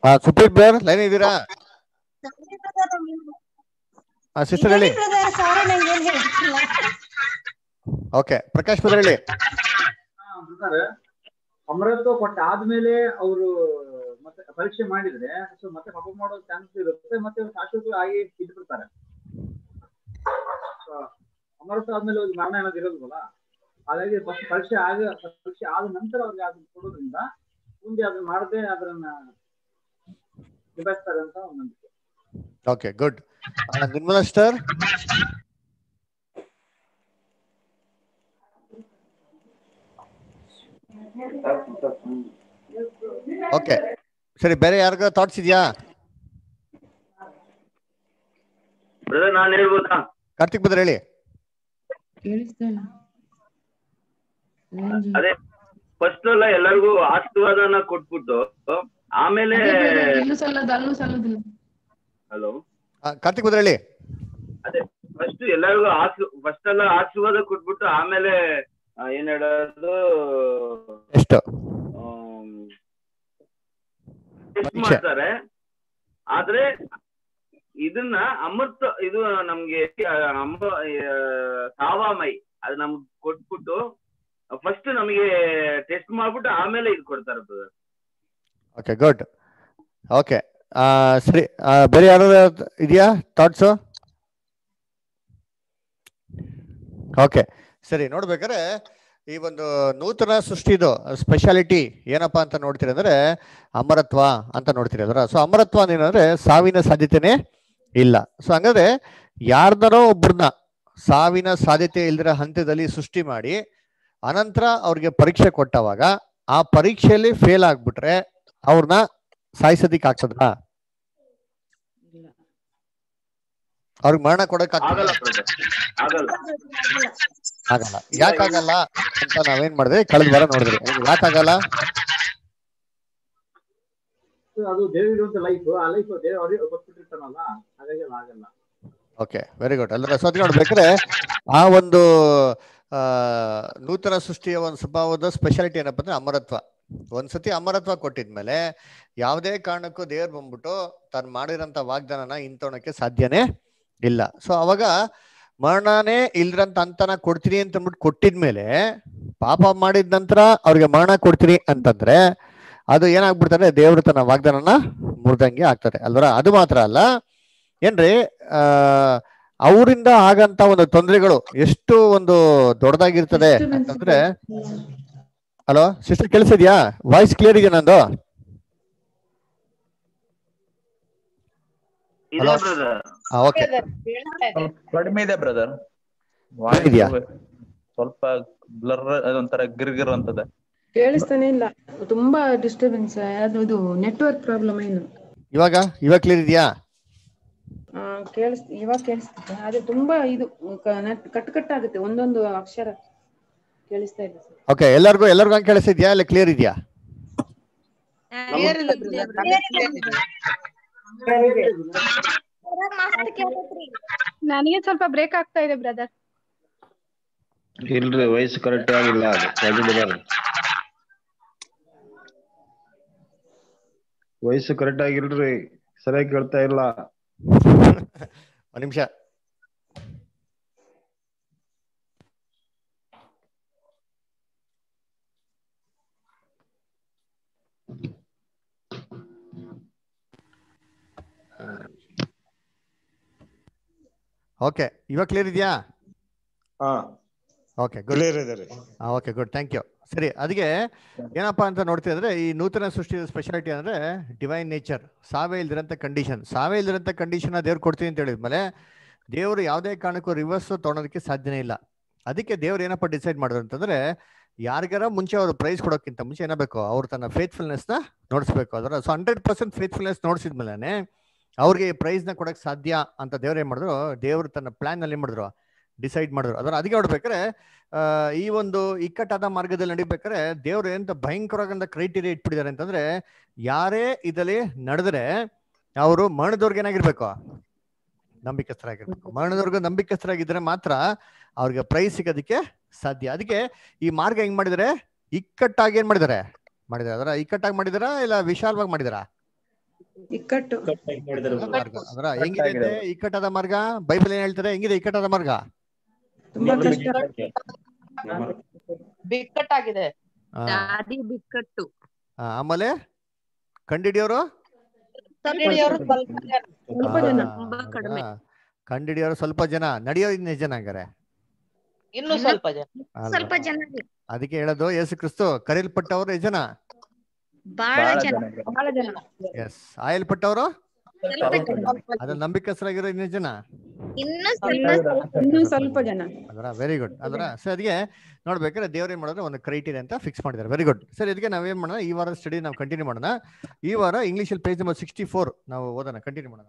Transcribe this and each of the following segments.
ಹಾ Supreeth brother line ಇದ್ದೀರಾ ಹಾ ಸಿಸ್ಟರ್ ಹೇಳಿ ಸಾರಿ ನಂಗೆ ಏನ್ ಹೇಳ್ತಿಲ್ಲ ಓಕೆ ಪ್ರಕಾಶ್ ಬ್ರದರ್ ಹೇಳಿ ಅಮರತ್ವ ಕೊಟ್ಟ ಆದ್ಮೇಲೆ ಅವರು ಮತ್ತೆ ಪರೀಕ್ಷೆ ಮಾಡಿದ್ರೆ ಸೊ ಮತ್ತೆ ಪಾಪ ಮಾಡೋ ಚಾನ್ಸ್ ಇರುತ್ತೆ ಮತ್ತೆ ಶಾಶ್ವತ ಆಗಿ ಇದ್ಬಿಡ್ತಾರೆ So, ಅಮರತ್ವ ಆದ್ಮೇಲೆ ಅವ್ರಿಗೆ ಮರಣ ಏನಾದ್ರು ಇರೋಲ್ವಲ್ಲ ಹಾಗಾಗಿ ಫಸ್ಟ್ ಪರೀಕ್ಷೆ ಆಗ ಪರೀಕ್ಷೆ ಆದ ನಂತರ ಅವ್ರಿಗೆ ಅದನ್ನ ಕೊಡೋದ್ರಿಂದ ಮುಂದೆ ಅದನ್ನ ಮಾಡದೆ ಅದನ್ನ ನಿಭಾಯಿಸ್ತಾರೆ ಅಂತ ಒಂದು ನಂಬಿಕೆ okay good Nirmala sister okay ಸರಿ ಬೇರೆ ಯಾರಿಗ ಥಾಟ್ಸ್ ಇದೆಯಾ ಬ್ರದರ್ ನಾನು ಹೇಳ್ಬೋದಾ ಕಾರ್ತಿಕ್ ಬ್ರದರ್ ಹೇಳಿ ಅದೇ ಫಸ್ಟ್ ಎಲ್ಲ ಎಲ್ಲರಿಗೂ ಆಶೀರ್ವಾದನ ಕೊಟ್ಬಿಟ್ಟು ಆಮೇಲೆ ಇಲ್ಲೂ ಸಲ್ಲದು ಅಲ್ಲೂ ಸಲ್ಲದಿಲ್ಲ ಹಲೋ ಆ, ಕಾರ್ತಿಕ್ ಬ್ರದರ್ ಹೇಳಿ ಅದೇ ಫಸ್ಟ್ ಎಲ್ಲರಿಗೂ ಆಶೀರ್ ಫಸ್ಟ್ ಎಲ್ಲ ಆಶೀರ್ವಾದ ಕೊಟ್ಬಿಟ್ಟು ಆಮೇಲೆ ಆ, ಏನ್ ಹೇಳೋದು ಎಷ್ಟು ಟೆಸ್ಟ್ ಪರೀಕ್ಷೆ. ಮಾಡ್ತಾರೆ ಆದ್ರೆ ಇದನ್ನ ಅಮೃತ ಇದು ನಮ್ಗೆ ಆ, ಅಮ ಆ, ಸಾವಾಮೈ ಅದು ನಮ್ಗೆ ಕೊಟ್ಬಿಟ್ಟು ಫಸ್ಟ್ ನಮಗೆ ಟೆಸ್ಟ್ ಮಾಡ್ಬಿಟ್ಟು ಆಮೇಲೆ ಇದು ಕೊಡ್ತಾರೆ ಬ್ರದರ್ ಓಕೆ ಗುಡ್ ಓಕೆ ಸರಿ ಆ, ಬೇರೆ ಯಾರು ಇದೆಯಾ ಥಾಟ್ಸು ಓಕೆ ಸರಿ ನೋಡ್ಬೇಕಾದ್ರೆ ಈ ಒಂದು ನೂತನ ಸೃಷ್ಟಿದು ಸ್ಪೆಷಾಲಿಟಿ ಏನಪ್ಪಾ ಅಂತ ನೋಡ್ತೀರಿ ಅಂದ್ರೆ ಅಮರತ್ವ ಅಂತ ನೋಡ್ತೀರಿ ಅದರ ಸೊ ಅಮರತ್ವ ಏನಂದ್ರೆ ಸಾವಿನ ಸಾಧ್ಯತೆನೇ ಇಲ್ಲ ಸೊ ಹಂಗಾದ್ರೆ ಯಾರ್ದಾರೋ ಒಬ್ಬರನ್ನ ಸಾವಿನ ಸಾಧ್ಯತೆ ಇಲ್ದಿರೋ ಹಂತದಲ್ಲಿ ಸೃಷ್ಟಿ ಮಾಡಿ ಅನಂತರ ಅವ್ರಿಗೆ ಪರೀಕ್ಷೆ ಕೊಟ್ಟವಾಗ ಆ ಪರೀಕ್ಷೆಯಲ್ಲಿ ಫೇಲ್ ಆಗ್ಬಿಟ್ರೆ ಅವ್ರನ್ನ ಸಾಯಿಸೋದಿಕ್ ಆಗ್ತದ ಅವ್ರಿಗೆ ಮರಣ ಕೊಡಕ್ ಆಗಲ್ಲ ಬ್ರದರ್ ಆಗಲ್ಲ ಆಗಲ್ಲ ಯಾಕಾಗಲ್ಲ ಅಂತ ನಾವೇನ್ ಮಾಡಿದ್ವಿ ಕಳೆದ ವಾರ ನೋಡಿದ್ರಿ ಯಾಕಾಗಲ್ಲ So, ಅದು ದೇವರಿರುವಂತ ಲೈಫ್ ಆ ಲೈಫ್ ದೇವ್ರು ಅವ್ರಿಗೆ ಕೊಟ್ಬಿಟ್ಟಿರ್ತಾನಲ್ಲ ಹಾಗಾಗಿ ಅದು ಆಗಲ್ಲ ಓಕೆ ವೆರಿ ಗುಡ್ ಅಲ್ಲರ ಸೊ ಅದಕ್ಕೆ ನೋಡ್ಬೇಕಾದ್ರೆ ಆ ಒಂದು ಆ ನೂತನ ಸೃಷ್ಟಿಯ ಒಂದು ಸ್ವಭಾವದ ಸ್ಪೆಷಾಲಿಟಿ ಏನಪ್ಪ ಅಂದ್ರೆ ಅಮರತ್ವ ಒಂದ್ಸತಿ ಅಮರತ್ವ ಕೊಟ್ಟಿದ್ಮೇಲೆ ಯಾವುದೇ ಕಾರಣಕ್ಕೂ ದೇವ್ರು ಬಂದ್ಬಿಟ್ಟು ತಾನು ಮಾಡಿರೋಂಥ ವಾಗ್ದಾನನ ಹಿಂತೊಣಕ್ಕೆ ಸಾಧ್ಯನೇ ಇಲ್ಲ ಸೊ ಅವಾಗ ಮರಣನೇ ಇಲ್ರಂತ ಅಂತನ ಕೊಡ್ತೀನಿ ಅಂತ ಅಂದ್ಬಿಟ್ಟು ಕೊಟ್ಟಿದ್ಮೇಲೆ ಪಾಪ ಮಾಡಿದ ನಂತರ ಅವ್ರಿಗೆ ಮರಣ ಕೊಡ್ತೀನಿ ಅಂತಂದ್ರೆ ಅದು ಏನಾಗ್ಬಿಡ್ತಾರೆ ದೇವ್ರು ತನ್ನ ವಾಗ್ದಾನನ ಮುರಿದಂಗೆ ಆಗ್ತದೆ ಅಲ್ವರ ಅದು ಮಾತ್ರ ಅಲ್ಲ ಏನ್ರಿ ಆ ಅವರಿಂದ ಆಗಂತ ಒಂದು ತೊಂದರೆಗಳು ಎಷ್ಟು ಒಂದು ದೊಡ್ಡದಾಗಿರ್ತದೆ ಅಂತಂದ್ರೆ ಹಲೋ ಸಿಸ್ಟರ್ ಕೇಳಿಸಿದ್ಯಾ ವಾಯ್ಸ್ ಕ್ಲಿಯರ್ ಇದೆಯಾ ನಂದು ಇದೆ Hello? ಬ್ರದರ್ ಓಕೆ ಕಡಿಮೆ ಇದೆ ಬ್ರದರ್ ಇದೆಯಾ? ಸ್ವಲ್ಪ ಬ್ಲರ್ ಅದೊಂಥರ ಗಿರ್ಗಿರ್ ಅಂತದೆ ಕೇಳಿಸ್ತಾನೆ ಇಲ್ಲ ತುಂಬಾ ಡಿಸ್ಟರ್ಬೆನ್ಸ್ ಅದು ಇದು ನೆಟ್ವರ್ಕ್ ಪ್ರಾಬ್ಲಮ್ ಏನು ಇವಾಗ ಇವಾಗ ಕ್ಲಿಯರ್ ಇದೆಯಾ ಆ, ಕೇಳಿಸ್ ಇವಾಗ ಕೇಳಿಸ್ತಿದೆ ಆದ್ರೆ ತುಂಬಾ ಇದು ಕ- ನಟ್- ಕಟ್ ಕಟ್ ಆಗುತ್ತೆ ಒಂದೊಂದು ಅಕ್ಷರ ಕೇಳಿಸ್ತಾ ಇಲ್ಲ ಸರ್ ಓಕೆ ಎಲ್ಲರಿಗೂ ಎಲ್ಲರಿಗೂ ಹಂಗೆ ಕೇಳಿಸಿದ್ಯಾ ಇಲ್ಲ ಕ್ಲಿಯರ್ ಇದೆಯಾ ನನಗೆ ಸ್ವಲ್ಪ ಬ್ರೇಕ್ ಆಗ್ತಾ ಇದೆ ಬ್ರದರ್ ಇಲ್ರಿ ವಯಸ್ಸು ಕರೆಕ್ಟ್ ಆಗಿಲ್ಲ ಅದು ಪ್ರಜ್ವಲ್ ವಯಸ್ಸು ಕರೆಕ್ಟ್ ಆಗಿಲ್ರಿ ಸರಿಯಾಗಿ ಕೇಳ್ತಾ ಇಲ್ಲ ಒಂದ್ ನಿಮಿಷ ಓಕೆ ಇವಾಗ ಕ್ಲಿಯರ್ ಇದೆಯಾ ಹಾ ಓಕೆ ಗುಡ್ ಕ್ಲಿಯರ್ ಇದೆ ರೀ ಓಕೆ ಗುಡ್ ಥ್ಯಾಂಕ್ ಯು ಸರಿ ಅದಕ್ಕೆ ಏನಪ್ಪಾ ಅಂತ ನೋಡ್ತೀವಿ ಅಂದ್ರೆ ಈ ನೂತನ ಸೃಷ್ಟಿಯ ಸ್ಪೆಷಾಲಿಟಿ ಅಂದ್ರೆ ಡಿವೈನ್ ನೇಚರ್ ಸಾವೇ ಇಲ್ದಿರಂತ ಕಂಡೀಷನ್ ಸಾವೇ ಇಲ್ದಿರಂತ ಕಂಡೀಷನ್ ದೇವ್ರು ಕೊಡ್ತೀನಿ ಅಂತ ಹೇಳಿದ್ಮೇಲೆ ದೇವರು ಯಾವುದೇ ಕಾರಣಕ್ಕೂ ರಿವರ್ಸ್ ತೊಗೊಳೋದಕ್ಕೆ ಸಾಧ್ಯನೇ ಇಲ್ಲ ಅದಕ್ಕೆ ದೇವ್ರು ಏನಪ್ಪ ಡಿಸೈಡ್ ಮಾಡಿದ್ರು ಅಂತಂದ್ರೆ ಯಾರಿಗಾರ ಮುಂಚೆ ಅವರು ಪ್ರೈಸ್ ಕೊಡೋಕ್ಕಿಂತ ಮುಂಚೆ ಏನಾಗಬೇಕು ಅವ್ರು ತನ್ನ ಫೇತ್ಫುಲ್ನೆಸ್ ನ ನೋಡಿಸ್ಬೇಕು ಅದರ ಸೊ ಹಂಡ್ರೆಡ್ ಪರ್ಸೆಂಟ್ ಫೇತ್ಫುಲ್ನೆಸ್ ನೋಡಿಸಿದ್ಮೇಲೆ ಅವ್ರಿಗೆ ಪ್ರೈಸ್ ನ ಕೊಡಕ್ ಸಾಧ್ಯ ಅಂತ ದೇವ್ರು ಏನ್ ಮಾಡಿದ್ರು ದೇವ್ರು ತನ್ನ ಪ್ಲಾನ್ ನಲ್ಲಿ ಏನ್ ಮಾಡಿದ್ರು ಡಿಸೈಡ್ ಮಾಡಿದ್ರು ಅದರ ಅದಕ್ಕೆ ನೋಡ್ಬೇಕಾದ್ರೆ ಆ, ಈ ಒಂದು ಇಕ್ಕಟ್ಟಾದ ಮಾರ್ಗದಲ್ಲಿ ನಡಿಬೇಕಾದ್ರೆ ದೇವ್ರು ಎಂತ ಭಯಂಕರವಾದಂತ ಕ್ರೈಟೀರಿಯಾ ಇಟ್ಬಿಟ್ಟಿದ್ದಾರೆ ಅಂತಂದ್ರೆ ಯಾರೇ ಇದರಲ್ಲಿ ನಡೆದ್ರೆ ಅವರು ಮರಣದವ್ರಿಗೆ ಏನಾಗಿರ್ಬೇಕು ನಂಬಿಕಸ್ಥರಾಗಿರ್ಬೇಕು ಮರಣದವ್ರಿಗೆ ನಂಬಿಕಸ್ಥರಾಗಿದ್ರೆ ಮಾತ್ರ ಅವ್ರಿಗೆ ಪ್ರೈಸ್ ಸಿಗೋದಕ್ಕೆ ಸಾಧ್ಯ ಅದಕ್ಕೆ ಈ ಮಾರ್ಗ ಹೆಂಗ್ ಮಾಡಿದಾರೆ ಇಕ್ಕಟ್ಟಾಗಿ ಏನ್ ಮಾಡಿದಾರೆ ಮಾಡಿದಾರೆ ಅದರ ಇಕ್ಕಟ್ಟಾಗಿ ಮಾಡಿದಾರ ಇಲ್ಲ ವಿಶಾಲವಾಗಿ ಮಾಡಿದಾರ ಇಕ್ಕಟ್ಟು ಮಾಡಿದ್ದಾರೆ ಮಾರ್ಗ ಅದರ ಹೆಂಗಿದೆ ಅಂದ್ರೆ ಇಕ್ಕಟ್ಟಾದ ಮಾರ್ಗ ಬೈಬಲ್ ಏನ್ ಹೇಳ್ತಾರೆ ಹೆಂಗಿದೆ ಇಕ್ಕಟ್ಟಾದ ಮಾರ್ಗ ತುಂಬಾ ಕಷ್ಟ ಬಿಕ್ಕಟ್ಟಾಗಿದೆ ಆ, ದಾರಿ ಬಿಕ್ಕಟ್ಟು ಆ, ಆಮೇಲೆ ಕಂಡಿಡಿಯೋರು ಕಂಡಿಡಿಯೋರು ಸ್ವಲ್ಪ ಜನ. ಸ್ವಲ್ಪ ಜನ ತುಂಬಾ ಕಡಿಮೆ. ಕಂಡಿಡಿಯೋರು ಸ್ವಲ್ಪ ಜನ ನಡೆಯೋರು ಇನ್ನೆಷ್ಟು ಜನ ಹಂಗಾರೆ ಇನ್ನು ಸ್ವಲ್ಪ ಜನ ಅಲ್ವಾ? ಸ್ವಲ್ಪ ಜನ ಅದಕ್ಕೆ ಹೇಳೋದು ಯೇಸು ಕ್ರಿಸ್ತು ಕರೆಯಲ್ಪಟ್ಟವರು ಎಷ್ಟು ಜನ ಬಹಳ ಬಹಳ ಜನ ಜನ ಬಹಳ ಜನ ಎಸ್ ಆಯಲ್ಪಟ್ಟವರು ಸ್ವಲ್ಪ ಜನ ಅದ್ರ ನಂಬಿಕಸ್ಥರಾಗಿರೋ ಇನ್ನೆಷ್ಟು ಜನ ಇನ್ನು ಇನ್ನು ಸ್ವಲ್ಪ ಇನ್ನೂ ಸ್ವಲ್ಪ ಜನ ಅದರ ವೆರಿ ಗುಡ್ ಅದರ ಸೊ ಅದಕ್ಕೆ ನೋಡ್ಬೇಕಾದ್ರೆ ದೇವ್ರು ಏನ್ ಮಾಡಿದ್ರೆ ಒಂದು ಕ್ರೈಟೀರಿಯಾ ಅಂತ ಫಿಕ್ಸ್ ಮಾಡಿದ್ದಾರೆ ವೆರಿ ಗುಡ್ ಸರ್ ಇದಕ್ಕೆ ನಾವೇನ್ ಮಾಡೋಣ ಈ ವಾರ ಸ್ಟಡಿ ನಾವು ಕಂಟಿನ್ಯೂ ಮಾಡೋಣ ಈ ವಾರ ಇಂಗ್ಲೀಷಲ್ಲಿ ಪೇಜ್ ನಂಬರ್ ಸಿಕ್ಸ್ಟಿ ಫೋರ್ ನಾವು ಓದೋಣ ಕಂಟಿನ್ಯೂ ಮಾಡೋಣ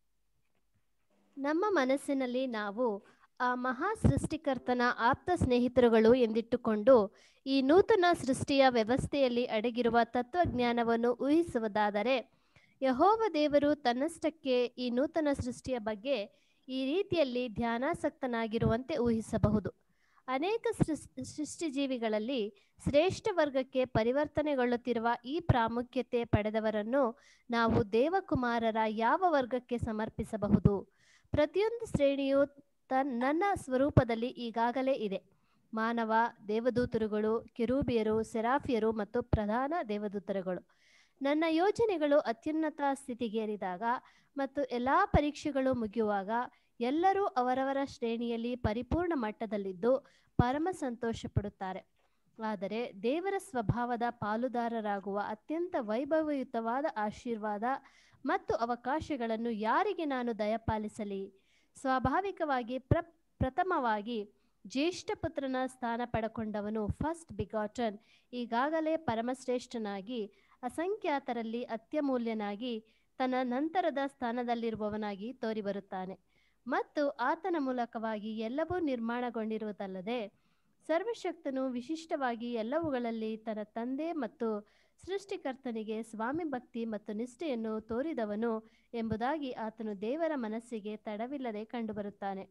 ನಮ್ಮ ಮನಸ್ಸಿನಲ್ಲಿ ನಾವು ಆ ಮಹಾ ಸೃಷ್ಟಿಕರ್ತನ ಆಪ್ತ ಸ್ನೇಹಿತರುಗಳು ಎಂದಿಟ್ಟುಕೊಂಡು ಈ ನೂತನ ಸೃಷ್ಟಿಯ ವ್ಯವಸ್ಥೆಯಲ್ಲಿ ಅಡಗಿರುವ ತತ್ವಜ್ಞಾನವನ್ನು ಊಹಿಸುವುದಾದರೆ ಯಹೋವ ದೇವರು ತನ್ನಷ್ಟಕ್ಕೆ ಈ ನೂತನ ಸೃಷ್ಟಿಯ ಬಗ್ಗೆ ಈ ರೀತಿಯಲ್ಲಿ ಧ್ಯಾನಾಸಕ್ತನಾಗಿರುವಂತೆ ಊಹಿಸಬಹುದು ಅನೇಕ ಸೃಸ್- ಸೃಷ್ಟಿಜೀವಿಗಳಲ್ಲಿ ಶ್ರೇಷ್ಠ ವರ್ಗಕ್ಕೆ ಪರಿವರ್ತನೆಗೊಳ್ಳುತ್ತಿರುವ ಈ ಪ್ರಾಮುಖ್ಯತೆ ಪಡೆದವರನ್ನು ನಾವು ದೇವಕುಮಾರರ ಯಾವ ವರ್ಗಕ್ಕೆ ಸಮರ್ಪಿಸಬಹುದು ಪ್ರತಿಯೊಂದು ಶ್ರೇಣಿಯು ತನ್ ನನ್ನ ಸ್ವರೂಪದಲ್ಲಿ ಈಗಾಗಲೇ ಇದೆ ಮಾನವ ದೇವದೂತರುಗಳು ಕೆರೂಬಿಯರು ಸೆರಾಫಿಯರು ಮತ್ತು ಪ್ರಧಾನ ದೇವದೂತರುಗಳು ನನ್ನ ಯೋಜನೆಗಳು ಅತ್ಯುನ್ನತ ಸ್ಥಿತಿಗೇರಿದಾಗ ಮತ್ತು ಎಲ್ಲ ಪರೀಕ್ಷೆಗಳು ಮುಗಿಯುವಾಗ ಎಲ್ಲರೂ ಅವರವರ ಶ್ರೇಣಿಯಲ್ಲಿ ಪರಿಪೂರ್ಣ ಮಟ್ಟದಲ್ಲಿದ್ದು ಪರಮ ಸಂತೋಷ ಪಡುತ್ತಾರೆ ಆದರೆ ದೇವರ ಸ್ವಭಾವದ ಪಾಲುದಾರರಾಗುವ ಅತ್ಯಂತ ವೈಭವಯುತವಾದ ಆಶೀರ್ವಾದ ಮತ್ತು ಅವಕಾಶಗಳನ್ನು ಯಾರಿಗೆ ನಾನು ದಯಪಾಲಿಸಲಿ ಸ್ವಾಭಾವಿಕವಾಗಿ ಪ್ರ ಪ್ರಥಮವಾಗಿ ಜ್ಯೇಷ್ಠ ಪುತ್ರನ ಸ್ಥಾನ ಪಡಕೊಂಡವನು ಫಸ್ಟ್ ಬಿಗಾಟನ್ ಈಗಾಗಲೇ ಪರಮಶ್ರೇಷ್ಠನಾಗಿ ಅಸಂಖ್ಯಾತರಲ್ಲಿ ಅತ್ಯಮೂಲ್ಯನಾಗಿ ತನ್ನ ನಂತರದ ಸ್ಥಾನದಲ್ಲಿರುವವನಾಗಿ ತೋರಿಬರುತ್ತಾನೆ ಮತ್ತು ಆತನ ಮೂಲಕವಾಗಿ ಎಲ್ಲವೂ ನಿರ್ಮಾಣಗೊಂಡಿರುವುದಲ್ಲದೆ ಸರ್ವಶಕ್ತನು ವಿಶಿಷ್ಟವಾಗಿ ಎಲ್ಲವುಗಳಲ್ಲಿ ತನ್ನ ತಂದೆ ಮತ್ತು ಸೃಷ್ಟಿಕರ್ತನಿಗೆ ಸ್ವಾಮಿ ಭಕ್ತಿ ಮತ್ತು ನಿಷ್ಠೆಯನ್ನು ತೋರಿದವನು ಎಂಬುದಾಗಿ ಆತನು ದೇವರ ಮನಸ್ಸಿಗೆ ತಡವಿಲ್ಲದೆ ಕಂಡುಬರುತ್ತಾನೆ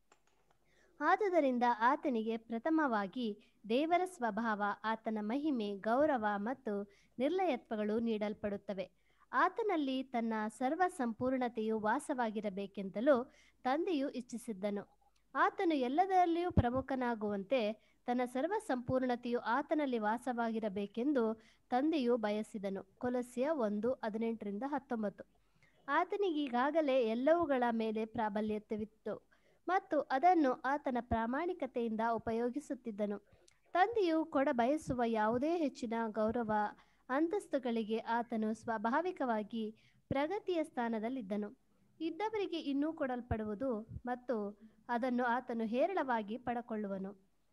ಆದುದರಿಂದ ಆತನಿಗೆ ಪ್ರಥಮವಾಗಿ ದೇವರ ಸ್ವಭಾವ ಆತನ ಮಹಿಮೆ ಗೌರವ ಮತ್ತು ನಿರ್ಲಯತ್ವಗಳು ನೀಡಲ್ಪಡುತ್ತವೆ ಆತನಲ್ಲಿ ತನ್ನ ಸರ್ವ ಸಂಪೂರ್ಣತೆಯು ವಾಸವಾಗಿರಬೇಕೆಂತಲೂ ತಂದೆಯು ಇಚ್ಛಿಸಿದ್ದನು ಆತನು ಎಲ್ಲದರಲ್ಲಿಯೂ ಪ್ರಮುಖನಾಗುವಂತೆ ತನ್ನ ಸರ್ವ ಸಂಪೂರ್ಣತೆಯು ಆತನಲ್ಲಿ ವಾಸವಾಗಿರಬೇಕೆಂದು ತಂದೆಯು ಬಯಸಿದನು ಕೊಲಸ್ಯ ಒಂದು ಹದಿನೆಂಟರಿಂದ ಹತ್ತೊಂಬತ್ತು ಆತನಿಗೀಗಾಗಲೇ ಎಲ್ಲವುಗಳ ಮೇಲೆ ಪ್ರಾಬಲ್ಯವಿತ್ತು ಮತ್ತು ಅದನ್ನು ಆತನ ಪ್ರಾಮಾಣಿಕತೆಯಿಂದ ಉಪಯೋಗಿಸುತ್ತಿದ್ದನು ತಂದೆಯು ಕೊಡ ಬಯಸುವ ಯಾವುದೇ ಹೆಚ್ಚಿನ ಗೌರವ ಅಂತಸ್ತುಗಳಿಗೆ ಆತನು ಸ್ವಾಭಾವಿಕವಾಗಿ ಪ್ರಗತಿಯ ಸ್ಥಾನದಲ್ಲಿದ್ದನು ಇದ್ದವರಿಗೆ ಇನ್ನೂ ಕೊಡಲ್ಪಡುವುದು ಮತ್ತು ಅದನ್ನು ಆತನು ಹೇರಳವಾಗಿ ಪಡಕೊಳ್ಳುವನು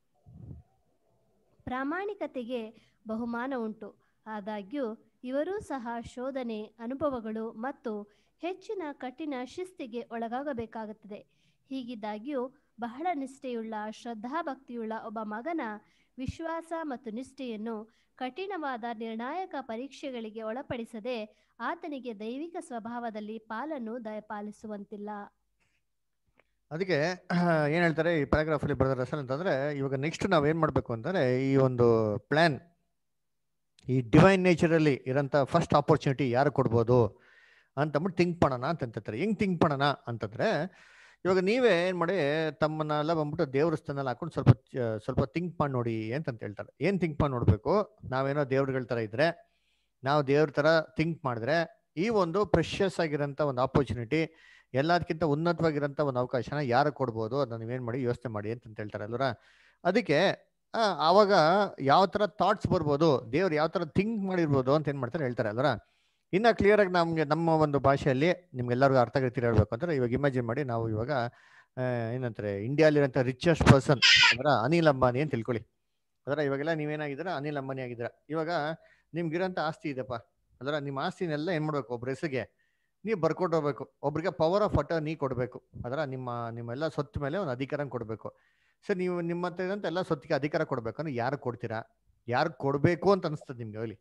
ಪ್ರಾಮಾಣಿಕತೆಗೆ ಬಹುಮಾನ ಉಂಟು ಆದಾಗ್ಯೂ ಇವರೂ ಸಹ ಶೋಧನೆ ಅನುಭವಗಳು ಮತ್ತು ಹೆಚ್ಚಿನ ಕಠಿಣ ಶಿಸ್ತಿಗೆ ಒಳಗಾಗಬೇಕಾಗುತ್ತದೆ ಹೀಗಿದ್ದಾಗ್ಯೂ ಬಹಳ ನಿಷ್ಠೆಯುಳ್ಳ ಶ್ರದ್ಧಾಭಕ್ತಿಯುಳ್ಳ ಒಬ್ಬ ಮಗನ ವಿಶ್ವಾಸ ಮತ್ತು ನಿಷ್ಠೆಯನ್ನು ಕಠಿಣವಾದ ನಿರ್ಣಾಯಕ ಪರೀಕ್ಷೆಗಳಿಗೆ ಒಳಪಡಿಸದೆ ಆತನಿಗೆ ದೈವಿಕ ಸ್ವಭಾವದಲ್ಲಿ ಪಾಲನ್ನು ದಯಪಾಲಿಸುವಂತಿಲ್ಲ ಅದಕ್ಕೆ ಏನ್ ಹೇಳ್ತಾರೆ ಈ ಪ್ಯಾರಾಗ್ರಾಫ್ ಅಲ್ಲಿ ಬರೆದ ರಸಲ್ ಅಂತಂದ್ರೆ ಇವಾಗ ನೆಕ್ಸ್ಟ್ ನಾವ್ ಏನ್ ಮಾಡ್ಬೇಕು ಅಂತಂದ್ರೆ ಈ ಒಂದು ಪ್ಲಾನ್ ಈ ಡಿವೈನ್ ನೇಚರ್ ಅಲ್ಲಿ ಇರೋಂಥ ಫಸ್ಟ್ ಆಪರ್ಚುನಿಟಿ ಯಾರು ಕೊಡ್ಬೋದು ಅಂತಂದ್ಬಿಟ್ಟು ಥಿಂಕ್ ಮಾಡೋಣ ಅಂತಂತಾರೆ ಹೆಂಗ್ ಥಿಂಕ್ ಮಾಡೋಣ ಅಂತಂದ್ರೆ ಇವಾಗ ನೀವೇ ಏನ್ ಮಾಡಿ ತಮ್ಮನ್ನೆಲ್ಲ ಬಂದ್ಬಿಟ್ಟು ದೇವ್ರ ಸ್ಥಾನಲ್ಲಿ ಹಾಕೊಂಡು ಸ್ವಲ್ಪ ಚ- ಸ್ವಲ್ಪ ಥಿಂಕ್ ಮಾಡಿ ನೋಡಿ ಅಂತಂತ ಹೇಳ್ತಾರೆ ಏನ್ ಥಿಂಕ್ ಮಾಡಿ ನೋಡ್ಬೇಕು ನಾವೇನೋ ದೇವ್ರಗಳ ತರ ಇದ್ರೆ ನಾವು ದೇವ್ರ ತರ ಥಿಂಕ್ ಮಾಡಿದ್ರೆ ಈ ಒಂದು ಪ್ರೆಷಸ್ ಆಗಿರೋಂಥ ಒಂದು ಆಪರ್ಚುನಿಟಿ ಎಲ್ಲದಕ್ಕಿಂತ ಉನ್ನತವಾಗಿರೋಂಥ ಒಂದು ಅವಕಾಶನ ಯಾರು ಕೊಡ್ಬೋದು ಅದನ್ನ ನೀವೇನ್ ಮಾಡಿ ಯೋಚನೆ ಮಾಡಿ ಅಂತ ಹೇಳ್ತಾರೆ ಅಲ್ವರ ಅದಕ್ಕೆ ಆ, ಆವಾಗ ಯಾವ ತರ ಥಾಟ್ಸ್ ಬರ್ಬೋದು ದೇವ್ರು ಯಾವ ತರ ಥಿಂಕ್ ಮಾಡಿರ್ಬೋದು ಅಂತ ಏನ್ ಮಾಡ್ತಾರೆ ಹೇಳ್ತಾರೆ ಅಲ್ವರ ಇನ್ನ ಕ್ಲಿಯರ್ ಆಗಿ ನಮ್ಗೆ ನಮ್ಮ ಒಂದು ಭಾಷೆಯಲ್ಲಿ ನಿಮ್ಗೆಲ್ಲರಿಗೂ ಅರ್ಥ ಆಗ್ತಿರ ಹೇಳ್ಬೇಕು ಅಂದ್ರೆ ಇವಾಗ ಇಮ್ಯಾಜಿನ್ ಮಾಡಿ ನಾವು ಇವಾಗ ಆ, ಏನಂತಾರೆ ಇಂಡಿಯಾಲಿರೋಂಥ ರಿಚೆಸ್ಟ್ ಪರ್ಸನ್ ಅಂದ್ರೆ ಅನಿಲ್ ಅಂಬಾನಿ ಅಂತ ತಿಳ್ಕೊಳ್ಳಿ ಅದರ ಇವಾಗೆಲ್ಲ ನೀವೇನಾಗಿದ್ದೀರಾ ಅನಿಲ್ ಅಂಬಾನಿ ಆಗಿದ್ದೀರಾ ಇವಾಗ ನಿಮ್ಗಿರೋಂಥ ಆಸ್ತಿ ಇದೆಪ್ಪ ಅದರ ನಿಮ್ಮ ಆಸ್ತಿನೆಲ್ಲ ಏನ್ ಮಾಡ್ಬೇಕು ಒಬ್ರ ಹೆಸರಿಗೆ ನೀವು ಬರ್ಕೊಂಡು ಹೋಗ್ಬೇಕು ಒಬ್ರಿಗೆ ಪವರ್ ಆಫ್ ಅಟರ್ನಿ ಕೊಡಬೇಕು ಅದರ ನಿಮ್ಮ ನಿಮ್ಮೆಲ್ಲ ಸೊತ್ತು ಮೇಲೆ ಒಂದು ಅಧಿಕಾರ ಕೊಡಬೇಕು ಸರ್ ನೀವು ನಿಮ್ಮ ಹತ್ರ ಇರೋಂಥ ಎಲ್ಲ ಸೊತ್ತಿಗೆ ಅಧಿಕಾರ ಕೊಡ್ಬೇಕು ಅಂದ್ರೆ ಯಾರು ಕೊಡ್ತೀರಾ ಯಾರು ಕೊಡ್ಬೇಕು ಅಂತ ಅನಿಸ್ತದೆ ನಿಮ್ಗೆ ಹೇಳಿ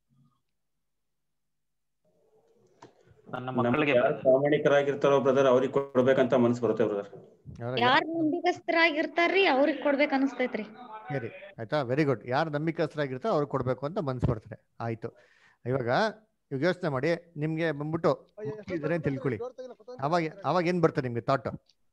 ನನ್ನ ನಮ್ಗೆ ಮಕ್ಕಳಿಗೆ ಯಾರು ಪ್ರಾಮಾಣಿಕರಾಗಿರ್ತಾರೋ ಬ್ರದರ್ ಅವ್ರಿಗೆ ಕೊಡ್ಬೇಕಂತ ಮನ್ಸು ಬರುತ್ತೆ ಬ್ರದರ್ ಯಾರ್ ನಂಬಿಕಸ್ಥರಾಗಿರ್ತಾರ್ರಿ ಅವ್ರಿಗ್ ಕೊಡ್ಬೇಕ್ ಅನಸ್ತೈತ್ರಿ ಸರಿ ಆಯ್ತಾ ವೆರಿ ಗುಡ್ ಯಾರು ನಂಬಿಕಸ್ಥರಾಗಿರ್ತಾರೋ ಅವ್ರಿಗೆ ಕೊಡ್ಬೇಕು ಅಂತ ಮನ್ಸು ಬರ್ತಾರೆ ಆಯ್ತು ಇವಾಗ ಇವಾಗ ಯೋಚನೆ ಮಾಡಿ ನಿಮ್ಗೆ ಬಂದ್ಬಿಟ್ಟು ಇದ್ರೆ ಅಂತ ತಿಳ್ಕೊಳ್ಳಿ ಅವಾಗ ಅವಾಗ ಏನ್ ಬರ್ತದೆ ನಿಮ್ಗೆ ಥಾಟ್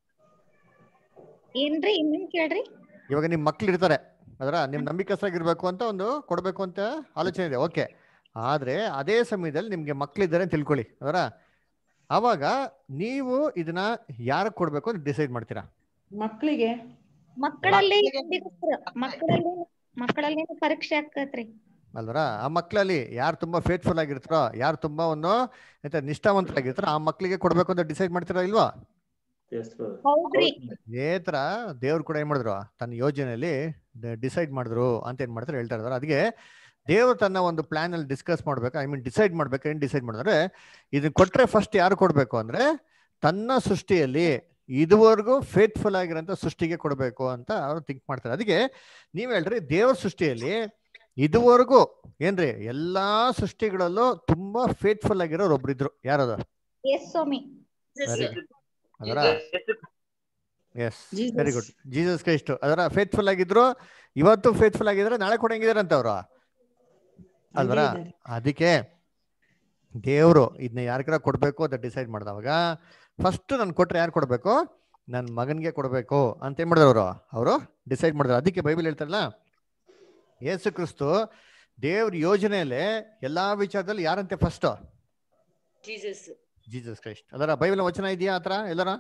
ಏನ್ರಿ ಇನ್ನೇನ್ ಕೇಳ್ರಿ ಇವಾಗ ನಿಮ್ ಮಕ್ಳು ಇರ್ತಾರೆ ಅದರ ನಿಮ್ ನಂಬಿಕಸ್ತಾಗಿರ್ಬೇಕು ಅಂತ ಒಂದು ಕೊಡ್ಬೇಕು ಅಂತ ಆಲೋಚನೆ ಇದೆ ಓಕೆ ಆದ್ರೆ ಅದೇ ಸಮಯದಲ್ಲಿ ನಿಮ್ಗೆ ಮಕ್ಳಿದ್ದಾರೆ ಅಂತ ತಿಳ್ಕೊಳ್ಳಿ ಅದರ ಅವಾಗ ನೀವು ಇದನ್ನ ಯಾರಿಗೆ ಕೊಡ್ಬೇಕು ಅಂತ ಡಿಸೈಡ್ ಮಾಡ್ತೀರಾ ಮಕ್ಕಳಿಗೆ ಮಕ್ಕಳಲ್ಲಿ ನಂಬಿಕಸ್ಥರು. ಮಕ್ಕಳಲ್ಲಿ ಮಕ್ಕಳಲ್ಲಿ ಪರೀಕ್ಷೆ ಆಗ್ತೈತ್ರಿ ಅಲ್ವರ ಆ ಮಕ್ಕಳಲ್ಲಿ ಯಾರು ತುಂಬಾ ಫೇತ್ಫುಲ್ ಆಗಿರ್ತಾರೋ ಯಾರು ತುಂಬಾ ಒಂದು ಎಂತ ನಿಷ್ಠಾವಂತರಾಗಿರ್ತಾರೋ ಆ ಮಕ್ಕಳಿಗೆ ಕೊಡ್ಬೇಕು ಅಂತ ಡಿಸೈಡ್ ಮಾಡ್ತೀರಾ ಇಲ್ವಾ ಹೌದ್ರಿ ಇದೇ ತರ ದೇವ್ರು ಕೂಡ ಏನ್ ಮಾಡಿದ್ರು ತನ್ನ ಯೋಜನೆಯಲ್ಲಿ ಡಿಸೈಡ್ ಮಾಡಿದ್ರು ಅಂತ ಏನ್ ಮಾಡ್ತಾರೆ ಹೇಳ್ತಾ ಇದ್ದಾರೆ ಅದಕ್ಕೆ ದೇವ್ರು ತನ್ನ ಒಂದು ಪ್ಲಾನ್ ಅಲ್ಲಿ ಡಿಸ್ಕಸ್ ಮಾಡ್ಬೇಕು ಐ ಮೀನ್ ಡಿಸೈಡ್ ಮಾಡ್ಬೇಕು ಏನ್ ಡಿಸೈಡ್ ಮಾಡಿದ್ರೆ ಇದನ್ನ ಕೊಟ್ರೆ ಫಸ್ಟ್ ಯಾರು ಕೊಡ್ಬೇಕು ಅಂದ್ರೆ ತನ್ನ ಸೃಷ್ಟಿಯಲ್ಲಿ ಇದುವರೆಗೂ ಫೇತ್ಫುಲ್ ಆಗಿರೋಂಥ ಸೃಷ್ಟಿಗೆ ಕೊಡಬೇಕು ಅಂತ ಅವ್ರು ಥಿಂಕ್ ಮಾಡ್ತಾರೆ ಅದಕ್ಕೆ ನೀವ್ ಹೇಳ್ರಿ ದೇವ್ರ ಸೃಷ್ಟಿಯಲ್ಲಿ ಇದುವರೆಗೂ ಏನ್ರಿ ಎಲ್ಲಾ ಸೃಷ್ಟಿಗಳಲ್ಲೂ ತುಂಬಾ ಫೇತ್ಫುಲ್ ಆಗಿರೋರು ಒಬ್ರಿದ್ರು ಯಾರದು ಎಸ್ ಸ್ವಾಮಿ Very good. ಅದರ yes very good Jesus Christ ಅದರ ಫೇತ್ಫುಲ್ ಆಗಿದ್ರು ಇವತ್ತು ಫೇತ್ಫುಲ್ ಆಗಿದ್ರೆ ನಾಳೆ ಕೂಡ ಹೆಂಗಿದಾರೆ ಅಂತ ಅವ್ರು ಅಲ್ವರ ಅದಕ್ಕೆ ದೇವ್ರು ಇದನ್ನ ಯಾರಿಗಾರ ಕೊಡ್ಬೇಕು ಅಂತ ಡಿಸೈಡ್ ಮಾಡಿದವಾಗ ಫಸ್ಟ್ ನನ್ ಕೊಟ್ರೆ ಯಾರು ಕೊಡ್ಬೇಕು ನನ್ನ ಮಗನ್ಗೆ ಕೊಡ್ಬೇಕು ಅಂತ ಏನ್ ಮಾಡಿದ್ರು ಅವರು ಅವರು ಡಿಸೈಡ್ ಮಾಡಿದ್ರು ಅದಕ್ಕೆ ಬೈಬಲ್ ಹೇಳ್ತಾರಲ್ಲ ಯೇಸು ಕ್ರಿಸ್ತು ದೇವ್ರ ಯೋಜನೆಯಲ್ಲೇ ಎಲ್ಲಾ ವಿಚಾರದಲ್ಲಿ ಯಾರಂತೆ ಫಸ್ಟ್ ಜೀಸಸ್ ಜೀಸಸ್ ಕ್ರೈಸ್ಟ್ ಅದರ ಬೈಬಲ್ ವಚನ ಇದೆಯಾ ಆತರ ಎಲ್ಲರ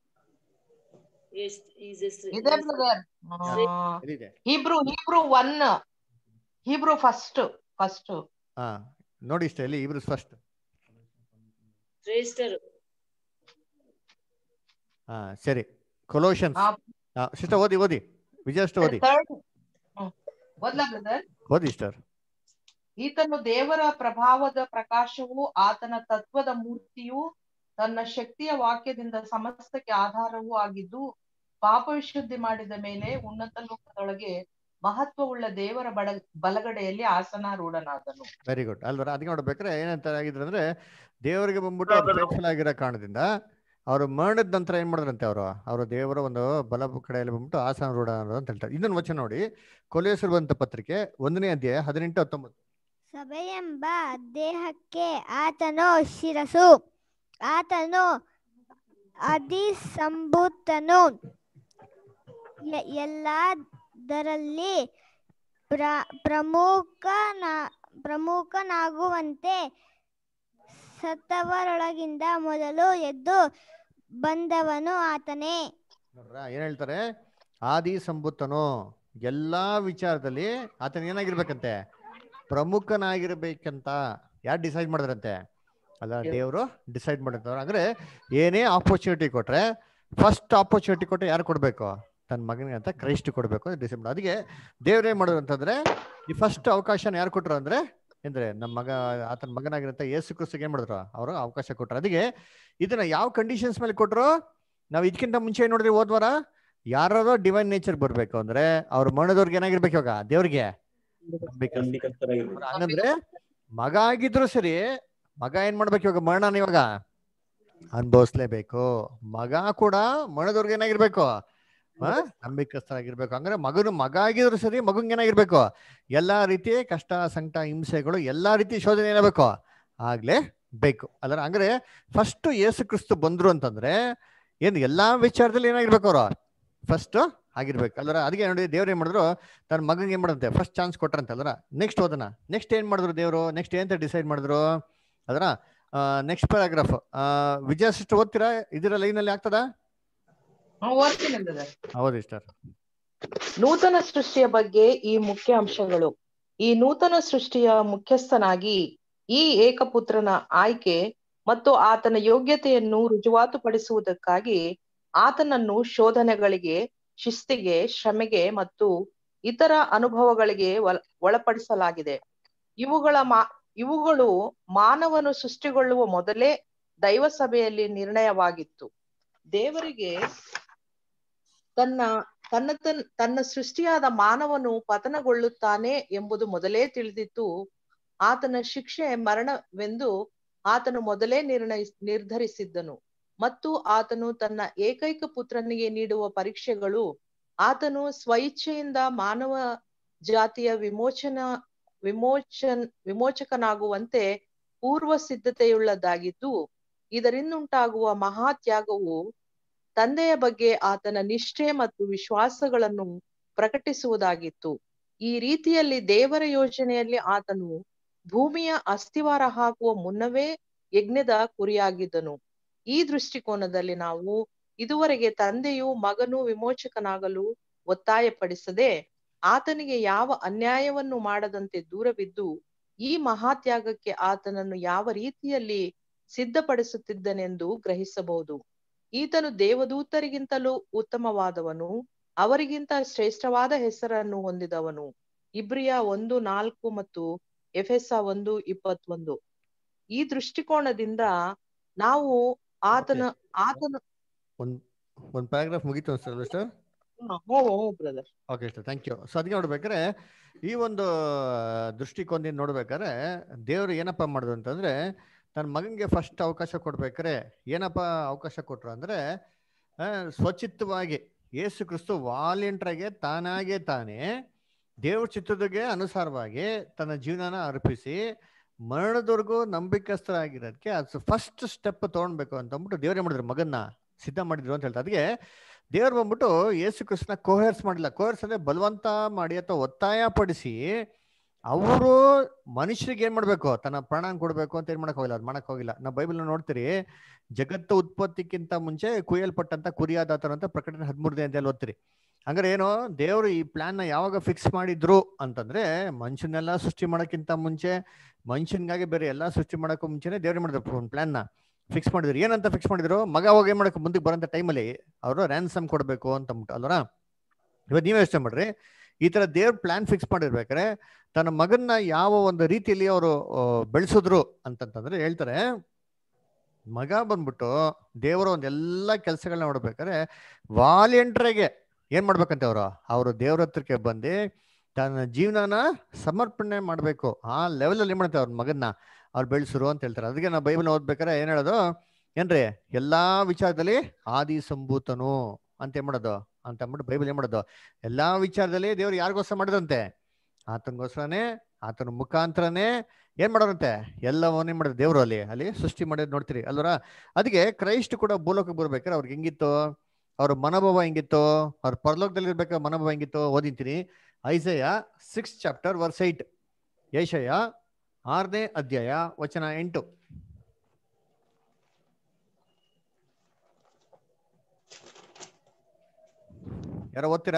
ಜೀಸಸ್ ಇದೆ ಬ್ರದರ್ ಎಲ್ಲಿದೆ Hebrew Hebrew one Hebrew first first ಹಾ ನೋಡಿ ಇಷ್ಟ ಎಲ್ಲಿ ಇಬ್ರು ಫಸ್ಟ್ ಶ್ರೇಷ್ಠರು ಹಾ ಸರಿ ಕೊಲೋಷನ್ಸ್ ಸಿಸ್ಟರ್ ಓದಿ ಓದಿ ವಿಜಯ ಅಷ್ಟು ಓದಿ ಥರ್ಡ್ ಓದ್ಲಾ ಬ್ರದರ್ ಓದಿ ಸ್ಟರ್ ಈತನು ದೇವರ ಪ್ರಭಾವದ ಪ್ರಕಾಶವು ಆತನ ತತ್ವದ ಮೂರ್ತಿಯು ತನ್ನ ಶಕ್ತಿಯ ವಾಕ್ಯದಿಂದ ಸಮಸ್ತಕ್ಕೆ ಆಧಾರವೂ ಆಗಿದ್ದು ಪಾಪ ವಿಶುದ್ಧಿ ಮಾಡಿದ ಮೇಲೆ ಉನ್ನತ ಲೋಕದೊಳಗೆ ಮಹತ್ವವುಳ್ಳ ದೇವರ ಬಡ ಬಲಗಡೆಯಲ್ಲಿ ಆಸನಾರೂಢನಾದನು ವೆರಿ ಗುಡ್ ಅಲ್ವರ ಅದಕ್ಕೆ ನೋಡ್ಬೇಕಾದ್ರೆ ಏನಂತ ಆಗಿದ್ರು ಅಂದ್ರೆ ದೇವರಿಗೆ ಬಂದ್ಬಿಟ್ಟು ಅವ್ರು faithful ಆಗಿರೋ ಕಾರಣದಿಂದ ಅವರು ಮರಣದ ನಂತರ ಏನ್ ಮಾಡಿದ್ರಂತೆ ಅವರು ಅವರು ದೇವರ ಒಂದು ಬಲ ಕಡೆಯಲ್ಲಿ ಬಂದ್ಬಿಟ್ಟು ಆಸನ ರೂಢ ಅನ್ನೋದು ಅಂತ ಹೇಳ್ತಾರೆ ಇನ್ನೊಂದು ವಚನ ನೋಡಿ ಕೊಲೆಸಿರುವಂತ ಪತ್ರಿಕೆ ಒಂದನೇ ಅಧ್ಯಾಯ ಹದಿನೆಂಟು ಹತ್ತೊಂಬತ್ತು ಸಭೆಯೆಂಬ ದೇಹಕ್ಕೆ ಆತನು ಶಿರಸು ಆತನು ಅಧಿಸಂಭೂತನು ಎ- ಎಲ್ಲದರಲ್ಲಿ ಪ್ರ ಪ್ರಮುಖನ ಪ್ರಮುಖನಾಗುವಂತೆ ಸತ್ತವರೊಳಗಿಂದ ಮೊದಲು ಎದ್ದು ಬಂದವನು ಆತನೇ ನೋಡ್ರ ಏನ್ ಹೇಳ್ತಾರೆ ಆದಿ ಸಂಬುತ್ತನು ಎಲ್ಲಾ ವಿಚಾರದಲ್ಲಿ ಆತನ ಏನಾಗಿರ್ಬೇಕಂತೆ ಪ್ರಮುಖನಾಗಿರ್ಬೇಕಂತ ಯಾರು ಡಿಸೈಡ್ ಮಾಡಿದ್ರಂತೆ ಅಲ್ಲ ದೇವರು ಡಿಸೈಡ್ ಮಾಡಿರ್ತಾರೆ ಅಂದ್ರೆ ಏನೇ ಆಪರ್ಚುನಿಟಿ ಕೊಟ್ರೆ ಫಸ್ಟ್ ಆಪರ್ಚುನಿಟಿ ಕೊಟ್ಟು ಯಾರು ಕೊಡ್ಬೇಕು ತನ್ನ ಮಗನಿಗೆ ಅಂತ ಕ್ರೈಸ್ಟ್ ಕೊಡ್ಬೇಕು ಅಂತ ಡಿಸೈಡ್ ಮಾಡಿ ಅದಕ್ಕೆ ದೇವ್ರು ಏನ್ ಮಾಡೋದು ಅಂತಂದ್ರೆ ಈ ಫಸ್ಟ್ ಅವಕಾಶನ ಯಾರು ಕೊಟ್ರು ಅಂದ್ರೆ ಅಂದ್ರೆ ನಮ್ಮ ಮಗ ಆತನ ಮಗನಾಗಿರಂತ ಯೇಸು ಕ್ರಿಸ್ತಿಗೆ ಏನ್ ಮಾಡಿದ್ರು ಅವರು ಅವಕಾಶ ಕೊಟ್ರು ಅದಕ್ಕೆ ಇದನ್ನ ಯಾವ ಕಂಡೀಷನ್ಸ್ ಮೇಲೆ ಕೊಟ್ರು ನಾವು ಇದಕ್ಕಿಂತ ಮುಂಚೆ ಏನ್ ನೋಡಿದ್ರಿ ಹೋದ್ವಾರ ಯಾರೋ ಡಿವೈನ್ ನೇಚರ್ ಬರ್ಬೇಕು ಅಂದ್ರೆ ಅವ್ರ ಮರಣದವ್ರಿಗೆ ಏನಾಗಿರ್ಬೇಕು ಇವಾಗ ದೇವ್ರಿಗೆ ಹಂಗಂದ್ರೆ ಮಗ ಆಗಿದ್ರು ಸರಿ ಮಗ ಏನ್ ಮಾಡ್ಬೇಕು ಇವಾಗ ಮರಣನ ಇವಾಗ ಅನುಭವಿಸ್ಲೇಬೇಕು ಮಗ ಕೂಡ ಮರಣದವ್ರಿಗೆ ಏನಾಗಿರ್ಬೇಕು ಆ ನಂಬಿಕಸ್ಥರಾಗಿರ್ಬೇಕು ಹಂಗಾರೆ ಮಗನು ಮಗ ಆಗಿದ್ರು ಸರಿ ಮಗಂಗೆ ಏನಾಗಿರ್ಬೇಕು ಎಲ್ಲಾ ರೀತಿ ಕಷ್ಟ ಸಂಕಟ ಹಿಂಸೆಗಳು ಎಲ್ಲಾ ರೀತಿ ಶೋಧನೆ ಏನಾಗಬೇಕು ಆಗ್ಲೇ ಬೇಕು ಅಲ್ಲ ಹಂಗಾರೆ ಫಸ್ಟ್ ಯೇಸು ಕ್ರಿಸ್ತು ಬಂದ್ರು ಅಂತಂದ್ರೆ ಏನು ಎಲ್ಲಾ ವಿಚಾರದಲ್ಲಿ ಏನಾಗಿರ್ಬೇಕು ಅವ್ರು ಫಸ್ಟ್ ಆಗಿರ್ಬೇಕು ಅಲ್ಲರ ಅದಕ್ಕೆ ನೋಡಿ ದೇವ್ರು ಏನ್ ಮಾಡಿದ್ರು ತನ್ನ ಮಗನಿಗೆ ಏನ್ ಮಾಡಂತೆ ಫಸ್ಟ್ ಚಾನ್ಸ್ ಕೊಟ್ರಂತೆ ಅಲ್ಲರ ನೆಕ್ಸ್ಟ್ ಓದನ ನೆಕ್ಸ್ಟ್ ಏನ್ ಮಾಡಿದ್ರು ದೇವರು ನೆಕ್ಸ್ಟ್ ಏನಂತ ಡಿಸೈಡ್ ಮಾಡಿದ್ರು ಅದರ ನೆಕ್ಸ್ಟ್ ಪ್ಯಾರಾಗ್ರಾಫ್ ವಿಜಯ ಸಿಸ್ಟರ್ ಓದ್ತೀರಾ ಇದರ ಲೈನ್ ಅಲ್ಲಿ ಆಗ್ತದಾ ಓದ್ತೀನಿ ಬ್ರದರ್ ಹೌದು ಸರ್ ನೂತನ ಸೃಷ್ಟಿಯ ಬಗ್ಗೆ ಈ ಮುಖ್ಯ ಅಂಶಗಳು ಈ ನೂತನ ಸೃಷ್ಟಿಯ ಮುಖ್ಯಸ್ಥನಾಗಿ ಈ ಏಕಪುತ್ರನ ಆಯ್ಕೆ ಮತ್ತು ಆತನ ಯೋಗ್ಯತೆಯನ್ನು ರುಜುವಾತುಪಡಿಸುವುದಕ್ಕಾಗಿ ಆತನನ್ನು ಶೋಧನೆಗಳಿಗೆ ಶಿಸ್ತಿಗೆ ಶ್ರಮೆಗೆ ಮತ್ತು ಇತರ ಅನುಭವಗಳಿಗೆ ಒಳ- ಒಳಪಡಿಸಲಾಗಿದೆ ಇವುಗಳ ಮಾ ಇವುಗಳು ಮಾನವನು ಸೃಷ್ಟಿಗೊಳ್ಳುವ ಮೊದಲೇ ದೈವ ಸಭೆಯಲ್ಲಿ ನಿರ್ಣಯವಾಗಿತ್ತು ದೇವರಿಗೆ ತನ್ನ ತನ್ನ ತನ್- ತನ್ನ ಸೃಷ್ಟಿಯಾದ ಮಾನವನು ಪತನಗೊಳ್ಳುತ್ತಾನೆ ಎಂಬುದು ಮೊದಲೇ ತಿಳಿದಿತ್ತು ಆತನ ಶಿಕ್ಷೆ ಮರಣವೆಂದು ಆತನು ಮೊದಲೇ ನಿರ್ಣಯಿಸ್ ನಿರ್ಧರಿಸಿದ್ದನು ಮತ್ತು ಆತನು ತನ್ನ ಏಕೈಕ ಪುತ್ರನಿಗೆ ನೀಡುವ ಪರೀಕ್ಷೆಗಳು ಆತನು ಸ್ವಇಚ್ಛೆಯಿಂದ ಮಾನವ ಜಾತಿಯ ವಿಮೋಚನ ವಿಮೋಚನ್ ವಿಮೋಚಕನಾಗುವಂತೆ ಪೂರ್ವ ಸಿದ್ಧತೆಯುಳ್ಳದ್ದಾಗಿದ್ದು ಇದರಿಂದುಂಟಾಗುವ ಮಹಾತ್ಯಾಗವು ತಂದೆಯ ಬಗ್ಗೆ ಆತನ ನಿಷ್ಠೆ ಮತ್ತು ವಿಶ್ವಾಸಗಳನ್ನು ಪ್ರಕಟಿಸುವುದಾಗಿತ್ತು ಈ ರೀತಿಯಲ್ಲಿ ದೇವರ ಯೋಜನೆಯಲ್ಲಿ ಆತನು ಭೂಮಿಯ ಅಸ್ಥಿವಾರ ಹಾಕುವ ಮುನ್ನವೇ ಯಜ್ಞದ ಕುರಿಯಾಗಿದ್ದನು ಈ ದೃಷ್ಟಿಕೋನದಲ್ಲಿ ನಾವು ಇದುವರೆಗೆ ತಂದೆಯು ಮಗನು ವಿಮೋಚಕನಾಗಲು ಒತ್ತಾಯಪಡಿಸದೆ ಆತನಿಗೆ ಯಾವ ಅನ್ಯಾಯವನ್ನು ಮಾಡದಂತೆ ದೂರವಿದ್ದು ಈ ಮಹಾತ್ಯಾಗಕ್ಕೆ ಆತನನ್ನು ಯಾವ ರೀತಿಯಲ್ಲಿ ಸಿದ್ಧಪಡಿಸುತ್ತಿದ್ದನೆಂದು ಗ್ರಹಿಸಬಹುದು ಈತನು ದೇವದೂತರಿಗಿಂತಲೂ ಉತ್ತಮವಾದವನು ಅವರಿಗಿಂತ ಶ್ರೇಷ್ಠವಾದ ಹೆಸರನ್ನು ಹೊಂದಿದವನು ಇಬ್ರಿಯ ಒಂದು ನಾಲ್ಕು ಮತ್ತು ಎಫೆಸ ಒಂದು ಇಪ್ಪತ್ತೊಂದು ಈ ದೃಷ್ಟಿಕೋನದಿಂದ ನಾವು ಆತನ ಆತನ ಒಂದ್ ಒಂದ್ ಪ್ಯಾರಾಗ್ರಾಫ್ ಮುಗೀತು ಅನ್ಸಲ್ಲ sir brother okay sir thank you so ಅದಕ್ಕೆ ನೋಡ್ಬೇಕಾದ್ರೆ ಈ ಒಂದು ದೃಷ್ಟಿಕೋನದಿಂದ ನೋಡ್ಬೇಕಾದ್ರೆ ದೇವರು ಏನಪ್ಪ ಮಾಡಿದ್ರು ಅಂತಂದ್ರೆ ತನ್ನ ಮಗನಿಗೆ ಫಸ್ಟ್ ಅವಕಾಶ ಕೊಡ್ಬೇಕಾರೆ ಏನಪ್ಪ ಅವಕಾಶ ಕೊಟ್ರು ಅಂದ್ರೆ ಆ, ಸ್ವಚಿತ್ತವಾಗಿ ಯೇಸು ಕ್ರಿಸ್ತು ವಾಲೆಂಟ್ರಾಗೆ ತಾನಾಗೆ ತಾನೇ ದೇವ್ರ ಚಿತ್ತದಿಗೆ ಅನುಸಾರವಾಗಿ ತನ್ನ ಜೀವನನ ಅರ್ಪಿಸಿ ಮರಣದವರೆಗೂ ನಂಬಿಕಸ್ಥರಾಗಿರೋದಕ್ಕೆ ಅದು ಫಸ್ಟ್ ಸ್ಟೆಪ್ ತಗೊಳ್ಬೇಕು ಅಂತ ಅಂದ್ಬಿಟ್ಟು ದೇವ್ರು ಏನ್ ಮಾಡಿದ್ರು ಮಗನ್ನ ಸಿದ್ಧ ಮಾಡಿದ್ರು ಅಂತ ಹೇಳ್ತಾರೆ ಅದಕ್ಕೆ ದೇವ್ರು ಬಂದ್ಬಿಟ್ಟು ಯೇಸು ಕೃಷ್ಣ ಕೋಹರ್ಸ್ ಮಾಡಿಲ್ಲ ಕೋಹರ್ಸ್ ಅಂದ್ರೆ ಬಲವಂತ ಮಾಡಿ ಅಥವಾ ಒತ್ತಾಯ ಪಡಿಸಿ ಅವರು ಮನುಷ್ಯರಿಗೆ ಏನ್ ಮಾಡ್ಬೇಕು ತನ್ನ ಪ್ರಾಣ ಕೊಡ್ಬೇಕು ಅಂತ ಏನ್ ಮಾಡಕ್ ಹೋಗಿಲ್ಲ ಅದು ಮಾಡಕ್ ಹೋಗಿಲ್ಲ ನಾವು ಬೈಬಲ್ ನೋಡ್ತೀರಿ ಜಗತ್ತು ಉತ್ಪತ್ತಿಕ್ಕಿಂತ ಮುಂಚೆ ಕುಯ್ಯಲ್ಪಟ್ಟಂತ ಕುರಿಯಾದಾತರು ಅಂತ ಪ್ರಕಟಣೆ ಹದಿಮೂರನೇ ಅಂತ ಓದ್ತೀರಿ ಹಂಗಾರೆ ಏನು ದೇವರು ಈ ಪ್ಲಾನ್ ನ ಯಾವಾಗ ಫಿಕ್ಸ್ ಮಾಡಿದ್ರು ಅಂತಂದ್ರೆ ಮನುಷ್ಯನೆಲ್ಲ ಸೃಷ್ಟಿ ಮಾಡೋಕ್ಕಿಂತ ಮುಂಚೆ ಮನುಷ್ಯನ್ಗಾಗಿ ಬೇರೆ ಎಲ್ಲಾ ಸೃಷ್ಟಿ ಮಾಡೋಕ್ಕೂ ಮುಂಚೆನೆ ದೇವ್ರು ಮಾಡಿದ್ರು ಒಂದು ಪ್ಲಾನ್ ನ ಫಿಕ್ಸ್ ಮಾಡಿದ್ರು ಏನಂತ ಫಿಕ್ಸ್ ಮಾಡಿದ್ರು ಮಗ ಹೋಗಿ ಏನ್ ಮಾಡಕ್ಕೆ ಮುಂದಕ್ಕೆ ಬರೋಂಥ ಟೈಮಲ್ಲಿ ಅವರು ರ್ಯಾನ್ಸಮ್ ಕೊಡಬೇಕು ಅಂತ ಅಂದ್ಬಿಟ್ಟು ಅಲ್ವರ ಇವತ್ತು ನೀವೇ ಯೋಚನೆ ಮಾಡ್ರಿ ಈ ತರ ದೇವ್ರ ಪ್ಲಾನ್ ಫಿಕ್ಸ್ ಮಾಡಿರ್ಬೇಕಾದ್ರೆ ತನ್ನ ಮಗನ್ನ ಯಾವ ಒಂದು ರೀತಿಯಲ್ಲಿ ಅವರು ಬೆಳೆಸಿದ್ರು ಅಂತಂತಂದ್ರೆ ಹೇಳ್ತಾರೆ ಮಗ ಬಂದ್ಬಿಟ್ಟು ದೇವರ ಒಂದೆಲ್ಲ ಕೆಲಸಗಳನ್ನ ನೋಡ್ಬೇಕಾದ್ರೆ ವಾಲೆಂಟ್ರಿಗೆ ಏನ್ ಮಾಡ್ಬೇಕಂತೆ ಅವರು ಅವರು ದೇವ್ರ ಹತ್ರಕ್ಕೆ ಬಂದು ತನ್ನ ಜೀವನನ ಸಮರ್ಪಣೆ ಮಾಡ್ಬೇಕು ಆ ಲೆವೆಲ್ ಅಲ್ಲಿ ಏನ್ ಮಾಡ್ತಾರೆ ಅವ್ರ ಮಗನ್ನ ಅವ್ರು ಬೆಳೆಸರು ಅಂತ ಹೇಳ್ತಾರೆ ಅದಕ್ಕೆ ನಾವು ಬೈಬಲ್ ಓದ್ಬೇಕಾರೆ ಏನ್ ಹೇಳೋದು ಏನ್ರಿ ಎಲ್ಲಾ ವಿಚಾರದಲ್ಲಿ ಆದಿ ಸಂಭೂತನು ಅಂತ ಏನ್ ಮಾಡೋದು ಅಂತ ಅಂದ್ಬಿಟ್ಟು ಬೈಬಲ್ ಏನ್ ಮಾಡೋದು ಎಲ್ಲಾ ವಿಚಾರದಲ್ಲಿ ದೇವ್ರು ಯಾರಿಗೋಸ್ಕರ ಮಾಡಿದಂತೆ ಆತನಿಗೋಸ್ಕರನೇ ಆತನ ಮುಖಾಂತರನೇ ಏನ್ ಮಾಡೋರಂತೆ ಎಲ್ಲವನ್ನ ಏನ್ ಮಾಡೋದು ದೇವ್ರು ಅಲ್ಲಿ ಅಲ್ಲಿ ಸೃಷ್ಟಿ ಮಾಡೋದು ನೋಡ್ತೀರಿ ಅಲ್ವರ ಅದಕ್ಕೆ ಕ್ರೈಸ್ಟ್ ಕೂಡ ಭೂಲೋಕಕ್ಕೆ ಬರ್ಬೇಕಾದ್ರೆ ಅವ್ರಿಗೆ ಹೆಂಗಿತ್ತು ಅವ್ರ ಮನೋಭಾವ ಹೆಂಗಿತ್ತು ಅವ್ರ ಪರಲೋಕದಲ್ಲಿ ಇರ್ಬೇಕಾದ್ರೆ ಮನೋಭಾವ ಹೆಂಗಿತ್ತು ಓದಿಂತೀನಿ Isaiah six chapter verse eight ಏಷಯ ಆರನೇ ಅಧ್ಯಾಯ ವಚನ ಎಂಟು ಯಾರೋ ಓದ್ತೀರಾ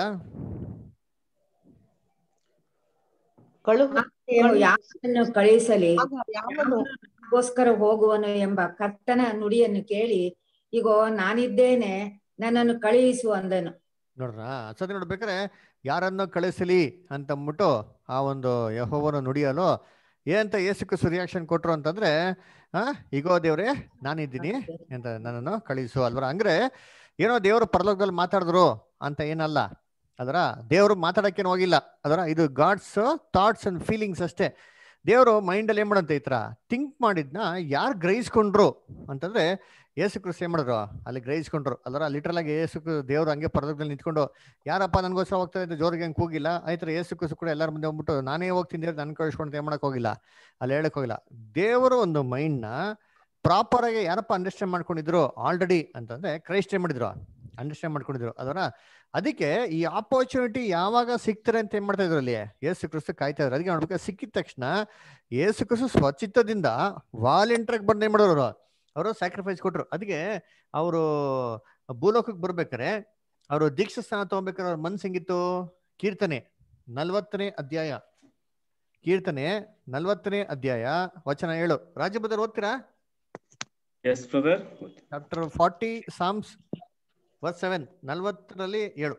ಕಳುಹು ಆತನು ಯಾರನ್ನು ಕಳುಹಿಸಲಿ ಆಗ ಯಾವನು ಗೋಸ್ಕರ ಹೋಗುವನು ಎಂಬ ಕರ್ತನ ನುಡಿಯನ್ನು ಕೇಳಿ ಇಗೋ ನಾನಿದ್ದೇನೆ ನನ್ನನ್ನು ಕಳುಹಿಸು ಅಂದನು ನೋಡ್ರ ಸತಿ ನೋಡ್ಬೇಕಾರೆ ಯಾರನ್ನು ಕಳಿಸಲಿ ಅಂತ ಅಂದ್ಬಿಟ್ಟು ಆ ಒಂದು ಯಹೋವನ ನುಡಿಯಲು ಏನಂತ ಏಸಕ್ಕೆ ರಿಯಾಕ್ಷನ್ ಕೊಟ್ರು ಅಂತಂದ್ರೆ ಆ ಈಗೋ ದೇವ್ರೆ ನಾನಿದ್ದೀನಿ ಅಂತ ನನ್ನನ್ನು ಕಳಿಸು ಅಲ್ವರ ಅಂದ್ರೆ ಏನೋ ದೇವರು ಪರಲೋಕದಲ್ಲಿ ಮಾತಾಡಿದ್ರು ಅಂತ ಏನಲ್ಲ ಅದರ ದೇವರು ಮಾತಾಡಕ್ಕೇನು ಹೋಗಿಲ್ಲ ಅದರ ಇದು ಗಾಡ್ಸ್ ಥಾಟ್ಸ್ ಅಂಡ್ ಫೀಲಿಂಗ್ಸ್ ಅಷ್ಟೇ ದೇವರು ಮೈಂಡಲ್ಲಿ ಏನ್ ಮಾಡಂತ ಈ ಥರ ಥಿಂಕ್ ಮಾಡಿದ್ನ ಯಾರು ಗ್ರಹಿಸ್ಕೊಂಡ್ರು ಅಂತಂದ್ರೆ ಏಸು ಕ್ರಿಸ್ತ ಏನ್ ಮಾಡಿದ್ರು ಅಲ್ಲಿ ಗ್ರಹಿಸ್ಕೊಂಡ್ರು ಅಲ್ಲರ ಲಿಟ್ರಲ್ ಆಗಿ ಏಸು ಕ್ರಿ- ದೇವ್ರು ಹಂಗೆ ಪರದದಲ್ಲಿ ನಿಂತ್ಕೊಂಡು ಯಾರಪ್ಪ ನನ್ಗೋಸ್ಕರ ಹೋಗ್ತಾ ಇದ್ದ ಜೋರಿಗೆ ಹಂಗೆ ಕೂಗಿಲ್ಲ ಆಯ್ತರ ಏಸು ಕ್ರಿಸ್ತ ಕೂಡ ಎಲ್ಲರ ಮುಂದೆ ಹೋಗ್ಬಿಟ್ಟು ನಾನೇ ಹೋಗ್ತೀನಿ ದೇವ್ರು ನನ್ ಕಳಿಸ್ಕೊಂಡು ಏನ್ ಮಾಡಕ್ ಹೋಗಿಲ್ಲ ಅಲ್ಲಿ ಹೇಳಕ್ ಹೋಗಿಲ್ಲ ದೇವರು ಒಂದು ಮೈಂಡ್ ನ ಪ್ರಾಪರ್ ಆಗಿ ಯಾರಪ್ಪ ಅಂಡರ್ಸ್ಟ್ಯಾಂಡ್ ಮಾಡ್ಕೊಂಡಿದ್ರು ಆಲ್ರೆಡಿ ಅಂತಂದ್ರೆ ಕ್ರೈಸ್ಟ್ ಏನ್ ಮಾಡಿದ್ರು ಅಂಡರ್ಸ್ಟ್ಯಾಂಡ್ ಮಾಡ್ಕೊಂಡಿದ್ರು ಅದರ ಅದಕ್ಕೆ ಈ ಆಪರ್ಚುನಿಟಿ ಯಾವಾಗ ಸಿಗ್ತಾರೆ ಅಂತ ಏನ್ ಮಾಡ್ತಾ ಇದ್ರು ಅಲ್ಲಿ ಏಸು ಕ್ರಿಸ್ತ ಕಾಯ್ತಾ ಇದ್ರು ಅದಕ್ಕೆ ನೋಡ್ಬೇಕು ಸಿಕ್ಕಿದ ತಕ್ಷಣ ಏಸು ಕ್ರಿಸ್ತ ಸ್ವಚಿತ್ತದಿಂದ ವಾಲೆಂಟ್ರಾಗಿ ಬಂದು ಏನ್ ಮಾಡೋರು ಅವರು ಸ್ಯಾಕ್ರಿಫೈಸ್ ಕೊಟ್ರು ಅದಕ್ಕೆ ಅವರು ಭೂಲೋಕಕ್ಕೆ ಬರ್ಬೇಕಾರೆ ಅವರು ದೀಕ್ಷಾ ಸ್ಥಾನ ತಗೋಬೇಕಾದ್ರೆ ಅವ್ರ ಮನ್ಸು ಹೆಂಗಿತ್ತು ಕೀರ್ತನೆ ನಲ್ವತ್ತನೇ ಅಧ್ಯಾಯ ಕೀರ್ತನೆ ನಲ್ವತ್ತನೇ ಅಧ್ಯಾಯ ವಚನ ಏಳು ರಾಜಭದ್ರ ಓದ್ತೀರಾ yes brother chapter forty psalms verse seven ನಲ್ವತ್ತರಲ್ಲಿ ಏಳು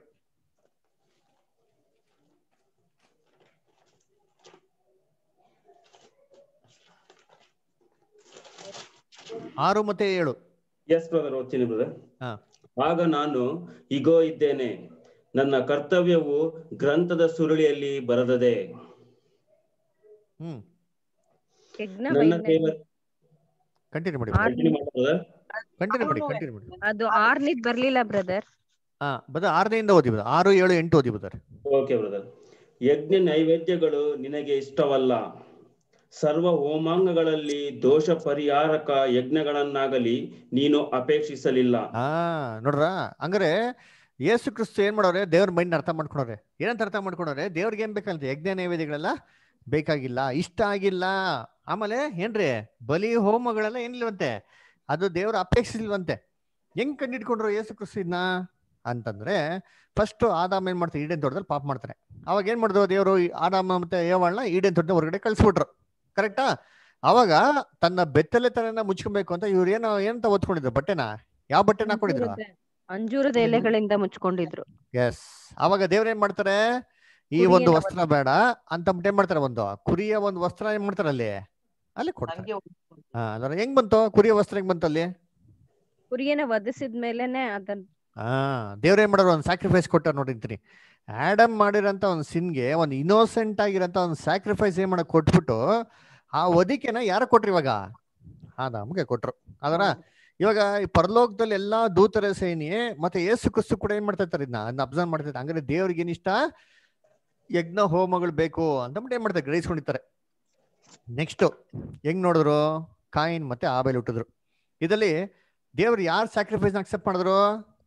ಆರು ಮತ್ತೆ ಏಳು ಎಸ್ ಬ್ರದರ್ ಓದ್ತೀನಿ ಬ್ರದರ್ ಹಾ ಆಗ ನಾನು ಇಗೋ ಇದ್ದೇನೆ ನನ್ನ ಕರ್ತವ್ಯವು ಗ್ರಂಥದ ಸುರುಳಿಯಲ್ಲಿ ಬರದದೆ ಹ್ಮ್ ನನ್ನ ದೇವರ ಕಂಟಿನ್ಯೂ ಮಾಡಿ ಕಂಟಿನ್ಯೂ ಬ್ರದರ್ ಕಂಟಿನ್ಯೂ ಮಾಡಿ ಕಂಟಿನ್ಯೂ ಮಾಡಿ ಅದು ಆರ್ನಿದ್ ಬರ್ಲಿಲ್ಲ ಬ್ರದರ್ ಹಾ ಬದ ಆರನೆಯಿಂದ ಓದಿ ಬದ ಆರು ಏಳು ಎಂಟು ಓದಿ ಬದರ್ ಓಕೆ ಬ್ರದರ್ ಯಜ್ಞ ನೈವೇದ್ಯಗಳು ನಿನಗೆ ಇಷ್ಟವಲ್ಲ ಸರ್ವ ಹೋಮಾಂಗಗಳಲ್ಲಿ ದೋಷ ಪರಿಹಾರಕ ಯಜ್ಞಗಳನ್ನಾಗಲಿ ನೀನು ಅಪೇಕ್ಷಿಸಲಿಲ್ಲ ಆ ನೋಡ್ರ ಹಂಗಾರೆ ಯೇಸು ಕ್ರಿಸ್ತು ಏನ್ ಮಾಡೋರೆ ದೇವ್ರ ಮೈಂಡ್ ಅರ್ಥ ಮಾಡ್ಕೊಂಡವ್ರೆ ಏನಂತ ಅರ್ಥ ಮಾಡ್ಕೊಂಡವ್ರೆ ದೇವ್ರಿಗೆ ಏನ್ ಬೇಕಂತ ಯಜ್ಞ ನೈವೇದ್ಯಗಳೆಲ್ಲ ಬೇಕಾಗಿಲ್ಲ ಇಷ್ಟ ಆಗಿಲ್ಲ ಆಮೇಲೆ ಏನ್ರಿ ಬಲಿ ಹೋಮಗಳೆಲ್ಲ ಏನಿಲ್ವಂತೆ ಅದು ದೇವ್ರ ಅಪೇಕ್ಷಿಸಿಲ್ವಂತೆ ಹೆಂಗ್ ಕಂಡಿಡ್ಕೊಂಡ್ರು ಯೇಸು ಕ್ರಿಸ್ತು ಇದನ್ನ ಅಂತಂದ್ರೆ ಫಸ್ಟ್ ಆದಾಮ ಏನ್ ಮಾಡ್ತಾರೆ ಈಡೇನ್ ತೋಟದಲ್ಲಿ ಪಾಪ ಮಾಡ್ತಾರೆ ಅವಾಗ ಏನ್ ಮಾಡಿದ್ರು ದೇವರು ಆದಾಮ ಮತ್ತೆ ಏವಳನ್ನ ಈಡೇನ್ ತೋಟದ ಹೊರಗಡೆ ಕಳ್ಸ್ಬಿಟ್ರು ಕರೆಕ್ಟಾ ಅವಾಗ ತನ್ನ ಬೆತ್ತಲೆ ತನನ ಮುಚ್ಕೊಬೇಕು ಅಂತ ಇವ್ರು ಏನೋ ಏನಂತ ಓದ್ಕೊಂಡಿದ್ರು ಬಟ್ಟೆನ ಯಾವ ಬಟ್ಟೆನ ಹಾಕೊಂಡಿದ್ರು ಅಂಜೂರದ- ಅಂಜೂರದ ಎಲೆಗಳಿಂದ ಮುಚ್ಕೊಂಡಿದ್ರು ಎಸ್ ಅವಾಗ ದೇವ್ರ ಏನ್ ಮಾಡ್ತಾರೆ ಈ ಕುರಿಯ ಒಂದು ವಸ್ತ್ರ. ವಸ್ತ್ರ ಬೇಡ ಅಂತ ಏನ್ ಮಾಡ್ತಾರೆ ಒಂದು ಕುರಿಯ ಒಂದು ವಸ್ತ್ರ ಏನ್ ಮಾಡ್ತಾರೆ ಅಲ್ಲಿ ಅಲ್ಲಿ ಕೊಡ್ತಾರೆ ಹಾ ಅದರ ಹೆಂಗ್ ಬಂತು ಕುರಿಯ ವಸ್ತ್ರ ಹೆಂಗ್ ಬಂತು ಅಲ್ಲಿ ಕುರಿಯನ್ನ ವಧಿಸಿದ ಮೇಲೆನೆ ಅದನ್ನ ಹಾ ದೇವ್ರ ಏನ್ ಮಾಡೋರು ಒಂದು ಸ್ಯಾಕ್ರಿಫೈಸ್ ಕೊಟ್ಟಾರ ನೋಡಿರ್ತೀನಿ ಆಡಮ್ ಮಾಡಿರೋಂಥ ಒಂದು ಸಿನ್ಗೆ ಒಂದು ಇನ್ನೋಸೆಂಟ್ ಆಗಿರೋಂಥ ಒಂದು ಸ್ಯಾಕ್ರಿಫೈಸ್ ಏನ್ ಮಾಡಕ್ ಕೊಟ್ಬಿಟ್ಟು ಆ ಒದಿಕೆನ ಯಾರ ಕೊಟ್ರು ಇವಾಗ ಆದಾಮ್ಗೆ ಕೊಟ್ರು ಅದರ ಇವಾಗ ಈ ಪರಲೋಕದಲ್ಲಿ ಎಲ್ಲಾ ದೂತರ ಸೇನಿ ಮತ್ತೆ ಏಸು ಕ್ರಿಸ್ತು ಕೂಡ ಏನ್ ಮಾಡ್ತಾ ಇರ್ತಾರೆ ಇದನ್ನ ಅದನ್ನ ಅಬ್ಸರ್ವ್ ಮಾಡ್ತಾ ಇರ್ತಾರೆ ಹಂಗಾರೆ ದೇವ್ರಿಗೆ ಏನಿಷ್ಟ ಯಜ್ಞ ಹೋಮಗಳು ಬೇಕು ಅಂತ ಏನ್ ಮಾಡ್ತಾರೆ ಗ್ರಹಿಸ್ಕೊಂಡಿರ್ತಾರೆ ನೆಕ್ಸ್ಟ್ ಹೆಂಗ್ ನೋಡಿದ್ರು ಕಾಯಿನ್ ಮತ್ತೆ ಆಬೇಲ್ ಹುಟ್ಟಿದ್ರು ಇದರಲ್ಲಿ ದೇವ್ರು ಯಾರು ಸ್ಯಾಕ್ರಿಫೈಸ್ ಅಕ್ಸೆಪ್ಟ್ ಮಾಡಿದ್ರು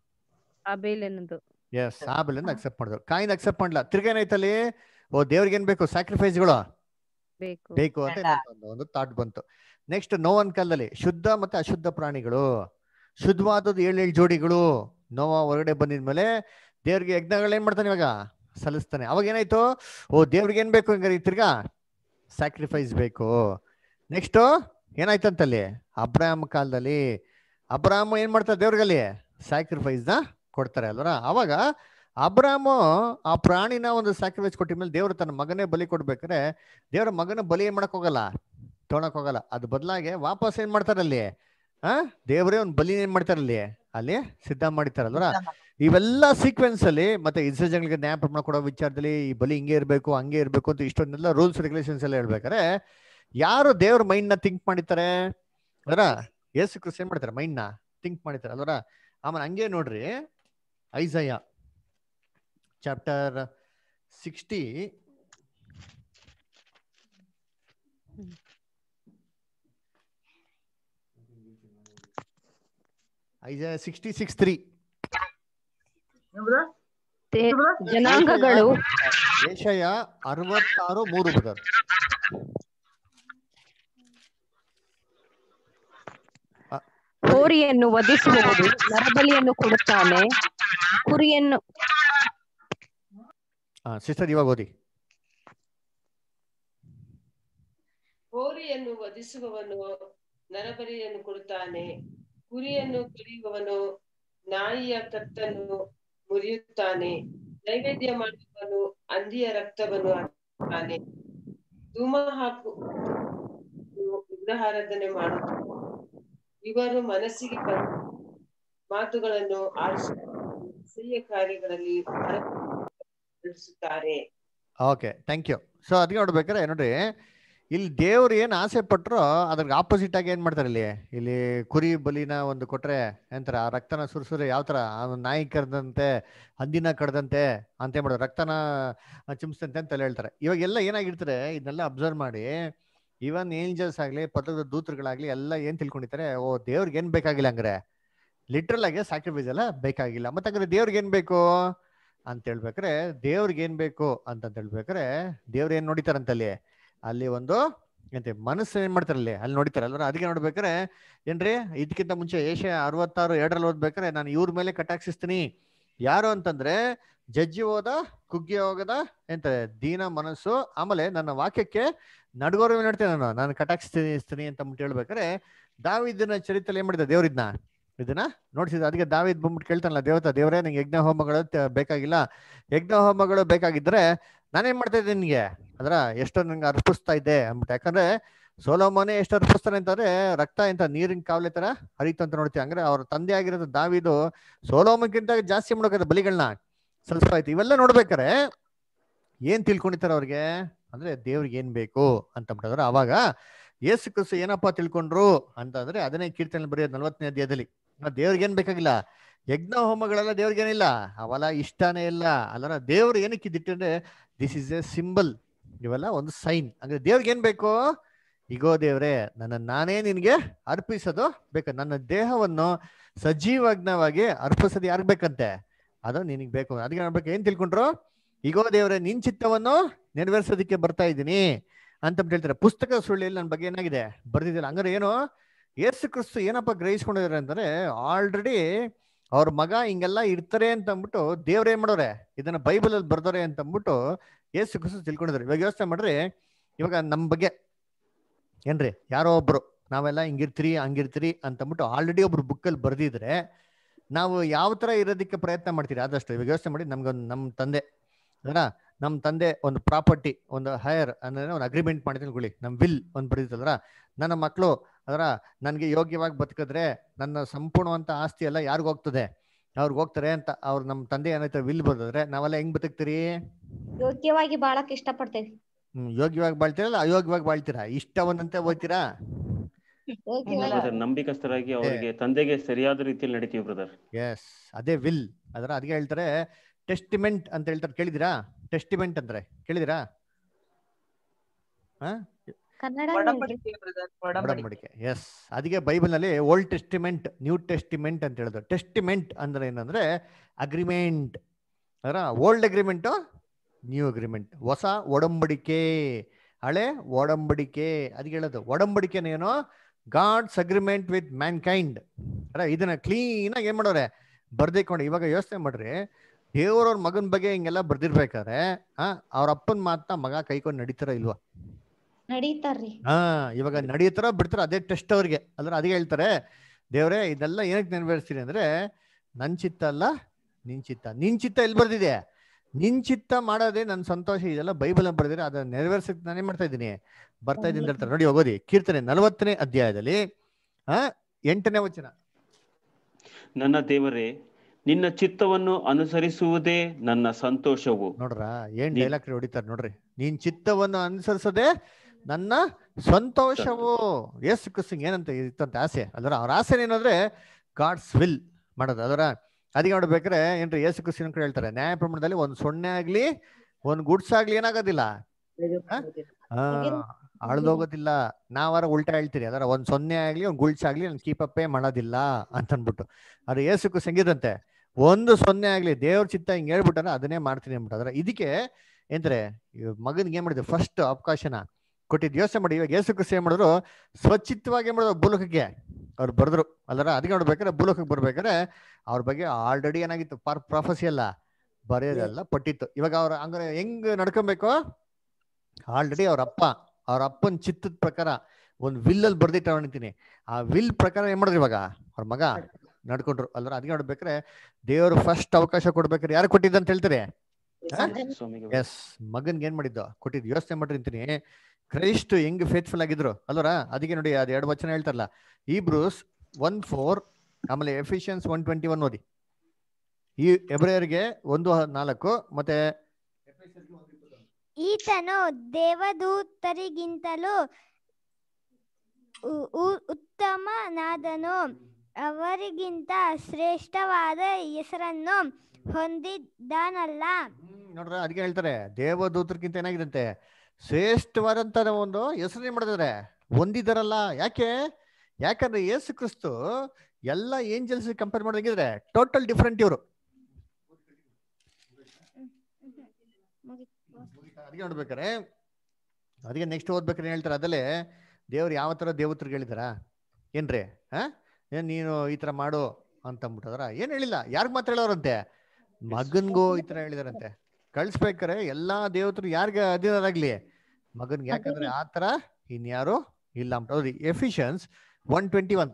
ಆ ಬೇಲೆನದು ಎಸ್ ಆಬೇಲಿಂದ ಅಕ್ಸೆಪ್ಟ್ ಮಾಡಿದ್ರು ಕಾಯಿನ್ ಅಕ್ಸೆಪ್ಟ್ ಮಾಡಲ್ಲ ತಿರ್ಗಾ ಏನಾಯ್ತಲ್ಲಿ ಓ ದೇವ್ರಿಗೆ ಏನ್ ಬೇಕು ಸ್ಯಾಕ್ರಿಫೈಸ್ಗಳು ಬೇಕು ಬೇಕು ಅಂತ ಏನಾಯ್ತು ಒಂದು- ಒಂದು ಥಾಟ್ ಬಂತು ನೆಕ್ಸ್ಟ್ ನೋವನ್ ಕಾಲದಲ್ಲಿ ಶುದ್ಧ ಮತ್ತೆ ಅಶುದ್ಧ ಪ್ರಾಣಿಗಳು ಶುದ್ಧವಾದದ್ದು ಏಳು ಏಳು ಜೋಡಿಗಳು ನೋವ ಹೊರಗಡೆ ಬಂದಿದ್ಮೇಲೆ ದೇವ್ರಿಗೆ ಯಜ್ಞಗಳು ಏನ್ ಮಾಡ್ತಾನೆ ಇವಾಗ ಸಲ್ಲಿಸ್ತಾನೆ ಅವಾಗ ಏನಾಯ್ತು ಓ ದೇವ್ರಿಗೆ ಏನ್ ಬೇಕು ಹಂಗಾರೆ ಈ ತಿರ್ಗಾ ಸ್ಯಾಕ್ರಿಫೈಸ್ ಬೇಕು ನೆಕ್ಸ್ಟ್ ಏನಾಯ್ತಂತಲ್ಲಿ ಅಬ್ರಾಹಂ ಕಾಲದಲ್ಲಿ ಅಬ್ರಾಹಂ ಏನ್ ಮಾಡ್ತಾರೆ ದೇವ್ರಿಗಲ್ಲಿ ಸ್ಯಾಕ್ರಿಫೈಸ್ ನ ಕೊಡ್ತಾರೆ ಅಲ್ವರ ಅವಾಗ ಅಬ್ರಾಮು ಆ ಪ್ರಾಣಿನ ಒಂದು ಸ್ಯಾಕ್ರಿಫೈಸ್ ಕೊಟ್ಟಿದ್ಮೇಲೆ ದೇವ್ರು ತನ್ನ ಮಗನೇ ಬಲಿ ಕೊಡ್ಬೇಕಾದ್ರೆ ದೇವ್ರ ಮಗನ ಬಲಿ ಏನ್ ಮಾಡಕ್ ಹೋಗಲ್ಲ ತೊಗೊಳಕ್ ಹೋಗಲ್ಲ ಅದು ಬದಲಾಗಿ ವಾಪಸ್ ಏನ್ ಮಾಡ್ತಾರೆ ಅಲ್ಲಿ ಆ ದೇವರೇ ಒಂದು ಬಲಿ ಏನ್ ಮಾಡ್ತಾರೆ ಅಲ್ಲಿ ಅಲ್ಲಿ ಸಿದ್ಧ ಮಾಡಿರ್ತಾರಲ್ವರ ಇವೆಲ್ಲ ಸೀಕ್ವೆನ್ಸ್ ಅಲ್ಲಿ ಮತ್ತೆ ಇಸ್ರೇಜನ್ಗಳಿಗೆ ನ್ಯಾಯ ಪ್ರಮಾಣ ಕೊಡೋ ವಿಚಾರದಲ್ಲಿ ಈ ಬಲಿ ಹಿಂಗೆ ಇರಬೇಕು ಹಂಗೆ ಇರಬೇಕು ಅಂತ ಇಷ್ಟೊಂದೆಲ್ಲ ರೂಲ್ಸ್ ರೆಗ್ಯುಲೇಷನ್ಸ್ ಎಲ್ಲ ಹೇಳ್ಬೇಕಾರೆ ಯಾರು ದೇವ್ರ ಮೈಂಡ್ ನ ಥಿಂಕ್ ಮಾಡಿರ್ತಾರೆ ಅದರ ಯೇಸು ಕ್ರಿಸ್ತ ಏನ್ ಮಾಡ್ತಾರೆ ಮೈಂಡ್ ನ ಥಿಂಕ್ ಮಾಡಿರ್ತಾರೆ ಅಲ್ವರ ಆಮೇಲೆ ಹಂಗೆ ನೋಡ್ರಿ Isaiah chapter sixty Isaiah sixty six three ತೆ- ಜನಾಂಗಗಳು ಏಷಯ ಅರವತ್ತಾರು ಮೂರು ಬದರ್ ಹೋರಿಯನ್ನು ವಧಿಸುವವರು ನರಬಲಿಯನ್ನು ಕೊಡುತ್ತಾನೆ ಕುರಿಯನ್ನು ಹಾ ಸಿಸ್ಟರ್ ಇವಾಗ ಓದಿ ಹೋರಿಯನ್ನು ವಧಿಸುವವನು ನರಬಲಿಯನ್ನು ಕೊಡುತ್ತಾನೆ ಕುರಿಯನ್ನು ಕಡಿಯುವವನು ನಾಯಿಯ ಕತ್ತನ್ನು ಮುರಿಯುತ್ತಾನೆ ನೈವೇದ್ಯ ಮಾಡುವವನು ಹಂದಿಯ ರಕ್ತವನ್ನು ಹಾಕುತ್ತಾನೆ ಧೂಮ ಹಾಕು ವಿಗ್ರಹಾರಾಧನೆ ಮಾಡುತ್ತಾನೆ ಇವರು ಮನಸ್ಸಿಗೆ ಬಂದ ಮಾತುಗಳನ್ನು ಆರಿಸುತ್ತಾರೆ ಕಾರ್ಯಗಳಲ್ಲಿ ನಡೆಸುತ್ತಾರೆ ಓಕೆ ಥ್ಯಾಂಕ್ ಯು ಸೊ ಅದಕ್ಕೆ ನೋಡ್ಬೇಕಾರೆ ನೋಡ್ರಿ ಇಲ್ಲಿ ದೇವ್ರು ಏನು ಆಸೆ ಪಟ್ರೋ ಅದ್ರಿಗೆ ಆಪೋಸಿಟ್ ಆಗಿ ಏನ್ ಮಾಡ್ತಾರೆ ಇಲ್ಲಿ ಇಲ್ಲಿ ಕುರಿ ಬಲಿನ ಒಂದು ಕೊಟ್ರೆ ಏನಂತಾರೆ ಆ ರಕ್ತನ ಸುರಿಸಿದ್ರೆ ಯಾವ ತರ ಆ ಒಂದು ನಾಯಿ ಕಡ್ದಂತೆ ಹಂದಿನ ಕಡ್ದಂತೆ ಅಂತ ಏನ್ ಮಾಡೋದು ರಕ್ತನ ಚಿಮ್ಸ್ತಂತೆ ಅಂತ ಹೇಳ್ತಾರೆ ಇವಾಗ ಎಲ್ಲ ಏನಾಗಿರ್ತಾರೆ ಇದನ್ನೆಲ್ಲ ಅಬ್ಸರ್ವ್ ಮಾಡಿ ಈವನ್ ಏಂಜಲ್ಸ್ ಆಗ್ಲಿ ಪದದ ದೂತರುಗಳಾಗ್ಲಿ ಎಲ್ಲ ಏನ್ ತಿಳ್ಕೊಂಡಿರ್ತಾರೆ ಓ ದೇವ್ರಿಗೆ ಏನ್ ಬೇಕಾಗಿಲ್ಲ ಹಂಗಾರೆ ಲಿಟ್ರಲ್ ಆಗಿ ಸ್ಯಾಕ್ರಿಫೈಸ್ ಎಲ್ಲ ಬೇಕಾಗಿಲ್ಲ ಮತ್ತೆ ಹಂಗಾರೆ ದೇವ್ರಿಗೆ ಏನ್ ಬೇಕು ಅಂತ ಹೇಳ್ಬೇಕಾರೆ ದೇವ್ರಿಗೆ ಏನ್ ಬೇಕು ಅಂತ ಹೇಳ್ಬೇಕಾರೆ ದೇವ್ರ ಏನ್ ನೋಡಿತಾರಂತಲ್ಲಿ ಅಲ್ಲಿ ಒಂದು ಎಂತೆ ಮನಸ್ಸು ಏನ್ ಮಾಡ್ತಾರೆ ಅಲ್ಲಿ ಅಲ್ಲಿ ನೋಡಿತಾರೆ ಅಲ್ವ ಅದಕ್ಕೆ ನೋಡ್ಬೇಕಾರೆ ಏನ್ರಿ ಇದಕ್ಕಿಂತ ಮುಂಚೆ ಏಷ್ಯ ಅರವತ್ತಾರು ಎರಡರಲ್ಲಿ ಓದ್ಬೇಕಾರೆ ನಾನು ಇವ್ರ ಮೇಲೆ ಕಟಾಕ್ಷಿಸ್ತೀನಿ ಯಾರು ಅಂತಂದ್ರೆ ಜಜ್ಜಿ ಹೋದ ಕುಗ್ಗಿ ಹೋಗದ ಎಂತ ದೀನ ಮನಸ್ಸು ಆಮೇಲೆ ನನ್ನ ವಾಕ್ಯಕ್ಕೆ ನಡ್ಗೋರು ನೋಡ್ತೇನೆ ನಾನು ನಾನು ಕಟಾಕ್ಷಿಸ್ತೀನಿ ಅಂತ ಅಂದ್ಬಿಟ್ಟು ಹೇಳ್ಬೇಕಾರೆ ದಾವಿದನ ಚರಿತ್ರೆ ಏನ್ ಮಾಡಿದ ದೇವ್ರಿದ್ನ ಇದನ್ನ ನೋಡ್ಸಿದ ಅದಕ್ಕೆ ದಾವಿದ್ ಬಂದ್ಬಿಟ್ಟು ಕೇಳ್ತಾನಲ್ಲ ದೇವತ ದೇವರೇ ನಂಗೆ ಯಜ್ಞ ಹೋಮಗಳು ತ- ಬೇಕಾಗಿಲ್ಲ ಯಜ್ಞ ಹೋಮಗಳು ಬೇಕಾಗಿದ್ರೆ ನಾನೇನ್ ಮಾಡ್ತಾ ಇದ್ದೆ ನಿನ್ಗೆ ಅದ್ರ ಎಷ್ಟೋ ನಂಗೆ ಅರ್ಪಿಸ್ತಾ ಇದ್ದೆ ಅಂದ್ಬಿಟ್ಟು ಯಾಕಂದ್ರೆ ಸೋಲೋಮನೆ ಎಷ್ಟು ಅರ್ಪಿಸ್ತಾನೆ ಅಂತಂದ್ರೆ ರಕ್ತ ಇಂತ ನೀರಿನ ಕಾವಲೆ ತರ ಹರಿತು ಅಂತ ನೋಡ್ತೀವಿ ಅಂದ್ರೆ ಅವ್ರ ತಂದೆ ಆಗಿರೋದು ದಾವಿದು ಸೋಲೋಮಕ್ಕಿಂತ ಜಾಸ್ತಿ ಮಾಡೋಕೆ ಬಲಿಗಳನ್ನ ಸಲ್ಲಿಸ್ತಾ ಇವೆಲ್ಲ ನೋಡ್ಬೇಕಾರೆ ಏನ್ ತಿಳ್ಕೊಂಡಿರ್ತಾರೆ ಅವ್ರಿಗೆ ಅಂದ್ರೆ ದೇವ್ರಿಗೆ ಏನ್ ಬೇಕು ಅಂತ ಬಿಟ್ಟಿದ್ರೆ ಅವಾಗ ಯೇಸು ಕ್ರಿಸ್ತು ಏನಪ್ಪಾ ತಿಳ್ಕೊಂಡ್ರು ಅಂತಂದ್ರೆ ಅದನ್ನೇ ಕೀರ್ತನೆ ಬರೆಯೋದು ನಲ್ವತ್ತನೇ ಅಧ್ಯಾಯದಲ್ಲಿ ಆ ದೇವ್ರಿಗೆ ಏನ್ ಬೇಕಾಗಿಲ್ಲ ಯಜ್ಞ ಹೋಮಗಳೆಲ್ಲ ದೇವ್ರಿಗೇನಿಲ್ಲ ಅವೆಲ್ಲ ಇಷ್ಟನೇ ಇಲ್ಲ ಅಲ್ಲರ ದೇವ್ರು ಏನಕ್ಕೆ ಇದ್ದಿಟ್ಟಂದ್ರೆ ದಿಸ್ ಇಸ್ ಎ ಸಿಂಬಲ್ ಇವೆಲ್ಲ ಒಂದು ಸೈನ್ ಅಂದ್ರೆ ದೇವ್ರಿಗೆ ಏನ್ ಬೇಕು ಇಗೋ ದೇವ್ರೆ ನನ್ನ ನಾನೇ ನಿನಗೆ ಅರ್ಪಿಸೋದು ಬೇಕು ನನ್ನ ದೇಹವನ್ನು ಸಜೀವಜ್ಞವಾಗಿ ಅರ್ಪಿಸೋದು ಯಾರಿಗ್ ಬೇಕಂತೆ ಅದು ನಿನಗೆ ಬೇಕು ಅದಕ್ಕೆ ನೋಡ್ಬೇಕು ಏನ್ ತಿಳ್ಕೊಂಡ್ರು ಇಗೋ ದೇವ್ರೆ ನಿನ್ ಚಿತ್ತವನ್ನು ನೆರವೇರಿಸೋದಕ್ಕೆ ಬರ್ತಾ ಇದ್ದೀನಿ ಅಂತ ಹೇಳ್ತಾರೆ ಪುಸ್ತಕ ಸುಳ್ಳಿಯಲ್ಲಿ ನನ್ನ ಬಗ್ಗೆ ಏನಾಗಿದೆ ಬರ್ದಿದ್ದಿಲ್ಲ ಹಂಗಾರೆ ಏನು ಯೇಸು ಕ್ರಿಸ್ತು ಏನಪ್ಪ ಗ್ರಹಿಸ್ಕೊಂಡಿದ್ದಾರೆ ಅಂತಂದ್ರೆ ಆಲ್ರೆಡಿ ಅವ್ರ ಮಗ ಹಿಂಗೆಲ್ಲ ಇರ್ತಾರೆ ಅಂತ ಅಂದ್ಬಿಟ್ಟು ದೇವ್ರ ಏನ್ ಮಾಡೋರೆ ಇದನ್ನ ಬೈಬಲ್ ಅಲ್ಲಿ ಬರ್ದವ್ರೆ ಅಂತ ಅಂದ್ಬಿಟ್ಟು ಯೇಸು ಕ್ರಿಸ್ತು ತಿಳ್ಕೊಂಡಿದ್ದಾರೆ ಇವಾಗ ಯೋಚನೆ ಮಾಡ್ರಿ ಇವಾಗ ನಮ್ಮ ಬಗ್ಗೆ ಏನ್ರಿ ಯಾರೋ ಒಬ್ರು ನಾವೆಲ್ಲ ಹಿಂಗಿರ್ತೀರಿ ಹಂಗಿರ್ತೀರಿ ಅಂತ ಅಂದ್ಬಿಟ್ಟು ಆಲ್ರೆಡಿ ಒಬ್ರು ಬುಕ್ಕಲ್ಲಿ ಬರ್ದಿದ್ರೆ ನಾವು ಯಾವ ತರ ಇರೋದಕ್ಕೆ ಪ್ರಯತ್ನ ಮಾಡ್ತೀರಿ ಆದಷ್ಟು ಇವಾಗ ಯೋಚನೆ ಮಾಡಿ ನಮ್ಗೊಂದು ನಮ್ಮ ತಂದೆ ಅದರ ನಮ್ಮ ತಂದೆ ಒಂದು ಪ್ರಾಪರ್ಟಿ ಒಂದು ಹೈಯರ್ ಅಂದ್ರೆ ಒಂದು ಅಗ್ರಿಮೆಂಟ್ ಮಾಡಿ ತಿಳ್ಕೊಳ್ಳಿ ನಮ್ಮ ವಿಲ್ ಒಂದು ಬರೀತಲ್ರ ನನ್ನ ಮಕ್ಕಳು ಅದರ ನನಗೆ ಯೋಗ್ಯವಾಗಿ ಬದುಕಿದ್ರೆ ನನ್ನ ಸಂಪೂರ್ಣವಂತ ಆಸ್ತಿ ಎಲ್ಲ ಯಾರಿಗ ಹೋಗ್ತದೆ ಅವ್ರಿಗೆ ಹೋಗ್ತಾರೆ ಅಂತ ಅವ್ರು ನಮ್ಮ ತಂದೆ ಏನಾಯ್ತು ವಿಲ್ ಬರ್ದಿದ್ರೆ ನಾವೆಲ್ಲ ಹೆಂಗ್ ಬದುಕ್ತೀರಿ ಯೋಗ್ಯವಾಗಿ ಬಾಳಕ್ ಇಷ್ಟಪಡ್ತೇವಿ ಹ್ಮ್ ಯೋಗ್ಯವಾಗಿ ಬಾಳ್ತೀರಲ್ಲ ಅಯೋಗ್ಯವಾಗಿ ಬಾಳ್ತೀರಾ ಇಷ್ಟವನ್ನಂತೆ ಹೋಗ್ತೀರಾ ಯೋಗ್ಯವಾಗಿ ಬ್ರದರ್ ನಂಬಿಕಸ್ಥರಾಗಿ ಅವರಿಗೆ ತಂದೆಗೆ ಸರಿಯಾದ ರೀತಿಯಲ್ಲಿ ನಡಿತೀವಿ ಬ್ರದರ್ ಎಸ್ ಅದೇ ವಿಲ್ ಅದರ ಅದಕ್ಕೆ ಹೇಳ್ತಾರೆ ಟೆಸ್ಟಿಮೆಂಟ್ ಅಂತ ಹೇಳ್ತಾರೆ ಕೇಳಿದಿರಾ ಟೆಸ್ಟಿಮೆಂಟ್ ಅಂದ್ರೆ ಕೇಳಿದಿರಾ ಹಾ ಕನ್ನಡ ಒಡಂಬಡಿಕೆ ಬ್ರದರ್ ಒಡಂಬಡಿಕೆ ಒಡಂಬಡಿಕೆ ಎಸ್ ಅದಕ್ಕೆ ಬೈಬಲ್ ನಲ್ಲಿ ಓಲ್ಡ್ ಟೆಸ್ಟಿಮೆಂಟ್ ನ್ಯೂ ಟೆಸ್ಟಿಮೆಂಟ್ ಅಂತ ಹೇಳಿದ್ರು ಟೆಸ್ಟಿಮೆಂಟ್ ಅಂದ್ರೆ ಏನಂದ್ರೆ ಅಗ್ರಿಮೆಂಟ್ ಅದರ ಓಲ್ಡ್ ಅಗ್ರಿಮೆಂಟ್ ನ್ಯೂ ಅಗ್ರಿಮೆಂಟ್ ಹೊಸ ಒಡಂಬಡಿಕೆ ಹಳೆ ಒಡಂಬಡಿಕೆ ಅದಕ್ಕೆ ಹೇಳೋದು ಒಡಂಬಡಿಕೆನೇನೋ God's agreement with mankind ಅಲ್ಲ ಇದನ್ನ ಕ್ಲೀನ್ ಆಗಿ ಏನ್ ಮಾಡೋರೆ ಬರ್ದೇಕೊಂಡು ಇವಾಗ ಯೋಚನೆ ಮಾಡ್ರಿ ದೇವ್ರವ್ರ ಮಗನ ಬಗ್ಗೆ ಹಿಂಗೆಲ್ಲ ಬರ್ದಿರ್ಬೇಕಾದ್ರೆ ಆ ಅವ್ರ ಅಪ್ಪನ ಮಾತನ್ನ ಮಗ ಕೈಕೊಂಡು ನಡೀತಾರ ಇಲ್ವಾ ನಡೀತಾರ್ರಿ ಹಾ ಇವಾಗ ನಡೆಯುತ್ತಾರ ಬಿಡ್ತಾರ ಅದೇ ಟೆಸ್ಟ್ ಅವ್ರಿಗೆ ಅಂದ್ರೆ ಅದೇ ಹೇಳ್ತಾರೆ ದೇವ್ರೆ ಇದೆಲ್ಲ ಏನಕ್ಕೆ ನೆರವೇರಿಸ್ತೀನಿ ಅಂದ್ರೆ ನನ್ ಚಿತ್ತ ಅಲ್ಲ ನಿನ್ ಚಿತ್ತ ನಿನ್ ಚಿತ್ತ ಎಲ್ಲಿ ಬರ್ದಿದೆ ನಿನ್ ಚಿತ್ತ ಮಾಡೋದೇ ನನ್ ಸಂತೋಷ ಇದೆಲ್ಲ ಬೈಬಲ್ ಬರ್ದಿದ್ರೆ ಅದನ್ನ ನೆರವೇರ್ಸಕ್ ನಾನೇ ಮಾಡ್ತಾ ಇದ್ದೀನಿ ಬರ್ತಾ ಇದ್ದೀನಿ ಅಂತ ಹೇಳ್ತಾರೆ ನೋಡಿ ಹೋಗೋದಿ ಕೀರ್ತನೆ ನಲವತ್ತನೇ ಅಧ್ಯಾಯದಲ್ಲಿ ಆ ಎಂಟನೇ ವಚನ ನನ್ನ ದೇವರೇ ನಿನ್ನ ಚಿತ್ತವನ್ನು ಅನುಸರಿಸುವುದೇ ನನ್ನ ಸಂತೋಷವು ನೋಡ್ರ ಏನ್ ನೀ- ಡೈಲಾಗ್ ಹೊಡಿತಾರೆ ನೋಡ್ರಿ ನೀನ್ ಚಿತ್ತವನ್ನು ಅನುಸರಿಸದೆ ನನ್ನ ಸಂತೋಷವು ಯೇಸು ಕ್ರಿಸ್ತಂಗ್ ಏನಂತ ಇತ್ತಂತ ಆಸೆ ಅದರ ಅವ್ರ ಆಸೆ ಏನಂದ್ರೆ ಗಾಡ್ಸ್ ವಿಲ್ ಮಾಡೋದು ಅದರ ಅದಕ್ಕೆ ನೋಡ್ಬೇಕಾರೆ ಏನ್ರಿ ಯೇಸು ಕ್ರಿಸ್ತನ ಕಡೆ ಹೇಳ್ತಾರೆ ನ್ಯಾಯ ಪ್ರಮಾಣದಲ್ಲಿ ಒಂದ್ ಸೊನ್ನೆ ಆಗ್ಲಿ ಒಂದ್ ಗುಡ್ಸ್ ಆಗ್ಲಿ ಏನಾಗೋದಿಲ್ಲ ಹಾ ಅಳ್ದೋಗೋದಿಲ್ಲ ನಾವಾರ ಉಲ್ಟಾ ಹೇಳ್ತೀರಿ ಅದರ ಒಂದ್ ಸೊನ್ನೆ ಆಗ್ಲಿ ಒಂದ್ ಗುಳ್ಸ್ ಆಗ್ಲಿ ನನ್ ಕೀಪಪ್ಪೇ ಮಾಡೋದಿಲ್ಲ ಅಂತ ಅನ್ಬಿಟ್ಟು ಅದ್ರ ಏಸಕ್ಕೂ ಸಂಗೀತಂತೆ ಒಂದು ಸೊನ್ನೆ ಆಗ್ಲಿ ದೇವ್ರ ಚಿತ್ತ ಹಿಂಗ್ ಹೇಳ್ಬಿಟ್ಟಾರ ಅದನ್ನೇ ಮಾಡ್ತೀನಿ ಅಂದ್ಬಿಟ್ಟು ಅದ್ರ ಇದಕ್ಕೆ ಏನ್ರೆ ಮಗನ್ಗೆ ಏನ್ ಮಾಡಿದ್ರು ಫಸ್ಟ್ ಅವಕಾಶನ ಕೊಟ್ಟಿದ್ ಯೋಚನೆ ಮಾಡಿ ಇವಾಗ ಏಸು ಕ್ರಿಸ್ತ ಏನ್ ಮಾಡಿದ್ರು ಸ್ವಚಿತ್ತವಾಗಿ ಏನ್ ಮಾಡಿದ್ರು ಭೂಲೋಕಕ್ಕೆ ಅವ್ರು ಬರ್ದ್ರು ಅಲ್ಲರ ಅದಕ್ಕೆ ನೋಡ್ಬೇಕಾದ್ರೆ ಭೂಲೋಕಕ್ಕೆ ಬರ್ಬೇಕಾದ್ರೆ ಅವ್ರ ಬಗ್ಗೆ ಆಲ್ರೆಡಿ ಏನಾಗಿತ್ತು ಪಾರ್ ಪ್ರಾಫಸಿ ಅಲ್ಲ ಬರೆಯೋದೆಲ್ಲ ಪಟ್ಟಿತ್ತು ಇವಾಗ ಅವ್ರ ಹಂಗಾರೆ ಹೆಂಗ್ ನಡ್ಕೊಬೇಕು ಆಲ್ರೆಡಿ ಅವ್ರ ಅಪ್ಪ ಅವ್ರ ಅಪ್ಪನ ಚಿತ್ತದ ಪ್ರಕಾರ ಒಂದು ವಿಲ್ ಅಲ್ಲಿ ಬರ್ದಿಟ್ಟು ಅನ್ತೀನಿ ಆ ವಿಲ್ ಪ್ರಕಾರ ಏನ್ ಮಾಡಿದ್ರು ಇವಾಗ ಅವ್ರ ಮಗ ನಡ್ಕೊಂಡ್ರು ಅಲ್ರ ಅದಕ್ಕೆ ನೋಡ್ಬೇಕಾರೆ ದೇವರು ಫಸ್ಟ್ ಅವಕಾಶ ಕೊಡ್ಬೇಕಾದ್ರೆ ಯಾರು ಕೊಟ್ಟಿದ್ದ ಅಂತ ಹೇಳ್ತಾರೆ ಸ್ವಾಮಿಗೆ ಎಸ್ ಮಗನ್ಗೆ ಏನ್ ಮಾಡಿದ್ದು ಕೊಟ್ಟಿದ್ದು ಯೋಚನೆ ಮಾಡ್ರಿ ಅಂತೀನಿ ಕ್ರೈಸ್ಟ್ ಹೆಂಗ್ ಫೇತ್ಫುಲ್ ಆಗಿದ್ರು ಅಲ್ವರ ಅದಕ್ಕೆ ನೋಡಿ ಅದ್ ಎರಡು ವಚನ ಹೇಳ್ತಾರಲ್ಲ ಈ ಬ್ರೂಸ್ ಒನ್ ಫೋರ್ ಆಮೇಲೆ ಎಫಿಷಿಯನ್ಸ್ ಒನ್ ಟ್ವೆಂಟಿ ಒನ್ ಓದಿ ಈ ಎಬ್ರಿಯರ್ಗೆ ಒಂದು ನಾಲ್ಕು ಮತ್ತೆ ಈತನು ದೇವದೂತರಿಗಿಂತಲೂ ಉ- ಉ- ಉತ್ತಮನಾದನು ಅವರಿಗಿಂತ ಶ್ರೇಷ್ಠವಾದ ಹೆಸರನ್ನು ಹೊಂದಿದ್ದಾನಲ್ಲ ನೋಡ್ರ ಅದಕ್ಕೆ ಹೇಳ್ತಾರೆ ದೇವದೂತರಿಗಿಂತ ಏನಾಗಿದಂತೆ ಶ್ರೇಷ್ಠವಾದಂತ ಒಂದು ಹೆಸರು ಏನ್ ಮಾಡಿದಾರೆ ಹೊಂದಿದಾರಲ್ಲ ಯಾಕೆ ಯಾಕಂದ್ರೆ ಯೇಸು ಕ್ರಿಸ್ತು ಎಲ್ಲ ಏಂಜಲ್ಸ್ ಕಂಪೇರ್ ಮಾಡಿದ್ರೆ ಟೋಟಲ್ ಡಿಫ್ರೆಂಟ್ ಇವರು ಅದಕ್ಕೆ ನೋಡ್ಬೇಕಾರೆ ಅದಕ್ಕೆ ನೆಕ್ಸ್ಟ್ ಓದ್ಬೇಕಾರೆ ಏನ್ ಹೇಳ್ತಾರೆ ಅದಲ್ಲೇ ದೇವ್ರು ಯಾವ ತರ ದೇವತ್ರಿಗೆ ಹೇಳಿದಾರ ಏನ್ರಿ ಹಾ ಏನ್ ನೀನು ಈ ತರ ಮಾಡು ಅಂತ ಅಂದ್ಬಿಟ್ಟದ್ರ ಏನ್ ಹೇಳಿಲ್ಲ ಯಾರಿಗ್ ಮಾತ್ರ ಹೇಳೋರಂತೆ ಮಗನ್ಗೂ ಈ ತರ ಹೇಳಿದಾರಂತೆ ಕಳ್ಸ್ಬೇಕಾರೆ ಎಲ್ಲಾ ದೇವತರು ಯಾರಿಗ ಅಧೀನರಾಗ್ಲಿ ಮಗನ್ಗೆ ಯಾಕಂದ್ರೆ ಆ ತರ ಇನ್ಯಾರು ಇಲ್ಲ ಅಂತ ಹೌದು Ephesians one twenty one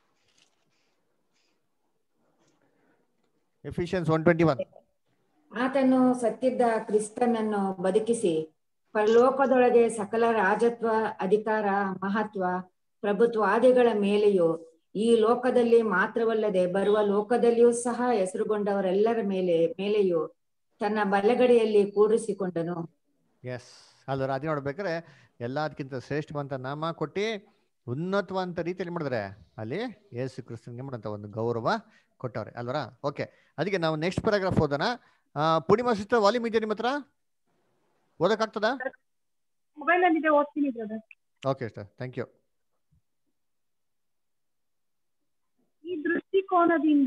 Ephesians one twenty one ಆತನು ಸತ್ತಿದ್ದ ಕ್ರಿಸ್ತನನ್ನು ಬದುಕಿಸಿ ಪರಲೋಕದೊಳಗೆ ಸಕಲ ರಾಜತ್ವ ಅಧಿಕಾರ ಮಹತ್ವ ಪ್ರಭುತ್ವಾದಿಗಳ ಮೇಲೆಯೂ ಈ ಲೋಕದಲ್ಲಿ ಮಾತ್ರವಲ್ಲದೆ ಬರುವ ಲೋಕದಲ್ಲಿಯೂ ಸಹ ಹೆಸರುಗೊಂಡವರೆಲ್ಲರ ಮೇಲೆ ಮೇಲೆಯೂ ತನ್ನ ಬಲಗಡೆಯಲ್ಲಿ ಕೂಡಿಸಿಕೊಂಡನು ಎಸ್ ಅಲ್ವರ ಅದೇ ನೋಡ್ಬೇಕಾದ್ರೆ ಎಲ್ಲದಕ್ಕಿಂತ ಶ್ರೇಷ್ಠವಂತ ನಾಮ ಕೊಟ್ಟು ಉನ್ನತವಂತ ರೀತಿಯಲ್ಲಿ ಮಾಡಿದ್ರೆ ಅಲ್ಲಿ ಯೇಸು ಕ್ರಿಸ್ತನ್ಗೆ ಮಾಡಂತ ಒಂದು ಗೌರವ ಕೊಟ್ಟವ್ರೆ ಅಲ್ವರ ಓಕೆ ಅದಕ್ಕೆ ನಾವು ನೆಕ್ಸ್ಟ್ ಪ್ಯಾರಾಗ್ರಾಫ್ ಓದೋಣ ಆ, ಪೂರ್ಣಿಮಾ ಸಿಸ್ಟರ್ ವಾಲ್ಯೂಮ್ ಇದೆಯಾ ನಿಮ್ಮ ಹತ್ರ ಓದಕ್ಕಾಗ್ತದಾ ಮೊಬೈಲ್ ಅಲ್ಲಿ ಇದೆ ಓದ್ತೀನಿ brother okay sir thank you ಈ ದೃಷ್ಟಿಕೋನದಿಂದ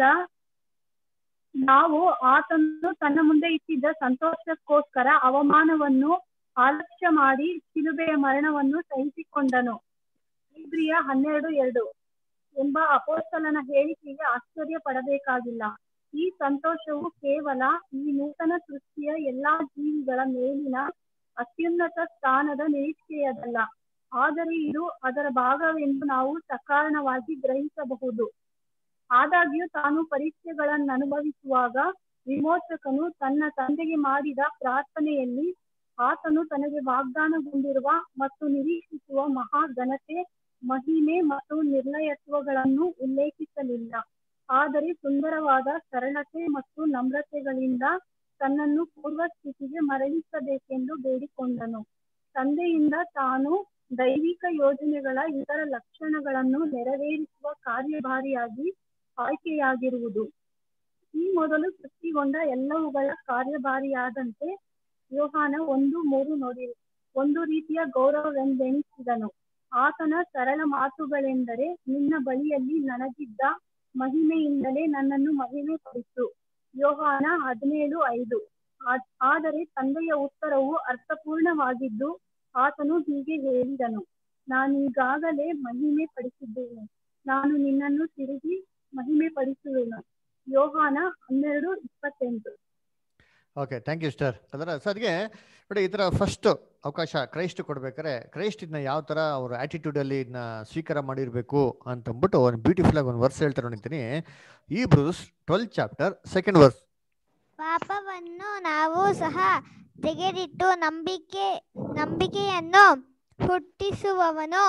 ನಾವು ಆತನು ತನ್ನ ಮುಂದೆ ಇಟ್ಟಿದ್ದ ಸಂತೋಷಕ್ಕೋಸ್ಕರ ಅವಮಾನವನ್ನು ಆಲಕ್ಷ್ಯ ಮಾಡಿ ಶಿಲುಬೆಯ ಮರಣವನ್ನು ಸಹಿಸಿಕೊಂಡನು ಇಬ್ರಿಯ ಹನ್ನೆರಡು ಎರಡು ಎಂಬ ಅಪೋಸ್ತಲನ ಹೇಳಿಕೆಗೆ ಆಶ್ಚರ್ಯ ಪಡಬೇಕಾಗಿಲ್ಲ ಈ ಸಂತೋಷವು ಕೇವಲ ಈ ನೂತನ ಸೃಷ್ಟಿಯ ಎಲ್ಲಾ ಜೀವಿಗಳ ಮೇಲಿನ ಅತ್ಯುನ್ನತ ಸ್ಥಾನದ ನಿರೀಕ್ಷೆಯದಲ್ಲ ಆದರೆ ಇದು ಅದರ ಭಾಗವೆಂದು ನಾವು ಸಕಾರಣವಾಗಿ ಗ್ರಹಿಸಬಹುದು ಆದಾಗ್ಯೂ ತಾನು ಪರೀಕ್ಷೆಗಳನ್ನು ಅನುಭವಿಸುವಾಗ ವಿಮೋಚಕನು ತನ್ನ ತಂದೆಗೆ ಮಾಡಿದ ಪ್ರಾರ್ಥನೆಯಲ್ಲಿ ಆತನು ತನಗೆ ವಾಗ್ದಾನಗೊಂಡಿರುವ ಮತ್ತು ನಿರೀಕ್ಷಿಸುವ ಮಹಾ ಘನತೆ ಮಹಿಮೆ ಮತ್ತು ನಿರ್ಲಯತ್ವಗಳನ್ನು ಉಲ್ಲೇಖಿಸಲಿಲ್ಲ ಆದರೆ ಸುಂದರವಾದ ಸರಳತೆ ಮತ್ತು ನಮ್ರತೆಗಳಿಂದ ತನ್ನನ್ನು ಪೂರ್ವ ಸ್ಥಿತಿಗೆ ಮರಳಿಸಬೇಕೆಂದು ಬೇಡಿಕೊಂಡನು ತಂದೆಯಿಂದ ತಾನು ದೈವಿಕ ಯೋಜನೆಗಳ ಇತರ ಲಕ್ಷಣಗಳನ್ನು ನೆರವೇರಿಸುವ ಕಾರ್ಯಭಾರಿಯಾಗಿ ಆಯ್ಕೆಯಾಗಿರುವುದು ಈ ಮೊದಲು ಸೃಷ್ಟಿಗೊಂಡ ಎಲ್ಲವುಗಳ ಕಾರ್ಯಭಾರಿಯಾದಂತೆ ಯೋಹಾನ ಒಂದು ಮೂರು ನೋಡಿ ಒಂದು ರೀತಿಯ ಗೌರವವೆಂದೆಣಿಸಿದನು ಆತನ ಸರಳ ಮಾತುಗಳೆಂದರೆ ನಿನ್ನ ಬಳಿಯಲ್ಲಿ ನನಗಿದ್ದ ಮಹಿಮೆಯಿಂದಲೇ ನನ್ನನ್ನು ಮಹಿಮೆ ಪಡಿಸು ಯೋಹಾನ ಹದಿನೇಳು ಐದು ಆದ್- ಆದರೆ ತಂದೆಯ ಉತ್ತರವು ಅರ್ಥಪೂರ್ಣವಾಗಿದ್ದು ಆತನು ಹೀಗೆ ಹೇಳಿದನು ನಾನೀಗಾಗಲೇ ಮಹಿಮೆ ಪಡಿಸಿದ್ದೇನೆ ನಾನು ನಿನ್ನನ್ನು ತಿರುಗಿ ಮಹಿಮೆ ಪಡಿಸುವೆನು ಯೋಹಾನ ಹನ್ನೆರಡು ಇಪ್ಪತ್ತೆಂಟು ಓಕೆ ಥ್ಯಾಂಕ್ ಯು ಸ್ಟರ್ ಅದರ ಸೊ ಅದಕ್ಕೆ ನೋಡಿ ಈ ಥರ ಫಸ್ಟ್ ಅವಕಾಶ ಕ್ರೈಸ್ಟ್ ಕೊಡ್ಬೇಕಾದ್ರೆ ಕ್ರೈಸ್ಟ್ ಇದನ್ನ ಯಾವ ಥರ ಅವ್ರ ಆಟಿಟ್ಯೂಡಲ್ಲಿ ಇದನ್ನ ಸ್ವೀಕಾರ ಮಾಡಿರಬೇಕು ಅಂತಂದ್ಬಿಟ್ಟು ಒಂದು ಬ್ಯೂಟಿಫುಲ್ ಆಗಿ ಒಂದು ವರ್ಸ್ ಹೇಳ್ತಾರೆ ನೋಡಿದ್ದೀನಿ Hebrews twelve chapter second verse ಪಾಪವನ್ನು ನಾವು ಸಹ ತೆಗೆದಿಟ್ಟು ನಂಬಿಕೆ ನಂಬಿಕೆಯನ್ನು ಹುಟ್ಟಿಸುವವನು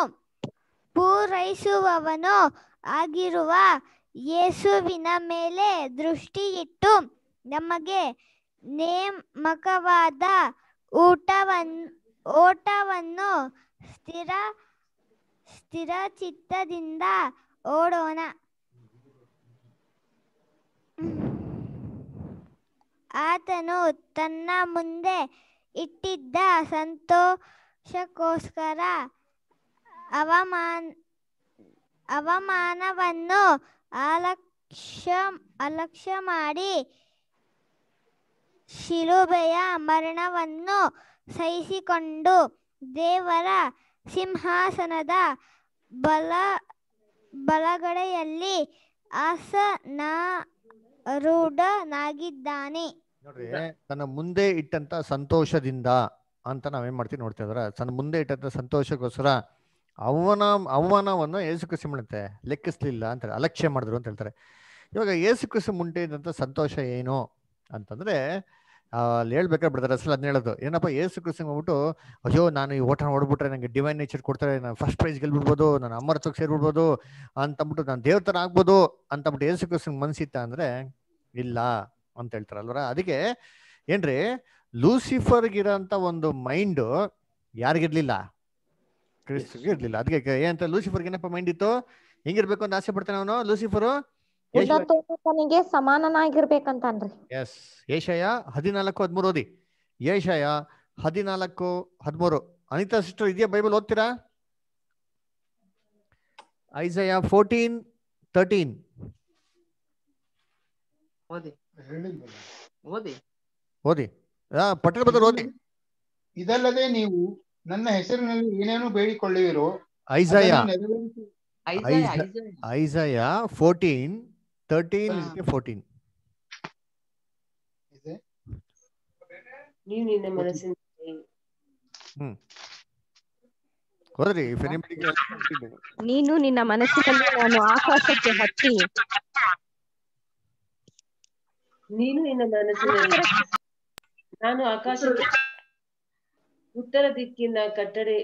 ಪೂರೈಸುವವನು ಆಗಿರುವ ಯೇಸುವಿನ ಮೇಲೆ ದೃಷ್ಟಿಯಿಟ್ಟು ನಮಗೆ ನೇಮಕವಾದ ಊಟವನ್ನು ಓಟವನ್ನು ಸ್ಥಿರ ಸ್ಥಿರ ಚಿತ್ತದಿಂದ ಓಡೋಣ ಆತನು ತನ್ನ ಮುಂದೆ ಇಟ್ಟಿದ್ದ ಸಂತೋಷಕ್ಕೋಸ್ಕರ ಅವಮಾನ ಅವಮಾನವನ್ನು ಅಲಕ್ಷ್ಯ ಅಲಕ್ಷ್ಯ ಮಾಡಿ ಶಿಲುಬೆಯ ಮರಣವನ್ನು ಸಹಿಸಿಕೊಂಡು ದೇವರ ಸಿಂಹಾಸನದ ಬಲ ಬಲಗಡೆಯಲ್ಲಿ ಆಸನಾರೂಢನಾಗಿದ್ದಾನೆ ನೋಡ್ರಿ ತನ್ನ ಮುಂದೆ ಇಟ್ಟಂತ ಸಂತೋಷದಿಂದ ಅಂತ ನಾವೇನ್ ಮಾಡ್ತೀವಿ ನೋಡ್ತಾ ಇದಾರೆ ತನ್ನ ಮುಂದೆ ಇಟ್ಟಂತ ಸಂತೋಷಕ್ಕೋಸ್ಕರ ಅವನ ಅವಮಾನವನ್ನು ಏಸು ಕ್ರಿಸ್ತು ಮಾಡುತ್ತೆ ಲೆಕ್ಕಿಸ್ಲಿಲ್ಲ ಅಂತಾರೆ ಅಲಕ್ಷ್ಯ ಮಾಡಿದ್ರು ಅಂತ ಹೇಳ್ತಾರೆ ಇವಾಗ ಏಸು ಕ್ರಿಸ್ತು ಮುಂದೆ ಇದ್ದಂತ ಸಂತೋಷ ಏನು ಅಂತಂದ್ರೆ ಆ, ಅಲ್ಲಿ ಹೇಳ್ಬೇಕಾದ್ರೆ ಬಿಡ್ತಾರೆ ಅಸಲು ಅದನ್ನ ಹೇಳೋದು ಏನಪ್ಪ ಏಸು ಕ್ರಿಸ್ತು ಹೋಗ್ಬಿಟ್ಟು ಅಯ್ಯೋ ನಾನು ಈ ಓಟ ಹೊಡ್ಬಿಟ್ರೆ ನನಗೆ ಡಿವೈನ್ ನೇಚರ್ ಕೊಡ್ತಾರೆ ನಾನು ಫಸ್ಟ್ ಪ್ರೈಸ್ ಗೆಲ್ಬಿಡ್ಬೋದು ನಾನು ಅಮರತ್ವಕ್ಕೆ ಸೇರ್ಬಿಡ್ಬೋದು ಅಂತಂದ್ಬಿಟ್ಟು ನಾನು ದೇವ್ರ ಥರ ಆಗ್ಬೋದು ಅಂತಂದ್ಬಿಟ್ಟು ಏಸು ಕ್ರಿಸ್ತಂಗೆ ಮನ್ಸಿತ್ತ ಅಂದ್ರೆ ಇಲ್ಲ ಅಂತ ಹೇಳ್ತಾರಲ್ವರ ಅದಕ್ಕೆ ಏನ್ರಿ ಲೂಸಿಫರ್ಗಿರೋಂಥ ಒಂದು ಮೈಂಡ್ ಯಾರಿಗಿರ್ಲಿಲ್ಲ ಕ್ರಿಸ್ತಿಗೆ ಇರ್ಲಿಲ್ಲ ಅದಕ್ಕೆ ಏನಂತ ಲೂಸಿಫರ್ಗೆ ಏನಪ್ಪ ಮೈಂಡ್ ಇತ್ತು ಹೆಂಗಿರ್ಬೇಕು ಅಂತ ಆಸೆ ಪಡ್ತಾನೆ ಅವನು ಲೂಸಿಫರು ಉನ್ನತೋನ್ನತನಿಗೆ ಸಮಾನನಾಗಿರ್ಬೇಕಂತಾನ್ರಿ ಎಸ್ ಏಷಯ ಹದಿನಾಲ್ಕು ಹದಿಮೂರು ಓದಿ ಏಷಯ ಹದಿನಾಲ್ಕು ಹದಿಮೂರು ಅನಿತಾ ಸಿಸ್ಟರ್ ಇದೆಯಾ ಬೈಬಲ್ ಓದ್ತೀರಾ ಐಸಯ ಫೋರ್ಟೀನ್ ತರ್ಟೀನ್ ಓದಿ ಓದಿ ಓದಿ ಆ, ಪಟ್ಟಣ ಬದಲು ಓದಿ ಇದಲ್ಲದೆ ನೀವು ನನ್ನ ಹೆಸರಿನಲ್ಲಿ ಏನೇನು ಬೇಡಿಕೊಳ್ಳುವಿರೋ ಐಸಯ ಅದನ್ನು ನೆರವೇರಿಸಿ ಐಸಯ ಐಸ- Isaiah Isaiah fourteen thirteen fourteen ನೀವು ನಿನ್ನ ಮನಸ್ಸಿನಲ್ಲಿ ಹ್ಮ್ ಹೋದ್ರಿ ಇಫ್ ಎನಿಬಡಿ ನೀನು ನಿನ್ನ ಮನಸ್ಸಿನಲ್ಲಿ ನಾನು ಆಕಾಶಕ್ಕೆ ಹತ್ತಿ ನೀನು ನಿನ್ನ ಮನಸ್ಸಿನಲ್ಲಿ ನಾನು ಆಕಾಶಕ್ಕೆ ಉತ್ತರ ದಿಕ್ಕಿನ ಕಟ್ಟಡೆ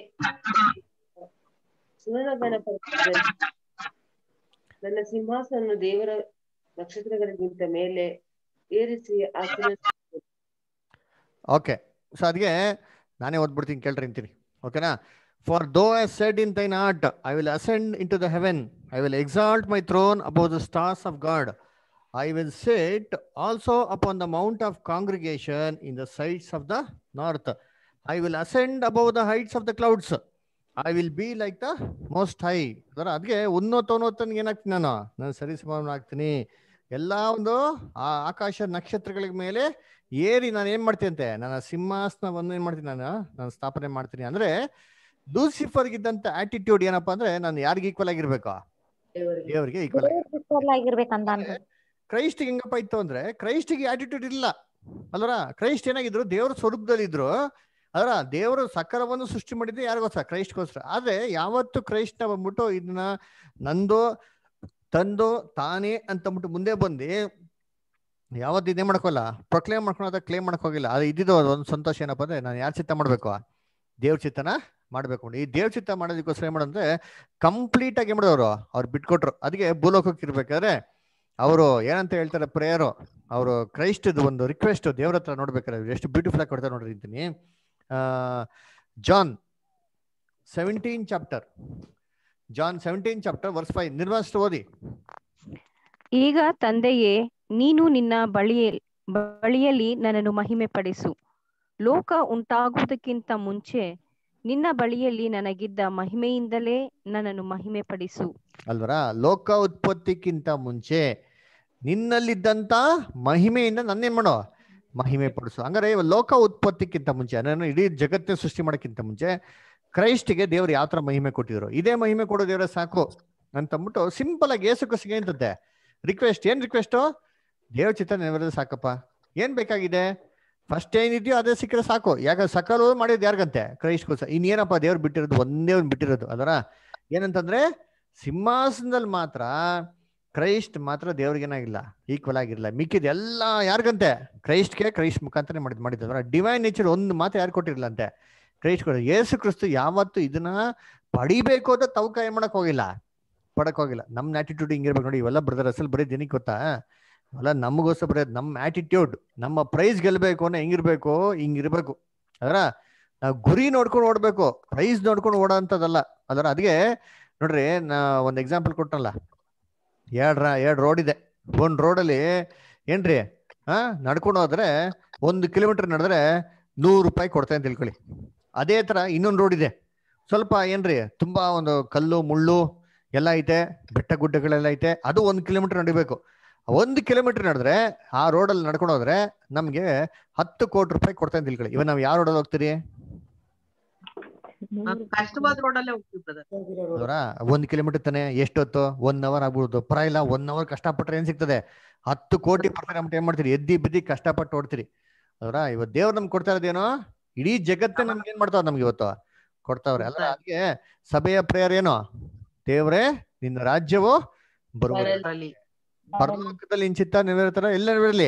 ಸುವರ್ಣಗಣ ಪರ್ವತದಲ್ಲಿ ನನ್ನ ಸಿಂಹಾಸನ ದೇವರ ನಕ್ಷತ್ರಗಳಿಗಿಂತ ಮೇಲೆ ಏರಿಸಿ ಆಶೀರ್ವದಿಸಿದೆ. ಓಕೆ ಸೊ ಅದಕ್ಕೆ ನಾನೇ ಓದ್ಬಿಡ್ತೀನಿ ಕೇಳ್ರಿ ಅಂತೀನಿ ಓಕೆನಾ for though I said in thine heart I will ascend into the heaven I will exalt my throne above the stars of God I will sit also upon the mount of congregation in the sides of the north I will ascend above the heights of the clouds I will be like the most high ಅದರ ಅದಕ್ಕೆ ಉನ್ನತೋನ್ನತನಿಗೆ ಏನಾಗ್ತೀನಿ ನಾನು ನಾನು ಸರಿ ಆಗ್ತೀನಿ ಎಲ್ಲ ಒಂದು ಆ ಆಕಾಶ ನಕ್ಷತ್ರಗಳ ಮೇಲೆ ಏರಿ ನಾನು ಏನ್ ಮಾಡ್ತೀನಿ ಅಂತೆ ನನ್ನ ಸಿಂಹಾಸನವನ್ನು ಏನ್ ಮಾಡ್ತೀನಿ ನಾನು ನಾನು ಸ್ಥಾಪನೆ ಮಾಡ್ತೀನಿ ಅಂದ್ರೆ ಲೂಸಿಫರ್ಗಿದ್ದಂತ ಆಟಿಟ್ಯೂಡ್ ಏನಪ್ಪಾ ಅಂದ್ರೆ ನಾನು ಯಾರಿಗೆ ಈಕ್ವಲ್ ಆಗಿರ್ಬೇಕು ದೇವರಿಗೆ ಈಕ್ವಲ್ ಆಗಿ ಈಕ್ವಲ್ ಆಗಿರ್ಬೇಕಂತಾನ್ರಿ ಕ್ರೈಸ್ಟಿಗೆ ಹೆಂಗಪ್ಪ ಇತ್ತು ಅಂದ್ರೆ ಕ್ರೈಸ್ಟಿಗೆ ಆಟಿಟ್ಯೂಡ್ ಇಲ್ಲ ಅಲ್ವರ ಕ್ರೈಸ್ಟ್ ಏನಾಗಿದ್ರು ದೇವ್ರ ಸ್ವರೂಪದಲ್ಲಿ ಇದ್ರು ಅದರ ದೇವರು ಸಕಲವನ್ನು ಸೃಷ್ಟಿ ಮಾಡಿದ್ರೆ ಯಾರಿಗೋಸ್ಕರ ಕ್ರೈಸ್ಟ್ಗೋಸ್ಕರ ಆದ್ರೆ ಯಾವತ್ತು ಕ್ರೈಸ್ಟ್ನ ಬಂದ್ಬಿಟ್ಟು ಇದನ್ನ ನಂದು ತಂದು ತಾನೇ ಅಂತಂದ್ಬಿಟ್ಟು ಮುಂದೆ ಬಂದು ಯಾವತ್ತು ಇದೇ ಮಾಡ್ಕೋಲ್ಲ ಪ್ರೊಕ್ಲೇಮ್ ಮಾಡ್ಕೊಂಡು ಕ್ಲೇಮ್ ಮಾಡಕ್ ಹೋಗಿಲ್ಲ ಅದು ಇದ್ದಿದ್ದು ಒಂದು ಸಂತೋಷ ಏನಪ್ಪ ಅಂದ್ರೆ ನಾನು ಯಾರ ಚಿತ್ತ ಮಾಡ್ಬೇಕು ದೇವ್ರ ಚಿತ್ತನ ಮಾಡ್ಬೇಕು ಈ ದೇವ್ರ ಚಿತ್ತ ಮಾಡೋದಕ್ಕೋಸ್ಕರ ಏನ್ ಮಾಡಂದ್ರೆ ಕಂಪ್ಲೀಟ್ ಆಗಿ ಏನ್ ಮಾಡೋರು ಅವ್ರು ಬಿಟ್ಕೊಟ್ರು ಅದಕ್ಕೆ ಭೂಲೋಕಕ್ಕೆ ಇರ್ಬೇಕಾದ್ರೆ ಅವರು ಏನಂತ ಹೇಳ್ತಾರೆ ಪ್ರೇಯರು ಅವರು ಕ್ರೈಸ್ಟದ ಒಂದು ರಿಕ್ವೆಸ್ಟ್ ದೇವ್ರ ಹತ್ರ ನೋಡ್ಬೇಕಾದ್ರೆ ಎಷ್ಟು ಬ್ಯೂಟಿಫುಲ್ ಆಗಿ ಕೊಡ್ತಾರೆ ನೋಡ್ರಿ ಅಂತೀನಿ John seventeen chapter John seventeen chapter verse five ನಿರ್ವಾಸ ಓದಿ ಈಗ ತಂದೆಯೇ ನೀನು ನಿನ್ನ ಬಳಿಯ ಬಳಿಯಲ್ಲಿ ನನ್ನನ್ನು ಮಹಿಮೆ ಪಡಿಸು ಲೋಕ ಉಂಟಾಗುವುದಕ್ಕಿಂತ ಮುಂಚೆ ನಿನ್ನ ಬಳಿಯಲ್ಲಿ ನನಗಿದ್ದ ಮಹಿಮೆಯಿಂದಲೇ ನನ್ನನ್ನು ಮಹಿಮೆ ಪಡಿಸು ಅಲ್ವರ ಲೋಕ ಉತ್ಪತ್ತಿಕ್ಕಿಂತ ಮುಂಚೆ ನಿನ್ನಲ್ಲಿದ್ದಂತ ಮಹಿಮೆಯಿಂದ ನನ್ನೇನ್ ಮಾಡೋ ಮಹಿಮೆ ಪಡಿಸು ಹಂಗಾರೆ ಇವಾಗ ಲೋಕ ಉತ್ಪತ್ತಿಕ್ಕಿಂತ ಮುಂಚೆ ನಾನು ಇಡೀ ಜಗತ್ತಿನ ಸೃಷ್ಟಿ ಮಾಡೋಕ್ಕಿಂತ ಮುಂಚೆ ಕ್ರೈಸ್ಟ್ಗೆ ದೇವ್ರು ಯಾವ ತರ ಮಹಿಮೆ ಕೊಟ್ಟಿದ್ರು ಇದೇ ಮಹಿಮೆ ಕೊಡೋ ದೇವ್ರ ಸಾಕು ಅಂತಂದ್ಬಿಟ್ಟು ಸಿಂಪಲ್ ಆಗಿ ಏಸು ಕಸಿಗೆ ಅಂತಂತೆ ರಿಕ್ವೆಸ್ಟ್ ಏನ್ ರಿಕ್ವೆಸ್ಟ್ ದೇವ್ರ ಚಿತ್ತ ನೆರವೇರಿದ್ರೆ ಸಾಕಪ್ಪ ಏನ್ ಬೇಕಾಗಿದೆ ಫಸ್ಟ್ ಏನಿದೆಯೋ ಅದೇ ಸಿಕ್ಕರೆ ಸಾಕು ಯಾಕಂದ್ರೆ ಸಕಲ ಮಾಡಿದ್ ಯಾರಿಗಂತೆ ಕ್ರೈಸ್ಟ್ಗೋಸ್ಕರ ಇನ್ನೇನಪ್ಪ ದೇವ್ರು ಬಿಟ್ಟಿರೋದು ಒಂದೇ ಒಂದು ಬಿಟ್ಟಿರೋದು ಅದರ ಏನಂತಂದ್ರೆ ಸಿಂಹಾಸನದಲ್ಲಿ ಮಾತ್ರ ಕ್ರೈಸ್ಟ್ ಮಾತ್ರ ದೇವ್ರಿಗೆ ಏನಾಗಿಲ್ಲ ಈಕ್ವಲ್ ಆಗಿರಲ್ಲ ಮಿಕ್ಕಿದ ಎಲ್ಲ ಯಾರಿಗಂತೆ ಕ್ರೈಸ್ಟ್ಗೆ ಕ್ರೈಸ್ಟ್ ಮುಖಾಂತರ ಮಾಡಿದ್ ಮಾಡಿದ್ರು ಡಿವೈನ್ ನೇಚರ್ ಒಂದು ಮಾತು ಯಾರು ಕೊಟ್ಟಿರಲ್ಲ ಅಂತೆ ಕ್ರೈಸ್ಟ್ ಕೊಡ ಯೇಸು ಕ್ರಿಸ್ತು ಯಾವತ್ತು ಇದನ್ನ ಪಡಿಬೇಕು ಅಂತ ತವಕ ಏನ್ ಮಾಡಕ್ ಹೋಗಿಲ್ಲ ಪಡಕ್ ಹೋಗಿಲ್ಲ ನಮ್ಮ ಆಟಿಟ್ಯೂಡ್ ಹಿಂಗಿರ್ಬೇಕು ನೋಡಿ ಇವೆಲ್ಲ ಬ್ರದರ್ ಅಸಲ್ ಬರೀ ದಿನಕ್ಕೆ ಗೊತ್ತಾ ಇವೆಲ್ಲ ನಮಗೋಸ್ಕರ ಬರೋದು ನಮ್ಮ ಆಟಿಟ್ಯೂಡ್ ನಮ್ಮ ಪ್ರೈಸ್ ಗೆಲ್ಬೇಕು ಅನ್ನೋ ಹೆಂಗಿರ್ಬೇಕು ಹಿಂಗಿರ್ಬೇಕು ಅದರ ನಾವು ಗುರಿ ನೋಡ್ಕೊಂಡು ಓಡ್ಬೇಕು ಪ್ರೈಸ್ ನೋಡ್ಕೊಂಡು ಓಡೋ ಅಂತದಲ್ಲ ಅದರ ಅದಕ್ಕೆ ನೋಡ್ರಿ ನಾ ಒಂದು ಎಕ್ಸಾಂಪಲ್ ಕೊಟ್ಟನಲ್ಲ ಎರಡ್ ಎರಡು ರೋಡ್ ಇದೆ ಒಂದ್ ರೋಡಲ್ಲಿ ಏನ್ರಿ ಹಾ ನಡ್ಕೊಂಡು ಹೋದ್ರೆ ಒಂದು ಕಿಲೋಮೀಟರ್ ನಡೆದ್ರೆ ನೂರು ರೂಪಾಯಿ ಕೊಡ್ತೇನೆ ಅಂತ ತಿಳ್ಕೊಳ್ಳಿ ಅದೇ ತರ ಇನ್ನೊಂದು ರೋಡ್ ಇದೆ ಸ್ವಲ್ಪ ಏನ್ರಿ ತುಂಬಾ ಒಂದು ಕಲ್ಲು ಮುಳ್ಳು ಎಲ್ಲ ಐತೆ ಬೆಟ್ಟ ಗುಡ್ಡಗಳೆಲ್ಲ ಐತೆ ಅದು ಒಂದು ಕಿಲೋಮೀಟರ್ ನಡಿಬೇಕು ಒಂದು ಕಿಲೋಮೀಟರ್ ನಡೆದ್ರೆ ಆ ರೋಡಲ್ಲಿ ನಡ್ಕೊಂಡು ಹೋದ್ರೆ ನಮ್ಗೆ ಹತ್ತು ಕೋಟಿ ರೂಪಾಯಿ ಕೊಡ್ತೇನೆ ತಿಳ್ಕೊಳ್ಳಿ ಇವಾಗ ನಾವು ಯಾವ ರೋಡಲ್ಲಿ ಹೋಗ್ತೀರಿ ಕಷ್ಟವಾದ ರೋಡಲ್ಲೇ ಹೋಗ್ತೀವಿ ಬ್ರದರ್ ಅವರ ಒಂದ್ ಕಿಲೋಮೀಟರ್ ತಾನೆ ಎಷ್ಟೊತ್ತು ಒನ್ ಅವರ್ ಆಗ್ಬಿಡುದು ಪರವಾಗಿಲ್ಲ ಒನ್ ಅವರ್ ಕಷ್ಟಪಟ್ರೆ ಏನ್ ಸಿಗ್ತದೆ ಹತ್ತು ಕೋಟಿ ಬರ್ತಾರೆ ಅಂತ ಏನ್ ಮಾಡ್ತೀರಿ ಎದ್ದಿ ಬಿದ್ದಿ ಕಷ್ಟಪಟ್ಟು ಓಡ್ತೀರಿ ಅವರ ಇವತ್ತು ದೇವ್ರು ನಮ್ಗೆ ಕೊಡ್ತಾ ಇರೋದೇನೋ ಇಡೀ ಜಗತ್ತೇ ನಮ್ಗೆ ಏನ್ ಮಾಡ್ತಾವ ನಮ್ಗೆ ಇವತ್ತು ಕೊಡ್ತಾವ್ರೆ ಅಲ್ಲ ಅದಕ್ಕೆ ಸಭೆಯ ಪ್ರೇಯರ್ ಏನು ದೇವ್ರೇ ನಿನ್ನ ರಾಜ್ಯವು ಬರುವುದು ಪರಲೋಕದಲ್ಲಿ ನಿನ್ ಚಿತ್ತ ನೆರವೇರ್ತಾರ ಎಲ್ಲ ನೆರವೇರಲಿ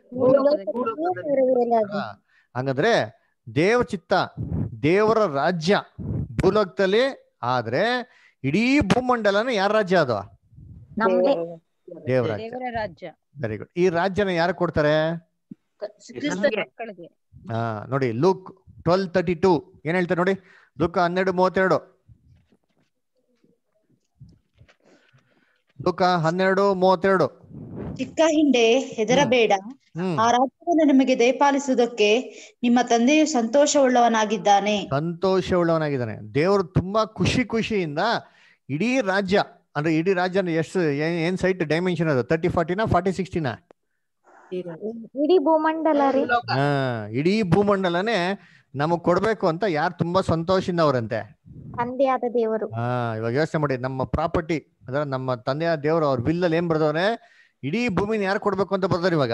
ಹಂಗಂದ್ರೆ ದೇವ ಚಿತ್ತ ದೇವರ ರಾಜ್ಯ ಭೂಲೋಕದಲ್ಲಿ ಆದ್ರೆ ಇಡೀ ಭೂಮಂಡಲನ ಯಾರ ರಾಜ್ಯ ಅದು ನಮ್ದೇ ದೇವ ರಾಜ್ಯ ದೇವರ ರಾಜ್ಯ ವೆರಿ ಗುಡ್ ಈ ರಾಜ್ಯನ ಯಾರು ಕೊಡ್ತಾರೆ ಮಕ್ಕಳಿಗೆ ಹಾ ನೋಡಿ ಲೂಕ್ ಟ್ವೆಲ್ ತರ್ಟಿ ಟೂ ಏನ್ ಹೇಳ್ತಾರೆ ನೋಡಿ ಲೂಕ ಹನ್ನೆರಡು ಮೂವತ್ತೆರಡು ಲೂಕ ಹನ್ನೆರಡು ಮೂವತ್ತೆರಡು ಚಿಕ್ಕ ಹಿಂಡೆ ಹೆದರಬೇಡ ಹ್ಮ್ ಆ ರಾಜ್ಯವನ್ನು ನಿಮಗೆ ದಯಪಾಲಿಸುವುದಕ್ಕೆ ನಿಮ್ಮ ತಂದೆಯು ಸಂತೋಷವುಳ್ಳವನಾಗಿದ್ದಾನೆ ಸಂತೋಷವುಳ್ಳವನಾಗಿದ್ದಾನೆ ದೇವರು ತುಂಬಾ ಖುಷಿ ಖುಷಿಯಿಂದ ಇಡೀ ರಾಜ್ಯ ಅಂದ್ರೆ ಇಡೀ ರಾಜ್ಯ ಅಂದ್ರೆ ಎಷ್ಟು ಏನ್- ಏನ್ ಸೈಟ್ ಡೈಮೆನ್ಷನ್ ಅದು ತರ್ಟಿ ಫಾರ್ಟಿನಾ ಫಾರ್ಟಿ ಸಿಕ್ಸ್ಟಿನಾ ಇಡೀ ಭೂಮಂಡಲ ರೀ ಹಾ ಇಡೀ ಭೂಮಂಡಲನೇ ನಮಗ್ ಕೊಡ್ಬೇಕು ಅಂತ ಯಾರು ತುಂಬಾ ಸಂತೋಷದಿಂದ ಅವರಂತೆ ತಂದೆಯಾದ ದೇವರು ಹಾ ಇವಾಗ ಯೋಚನೆ ಮಾಡಿ ನಮ್ಮ ಪ್ರಾಪರ್ಟಿ ಅಂದ್ರೆ ನಮ್ಮ ತಂದೆಯ ದೇವರು ಅವ್ರ ಬಿಲ್ಲಲ್ಲಿ ಏನ್ ಬರ್ದವ್ರೆ ಇಡೀ ಭೂಮಿನ ಯಾರು ಕೊಡ್ಬೇಕು ಅಂತ ಬರ್ದಾರೆ ಇವಾಗ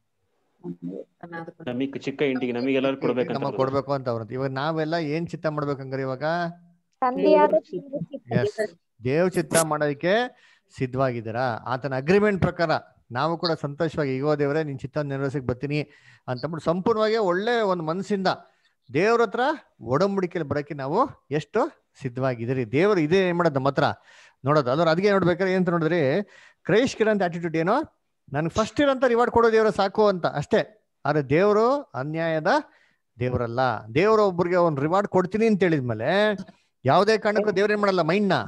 ನಮಗ್ ಚಿಕ್ಕ ಇಂಟಿಗೆ ನಮಗೆಲ್ಲರೂ ಕೊಡ್ಬೇಕಂತ ನಮಗ್ ಕೊಡ್ಬೇಕು ಅಂತ ಅವ್ರಂತ ಇವಾಗ ನಾವೆಲ್ಲ ಏನ್ ಚಿತ್ತ ಮಾಡ್ಬೇಕಂಗಾರೆ ಇವಾಗ ತಂದೆಯಾದ ಎಸ್ ದೇವ್ ಚಿತ್ತ ಮಾಡೋದಕ್ಕೆ ಸಿದ್ಧವಾಗಿದ್ದೀರಾ ಆತನ ಅಗ್ರಿಮೆಂಟ್ ಪ್ರಕಾರ ನಾವು ಕೂಡ ಸಂತೋಷವಾಗಿ ಈಗೋ ದೇವರೇ ನಿನ್ ಚಿತ್ತ ನೆರವೇರಿಸಕ್ ಬರ್ತೀನಿ ಅಂತಂದ್ಬಿಟ್ಟು ಸಂಪೂರ್ಣವಾಗಿ ಒಳ್ಳೆ ಒಂದು ಮನಸ್ಸಿಂದ ದೇವ್ರ ಹತ್ರ ಒಡಂಬಡಿಕೆಯಲ್ಲಿ ಬರಕ್ಕೆ ನಾವು ಎಷ್ಟು ಸಿದ್ಧವಾಗಿದ್ದೀರಿ ದೇವರು ಇದೇ ಏನ್ ಮಾಡೋದು ನಮ್ಮ ಹತ್ರ ನೋಡೋದು ಅದ್ರ ಅದಕ್ಕೆ ನೋಡ್ಬೇಕಾದ್ರೆ ಏನಂತ ನೋಡಿದ್ರಿ ಕ್ರೈಸ್ಟ್ ಇರೋಂಥ ಆಟಿಟ್ಯೂಡ್ ಏನು ನನ್ಗೆ ಫಸ್ಟ್ ಇರೋಂಥ ರಿವಾರ್ಡ್ ಕೊಡೋ ದೇವರ ಸಾಕು ಅಂತ ಅಷ್ಟೇ ಆದ್ರೆ ದೇವರು ಅನ್ಯಾಯದ ದೇವರಲ್ಲ ದೇವರು ಒಬ್ರಿಗೆ ಒಂದು ರಿವಾರ್ಡ್ ಕೊಡ್ತೀನಿ ಅಂತ ಹೇಳಿದ್ಮೇಲೆ ಯಾವುದೇ ಕಾರಣಕ್ಕೂ ದೇವ್ರ ಏನ್ ಮಾಡಲ್ಲ ಮೈಂಡ್ನ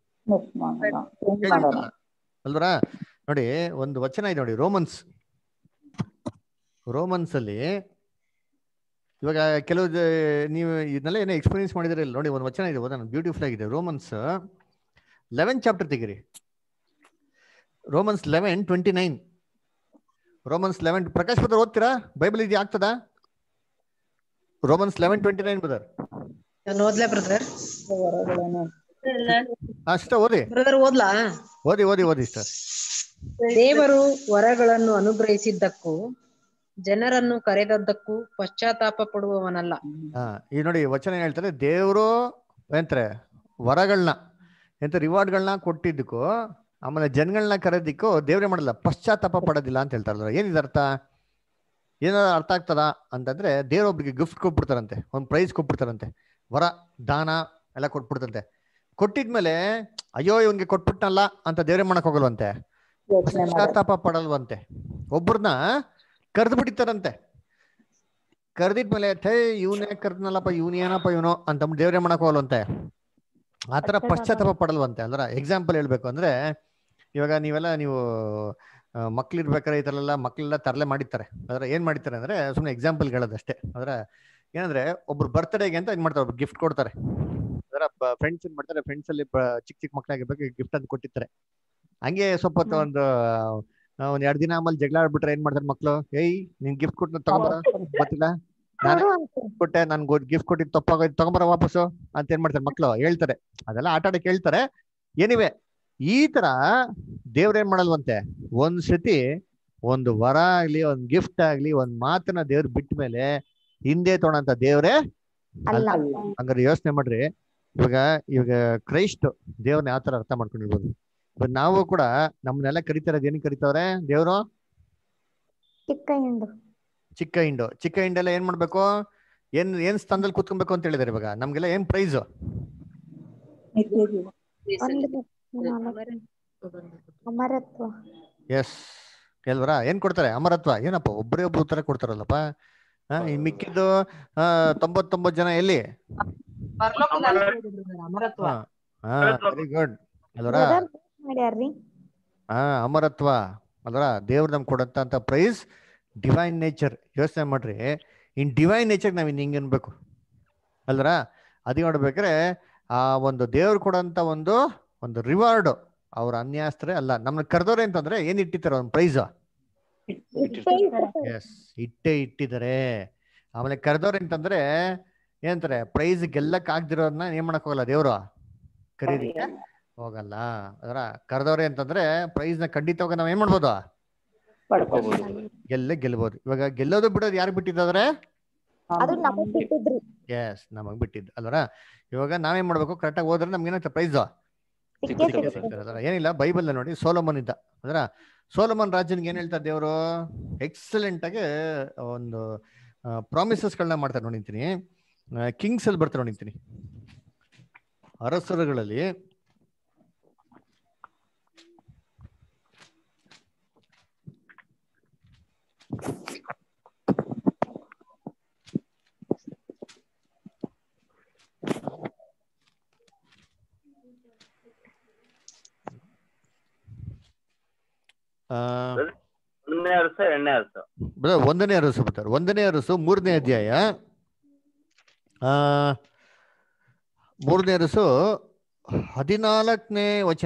ಅಲ್ವರ ನೋಡಿ ಒಂದು ವಚನ ಇದೆ ನೋಡಿ ರೋಮನ್ಸ್ ರೋಮನ್ಸ್ ಅಲ್ಲಿ ಇವಾಗ ಕೆಲವು ಜ- ನೀವು ಇದನ್ನೆಲ್ಲ ಏನೋ ಎಕ್ಸ್ಪೀರಿಯನ್ಸ್ ಮಾಡಿದ್ರೆ ಇಲ್ಲಿ ನೋಡಿ ಒಂದು ವಚನ ಇದೆ ಓದೋಣ ಬ್ಯೂಟಿಫುಲ್ ಆಗಿದೆ ರೋಮನ್ಸ್ ಲೆವೆನ್ ಚಾಪ್ಟರ್ ತೆಗಿರಿ Romans eleven twenty nine Romans eleven Prakash brother ಓದ್ತೀರಾ ಬೈಬಲ್ ಇದೆಯಾ ಆಗ್ತದಾ Romans eleven twenty nine brother ನಾನು ಓದ್ಲಾ ಬ್ರದರ್ ಅಷ್ಟ ಓದಿ ಬ್ರದರ್ ಓದ್ಲಾ ಓದಿ ಓದಿ ಓದಿ ಸರ್ ದೇವರು ವರಗಳನ್ನು ಅನುಗ್ರಹಿಸಿದ್ದಕ್ಕೂ ಜನರನ್ನು ಕರೆದದ್ದಕ್ಕೂ ಪಶ್ಚಾತ್ತಾಪ ಪಡುವವನಲ್ಲ ಹಾ ಈ ನೋಡಿ ವಚನ ಏನ್ ಹೇಳ್ತಾರೆ ದೇವರು ಎಂತಾರೆ ವರಗಳನ್ನ ಎಂತ ರಿವಾರ್ಡ್ಗಳನ್ನ ಕೊಟ್ಟಿದ್ದಕ್ಕೂ ಆಮೇಲೆ ಜನಗಳನ್ನ ಕರೆದಿಕ್ಕೂ ದೇವ್ರೇ ಮಾಡಲ್ಲ ಪಶ್ಚಾತ್ತಾಪ ಪಡೋದಿಲ್ಲ ಅಂತ ಹೇಳ್ತಾರಲ್ಲ ಏನಿದೆ ಅರ್ಥ ಏನಾದ್ರು ಅರ್ಥ ಆಗ್ತದಾ ಅಂತಂದ್ರೆ ದೇವ್ರೊಬ್ರಿಗೆ ಗಿಫ್ಟ್ ಕೊಟ್ಬಿಡ್ತಾರಂತೆ ಒಂದು ಪ್ರೈಸ್ ಕೊಟ್ಬಿಡ್ತಾರಂತೆ ವರ ದಾನ ಎಲ್ಲ ಕೊಟ್ಬಿಡ್ತಂತೆ ಕೊಟ್ಟಿದ್ಮೇಲೆ ಅಯ್ಯೋ ಇವನ್ಗೆ ಕೊಟ್ಬಿಟ್ನಲ್ಲ ಅಂತ ದೇವ್ರೇ ಮಾಡಕ್ ಹೋಗಲ್ವಂತೆ ಪಶ್ಚಾತ್ತಾಪ ಪಡಲ್ವಂತೆ ಒಬ್ಬರನ್ನ ಕರೆದು ಬಿಟ್ಟಿರ್ತಾರಂತೆ ಕರೆದಿದ್ಮೇಲೆ ಥೇ ಇವನೇ ಕರ್ದ್ನಲ್ಲಪ್ಪ ಇವನ್ ಏನಪ್ಪ ಇವನು ಅಂತ ದೇವ್ರೇ ಮಾಡಕ್ ಹೋಗಲ್ವಂತೆ ಆತರ ಪಶ್ಚಾತ್ತಾಪ ಪಡಲ್ವಂತೆ ಅಂದ್ರ ಎಕ್ಸಾಂಪಲ್ ಹೇಳ್ಬೇಕು ಅಂದ್ರೆ ಇವಾಗ ನೀವೆಲ್ಲ ನೀವು ಮಕ್ಳಿರ್ಬೇಕಾದ್ರೆ ಈ ತರ ಎಲ್ಲ ಮಕ್ಳೆಲ್ಲ ತರಲೆ ಮಾಡಿರ್ತಾರೆ ಅದ್ರ ಏನ್ ಮಾಡಿರ್ತಾರೆ ಅಂದ್ರೆ ಸುಮ್ಮನೆ ಎಕ್ಸಾಂಪಲ್ ಹೇಳೋದಷ್ಟೇ ಅದ್ರ ಏನಂದ್ರೆ ಒಬ್ರು ಬರ್ತ್ಡೇಗೆ ಅಂತ ಏನ್ ಮಾಡ್ತಾರೆ ಒಬ್ರು ಗಿಫ್ಟ್ ಕೊಡ್ತಾರೆ ಅದರ ಫ್ರೆಂಡ್ಸ್ ಏನ್ ಮಾಡ್ತಾರೆ ಫ್ರೆಂಡ್ಸ್ ಅಲ್ಲಿ ಬ- ಚಿಕ್ಕ ಚಿಕ್ಕ ಮಕ್ಳಾಗಿರ್ಬೇಕು ಗಿಫ್ಟ್ ಅಂತ ಕೊಟ್ಟಿರ್ತಾರೆ ಹಂಗೆ ಸ್ವಲ್ಪ ಹೊತ್ತು ಒಂದು ಆ, ಒಂದ್ ಎರಡ್ ದಿನ ಆಮೇಲೆ ಜಗಳ ಆಡ್ಬಿಟ್ರೆ ಏನ್ ಮಾಡ್ತಾರೆ ಮಕ್ಳು ಏಯ್ ನಿನ್ ಗಿಫ್ಟ್ ಕೊಟ್ಟು ತಗೊಂಬರ ಗೊತ್ತಿಲ್ಲ ನಾನೇ ಕೊಟ್ಟೆ ನನ್ ಗಿಫ್ಟ್ ಕೊಟ್ಟಿದ್ದು ತಪ್ಪಾಗೋಯ್ತು ತಗೊಂಬರ ವಾಪಸ್ಸು ಅಂತ ಏನ್ ಮಾಡ್ತಾರೆ ಮಕ್ಳು ಹೇಳ್ತಾರೆ ಅದೆಲ್ಲ ಆಟ ಆಡಕ್ಕೆ ಹೇಳ್ತಾರೆ ಏನಿವೆ ಈ ತರ ದೇವ್ರ ಏನ್ ಮಾಡಲ್ವಂತೆ ಒಂದ್ ಸತಿ ಒಂದು ವರ ಆಗ್ಲಿ ಒಂದ್ ಗಿಫ್ಟ್ ಆಗ್ಲಿ ಒಂದ್ ಮಾತನ್ನ ದೇವ್ರ ಬಿಟ್ಟ ಮೇಲೆ ಹಿಂದೆ ತೊಗೊಂಡಂತ ದೇವ್ರೇ ಅಲ್ಲ ಹಂಗಾರೆ ಯೋಚನೆ ಮಾಡ್ರಿ ಇವಾಗ ಇವಾಗ ಕ್ರೈಸ್ಟ್ ದೇವ್ರನ್ನ ಯಾವ ತರ ಅರ್ಥ ಮಾಡ್ಕೊಂಡಿರ್ಬೋದು ಇವಾಗ ನಾವು ಕೂಡ ನಮ್ಮನ್ನೆಲ್ಲ ಕರಿತಾರದ್ ಏನ್ ಕರಿತಾವ್ರೆ ದೇವ್ರು ಚಿಕ್ಕ ಹಿಂಡು ಚಿಕ್ಕ ಹಿಂಡು ಚಿಕ್ಕ ಹಿಂಡೆಲ್ಲ ಏನ್ ಮಾಡ್ಬೇಕು ಏನ್ ಏನ್ ಸ್ಥಾನದಲ್ಲಿ ಕೂತ್ಕೊಬೇಕು ಅಂತ ಹೇಳಿದಾರೆ ಇವಾಗ ನಮ್ಗೆಲ್ಲ ಏನ್ ಪ್ರೈಸ್ ಅಮರತ್ವ ಎಸ್ ಎಲ್ವರ ಏನ್ ಕೊಡ್ತಾರೆ ಅಮರತ್ವ ಏನಪ್ಪ ಒಬ್ಬರೇ ಒಬ್ರು ಉತ್ತರ ಕೊಡ್ತಾರಲ್ಲಪ್ಪ ಹಾ ಈ ಮಿಕ್ಕಿದ್ದು ಆ ತೊಂಬತ್ತೊಂಬತ್ತು ಜನ ಎಲ್ಲಿ ಅಮರತ್ವ ಹಾ ವೆರಿ ಗುಡ್ ಅಲ್ವರ ಬ್ರದರ್ ಮಾಡ್ಯಾರ್ರಿ ಹಾ ಅಮರತ್ವ ಅಲ್ವರ ದೇವ್ರ ನಮ್ಗೆ ಕೊಡಂತ ಪ್ರೈಸ್ ಡಿವೈನ್ ನೇಚರ್ ಯೋಚನೆ ಮಾಡ್ರಿ ಇನ್ ಡಿವೈನ್ ನೇಚರ್ ನಾವ್ ಇನ್ ಹಿಂಗ್ ಅನ್ಬೇಕು ಅಲ್ವರ ಅದೇ ನೋಡ್ಬೇಕಾದ್ರೆ ಆ ಒಂದು ದೇವ್ರು ಕೊಡಂತ ಒಂದು ಒಂದು ರಿವಾರ್ಡ್ ಅವ್ರ ಅನ್ಯಾಸ್ತ್ರೆ ಅಲ್ಲ ನಮ್ಮನ್ನ ಕರೆದವ್ರೆ ಅಂತಂದ್ರೆ ಏನ್ ಇಟ್ಟಿರ್ತಾರೆ ಒಂದು ಪ್ರೈಸ್ ಎಸ್ ಇಟ್ಟೇ ಇಟ್ಟಿದ್ದಾರೆ ಆಮೇಲೆ ಕರೆದವ್ರೆ ಅಂತಂದ್ರೆ ಏನಂತಾರೆ ಪ್ರೈಸ್ ಗೆಲ್ಲಕ್ ಆಗ್ದಿರೋದನ್ನ ಏನ್ ಮಾಡಕ್ ಹೋಗಲ್ಲ ದೇವ್ರು ಕರೀಲಿಕ್ಕೆ ಹೋಗಲ್ಲ ಅದರ ಕರೆದವ್ರೆ ಅಂತಂದ್ರೆ ಪ್ರೈಸ್ ನ ಖಂಡಿತವಾಗ ನಾವ್ ಏನ್ ಮಾಡ್ಬೋದು ಗೆಲ್ಲೇ ಗೆಲ್ಬಹುದು ಇವಾಗ ಗೆಲ್ಲೋದು ಬಿಡೋದು ಯಾರು ಬಿಟ್ಟಿದ್ದಾರೆ ಅದು ನಮಗ್ ಬಿಟ್ಟಿದ್ರಿ ಎಸ್ ನಮಗ್ ಬಿಟ್ಟಿದ್ದು ಅಲ್ವರ ಇವಾಗ ನಾವೇನ್ ಮಾಡ್ಬೇಕು ಕರೆಕ್ಟಾಗಿ ಹೋದ್ರೆ ನಮ್ಗೆ ಏನಾಗ್ತದೆ ಪ್ರೈಸ್ ಸಿಕ್ಕೇ ಸಿಗುತ್ತೆ ಅದರ ಏನಿಲ್ಲ ಬೈಬಲ್ ನೋಡಿ ಸೋಲಮನ್ ಇದ್ದ ಅದರ ಸೋಲಮನ್ ರಾಜನ್ಗೆ ಏನ್ ಹೇಳ್ತಾರೆ ದೇವರು ಎಕ್ಸಲೆಂಟ್ ಆಗಿ ಒಂದು ಪ್ರಾಮಿಸಸ್ಗಳನ್ನ ಮಾಡ್ತಾರೆ ನೋಡಿಂತೀನಿ ಕಿಂಗ್ಸ್ ಅಲ್ಲಿ ಬರ್ತಾರೆ ನೋಡಿಂತೀನಿ ಅರಸರುಗಳಲ್ಲಿ ಆ, ಒಂದನೇ ಅರಸ ಎರಡನೇ ಅರಸ ಬ್ರದರ್, ಒಂದನೇ ಅರಸು ಬರ್ತಾರೆ ಒಂದನೇ ಅರಸು ಮೂರನೇ ಅಧ್ಯಾಯ ಆ ಮೂರನೇ ಅರಸು ಹದಿನಾಲ್ಕನೇ ವಚನ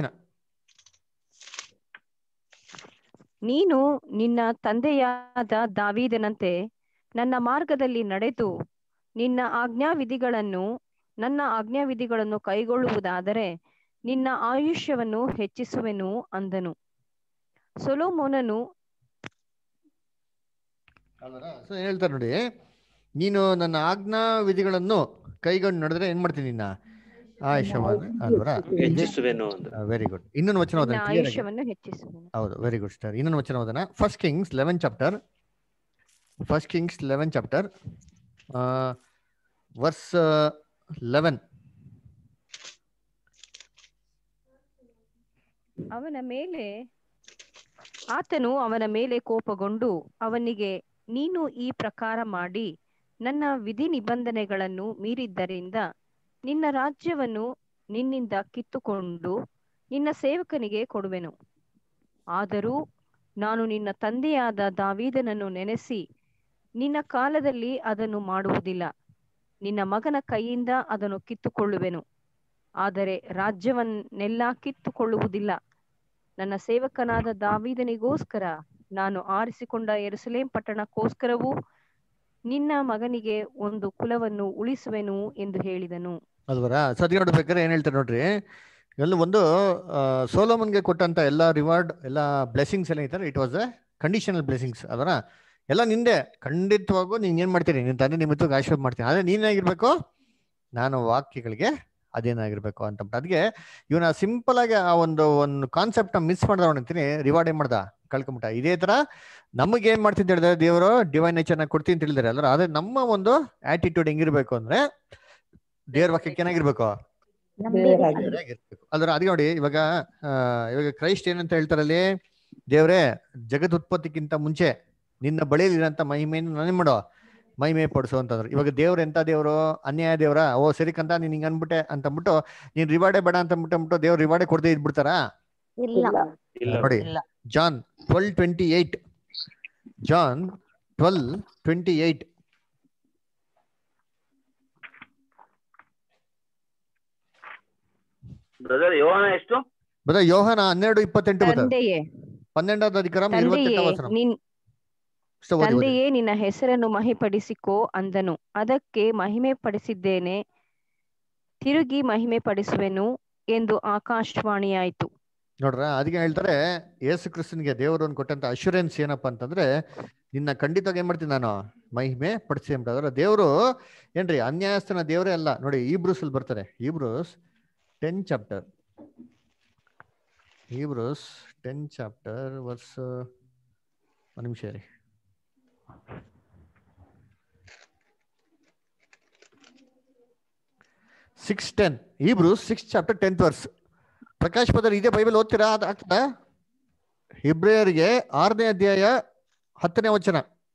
ನೀನು ನಿನ್ನ ತಂದೆಯಾದ ದಾವೀದನಂತೆ ನನ್ನ ಮಾರ್ಗದಲ್ಲಿ ನಡೆದು ನಿನ್ನ ಆಜ್ಞಾವಿಧಿಗಳನ್ನು ನನ್ನ ಆಜ್ಞಾವಿಧಿಗಳನ್ನು ಕೈಗೊಳ್ಳುವುದಾದರೆ ನಿನ್ನ ಆಯುಷ್ಯವನ್ನು ಹೆಚ್ಚಿಸುವೆನು ಅಂದನು ಸೊಲೊಮೋನನು ಸೊ ಏನ್ ಹೇಳ್ತಾರೆ ನೋಡಿ ನೀನು ನನ್ನ ಆಜ್ಞಾ ವಿಧಿಗಳನ್ನು ಕೈಗೊಂಡು ನಡೆದ್ರೆ ಏನ್ ಮಾಡ್ತೀನಿ ನಿನ್ನ ಆಯುಷ್ಯವಾದ ಅಲ್ವರ ಹೆಚ್ಚಿಸುವೆನು ಅಂತ ವೆರಿ ಗುಡ್ ಇನ್ನೊಂದು ವಚನ ನಿನ್ನ ಓದೋಣ clear ಆಗಿ. ಆಯುಷ್ಯವನ್ನು ಹೆಚ್ಚಿಸುವೆನು ಹೌದು ವೆರಿ ಗುಡ್ ಸ್ಟಾರ್ ಇನ್ನೊಂದು ವಚನ ಓದೋಣ first Kings eleven chapter first Kings eleven chapter verse eleven ಅವನ ಮೇಲೆ ಆತನು ಅವನ ಮೇಲೆ ಕೋಪಗೊಂಡು ಅವನಿಗೆ ನೀನು ಈ ಪ್ರಕಾರ ಮಾಡಿ ನನ್ನ ವಿಧಿ ನಿಬಂಧನೆಗಳನ್ನು ಮೀರಿದ್ದರಿಂದ ನಿನ್ನ ರಾಜ್ಯವನ್ನು ನಿನ್ನಿಂದ ಕಿತ್ತುಕೊಂಡು ನಿನ್ನ ಸೇವಕನಿಗೆ ಕೊಡುವೆನು ಆದರೂ ನಾನು ನಿನ್ನ ತಂದೆಯಾದ ದಾವೀದನನ್ನು ನೆನೆಸಿ ನಿನ್ನ ಕಾಲದಲ್ಲಿ ಅದನ್ನು ಮಾಡುವುದಿಲ್ಲ ನಿನ್ನ ಮಗನ ಕೈಯಿಂದ ಅದನ್ನು ಕಿತ್ತುಕೊಳ್ಳುವೆನು ಆದರೆ ರಾಜ್ಯವನ್ನೆಲ್ಲ ಕಿತ್ತುಕೊಳ್ಳುವುದಿಲ್ಲ ನನ್ನ ಸೇವಕನಾದ ದಾವೀದನಿಗೋಸ್ಕರ ನಾನು ಆರಿಸಿಕೊಂಡ ಯೆರೂಸಲೇಮ್ ಪಟ್ಟಣಕ್ಕೋಸ್ಕರವೂ ನಿನ್ನ ಮಗನಿಗೆ ಒಂದು ಕುಲವನ್ನು ಉಳಿಸುವೆನು ಎಂದು ಹೇಳಿದನು ಅಲ್ವರ ಸದ್ಯ ನೋಡ್ಬೇಕಾದ್ರೆ ಏನ್ ಹೇಳ್ತಾರೆ ನೋಡ್ರಿ ಎಲ್ಲ ಒಂದು ಸೋಲೋಮನ್ಗೆ ಕೊಟ್ಟಂತ ಎಲ್ಲ ರಿವಾರ್ಡ್ ಎಲ್ಲ ಬ್ಲೆಸ್ಸಿಂಗ್ಸ್ ಎಲ್ಲ ಐತಾರೆ it was a conditional blessings ಅದರ ಎಲ್ಲ ನಿಂದೆ ಖಂಡಿತವಾಗೂ ನೀನ್ ಏನ್ ಮಾಡ್ತೀನಿ ನಿನ್ ತಂದೆ ನಿಮಿತ್ತವಾಗಿ ಆಶೀರ್ವಾದ ಮಾಡ್ತೀನಿ ಆದ್ರೆ ನೀನಾಗಿರ್ಬೇಕು ನಾನು ವಾಕ್ಯಗಳಿಗೆ ಅದೇನಾಗಿರ್ಬೇಕು ಅಂತ ಅದಕ್ಕೆ ಇವನ ಸಿಂಪಲ್ ಆಗಿ ಆ ಒಂದು ಒಂದು ಕಾನ್ಸೆಪ್ಟ್ ಮಿಸ್ ಮಾಡ್ದ ಅಂತೀನಿ ರಿವಾರ್ಡ್ ಏನ್ ಮಾಡ್ದ ಕಳ್ಕೊಂಬಿಟ್ಟ ಇದೇ ತರ ನಮಗೆ ಏನ್ ಮಾಡ್ತೀನಿ ಅಂತ ಹೇಳಿದ್ರೆ ದೇವರು ಡಿವೈನ್ ನೇಚರ್ನ ಕೊಡ್ತೀನಿ ಅಂತ ಹೇಳಿದಾರೆ ಅಲ್ಲ ಆದ್ರೆ ನಮ್ಮ ಒಂದು ಆಟಿಟ್ಯೂಡ್ ಹೆಂಗಿರ್ಬೇಕು ಅಂದ್ರೆ ದೇವ್ರ ವಾಕ್ಯಕ್ಕೆ ಏನಾಗಿರ್ಬೇಕು ಇರ್ಬೇಕು ಅದ್ರ ಅದಕ್ಕೆ ನೋಡಿ ಇವಾಗ ಆ, ಇವಾಗ ಕ್ರೈಸ್ಟ್ ಏನಂತ ಹೇಳ್ತಾರಲ್ಲಿ ದೇವ್ರೇ ಜಗತ್ ಉತ್ಪತ್ತಿಕ್ಕಿಂತ ಮುಂಚೆ ನಿನ್ನ ಬಳಿಯಲ್ಲಿರೋಂಥ ಮಹಿಮೆಯನ್ನು ನನಗೆ ಮಾಡೋ ಮಹಿಮೆ ಪಡಿಸು ಅಂತಂದ್ರು ಇವಾಗ ದೇವ್ರ ಎಂತ ದೇವ್ರು ಅನ್ಯಾಯ ದೇವ್ರ ಓ ಸರಿ ಕಂತ ನೀನ್ ಹಿಂಗ ಅನ್ಬಿಟ್ಟೆ ಅಂತ ಅಂದ್ಬಿಟ್ಟು ನೀನ್ ರಿವಾರ್ಡೇ ಬೇಡ ಅಂತ ಅಂದ್ಬಿಟ್ಟು ಅಂದ್ಬಿಟ್ಟು ದೇವ್ರ ರಿವಾರ್ಡೇ ಕೊಡದೆ ಇದ್ಬಿಡ್ತಾರಾ ಇಲ್ಲ ನೋಡಿ John twelve twenty eight John twelve twenty eight brother ಯೋಹಾನ ಎಷ್ಟು ಬದ ಯೋಹನ ಹನ್ನೆರಡು ಇಪ್ಪತ್ತೆಂಟು ಬದ ತಂದೆಯೇ ಪನ್ನೆಂಡಾவது ಅಧಿಕಾರಂ ತಂದೆಯೇ இருபத்தெட்டாம் வசனம் ನಿನ್ ಇಷ್ಟ ಓದಿ ಓದಿ ತಂದೆಯೇ ನಿನ್ನ ಹೆಸರನ್ನು ಮಹಿಪಡಿಸಿಕೋ ಅಂದನು ಅದಕ್ಕೆ ಮಹಿಮೆ ಪಡಿಸಿದ್ದೇನೆ ತಿರುಗಿ ಮಹಿಮೆ ಪಡಿಸುವೆನು ಎಂದು ಆಕಾಶವಾಣಿಯಾಯಿತು ನೋಡ್ರ ಅದಕ್ಕೆ ಹೇಳ್ತಾರೆ ಯೇಸು ಕ್ರಿಸ್ತನ್ಗೆ ದೇವರು ಒಂದು ಕೊಟ್ಟಂತ ಅಶ್ಯೂರೆನ್ಸ್ ಏನಪ್ಪಾ ಅಂತಂದ್ರೆ ನಿನ್ನ ಖಂಡಿತವಾಗಿ ಏನ್ ಮಾಡ್ತೀನಿ ನಾನು ಮಹಿಮೆ ಪಡಿಸಿ ಅಂತಾರೆ ದೇವರು ಏನ್ರಿ ಅನ್ಯಾಯಸ್ಥನ ದೇವರೇ ಅಲ್ಲ ನೋಡಿ ಈ ಬ್ರೂಸ್ ಅಲ್ಲಿ ಬರ್ತಾರೆ Hebrews ten chapter Hebrews ten chapter verse ಒಂದು ನಿಮಿಷ ರೀ six ten Hebrews six chapter tenth verse Prakash brother ಇದೇ ಬೈಬಲ್ ಓದ್ತೀರಾ ಅದು ಆಗ್ತದಾ ಇಬ್ರಿಯರಿಗೆ ಆರನೇ ಅಧ್ಯಾಯ ಹತ್ತನೇ ವಚನ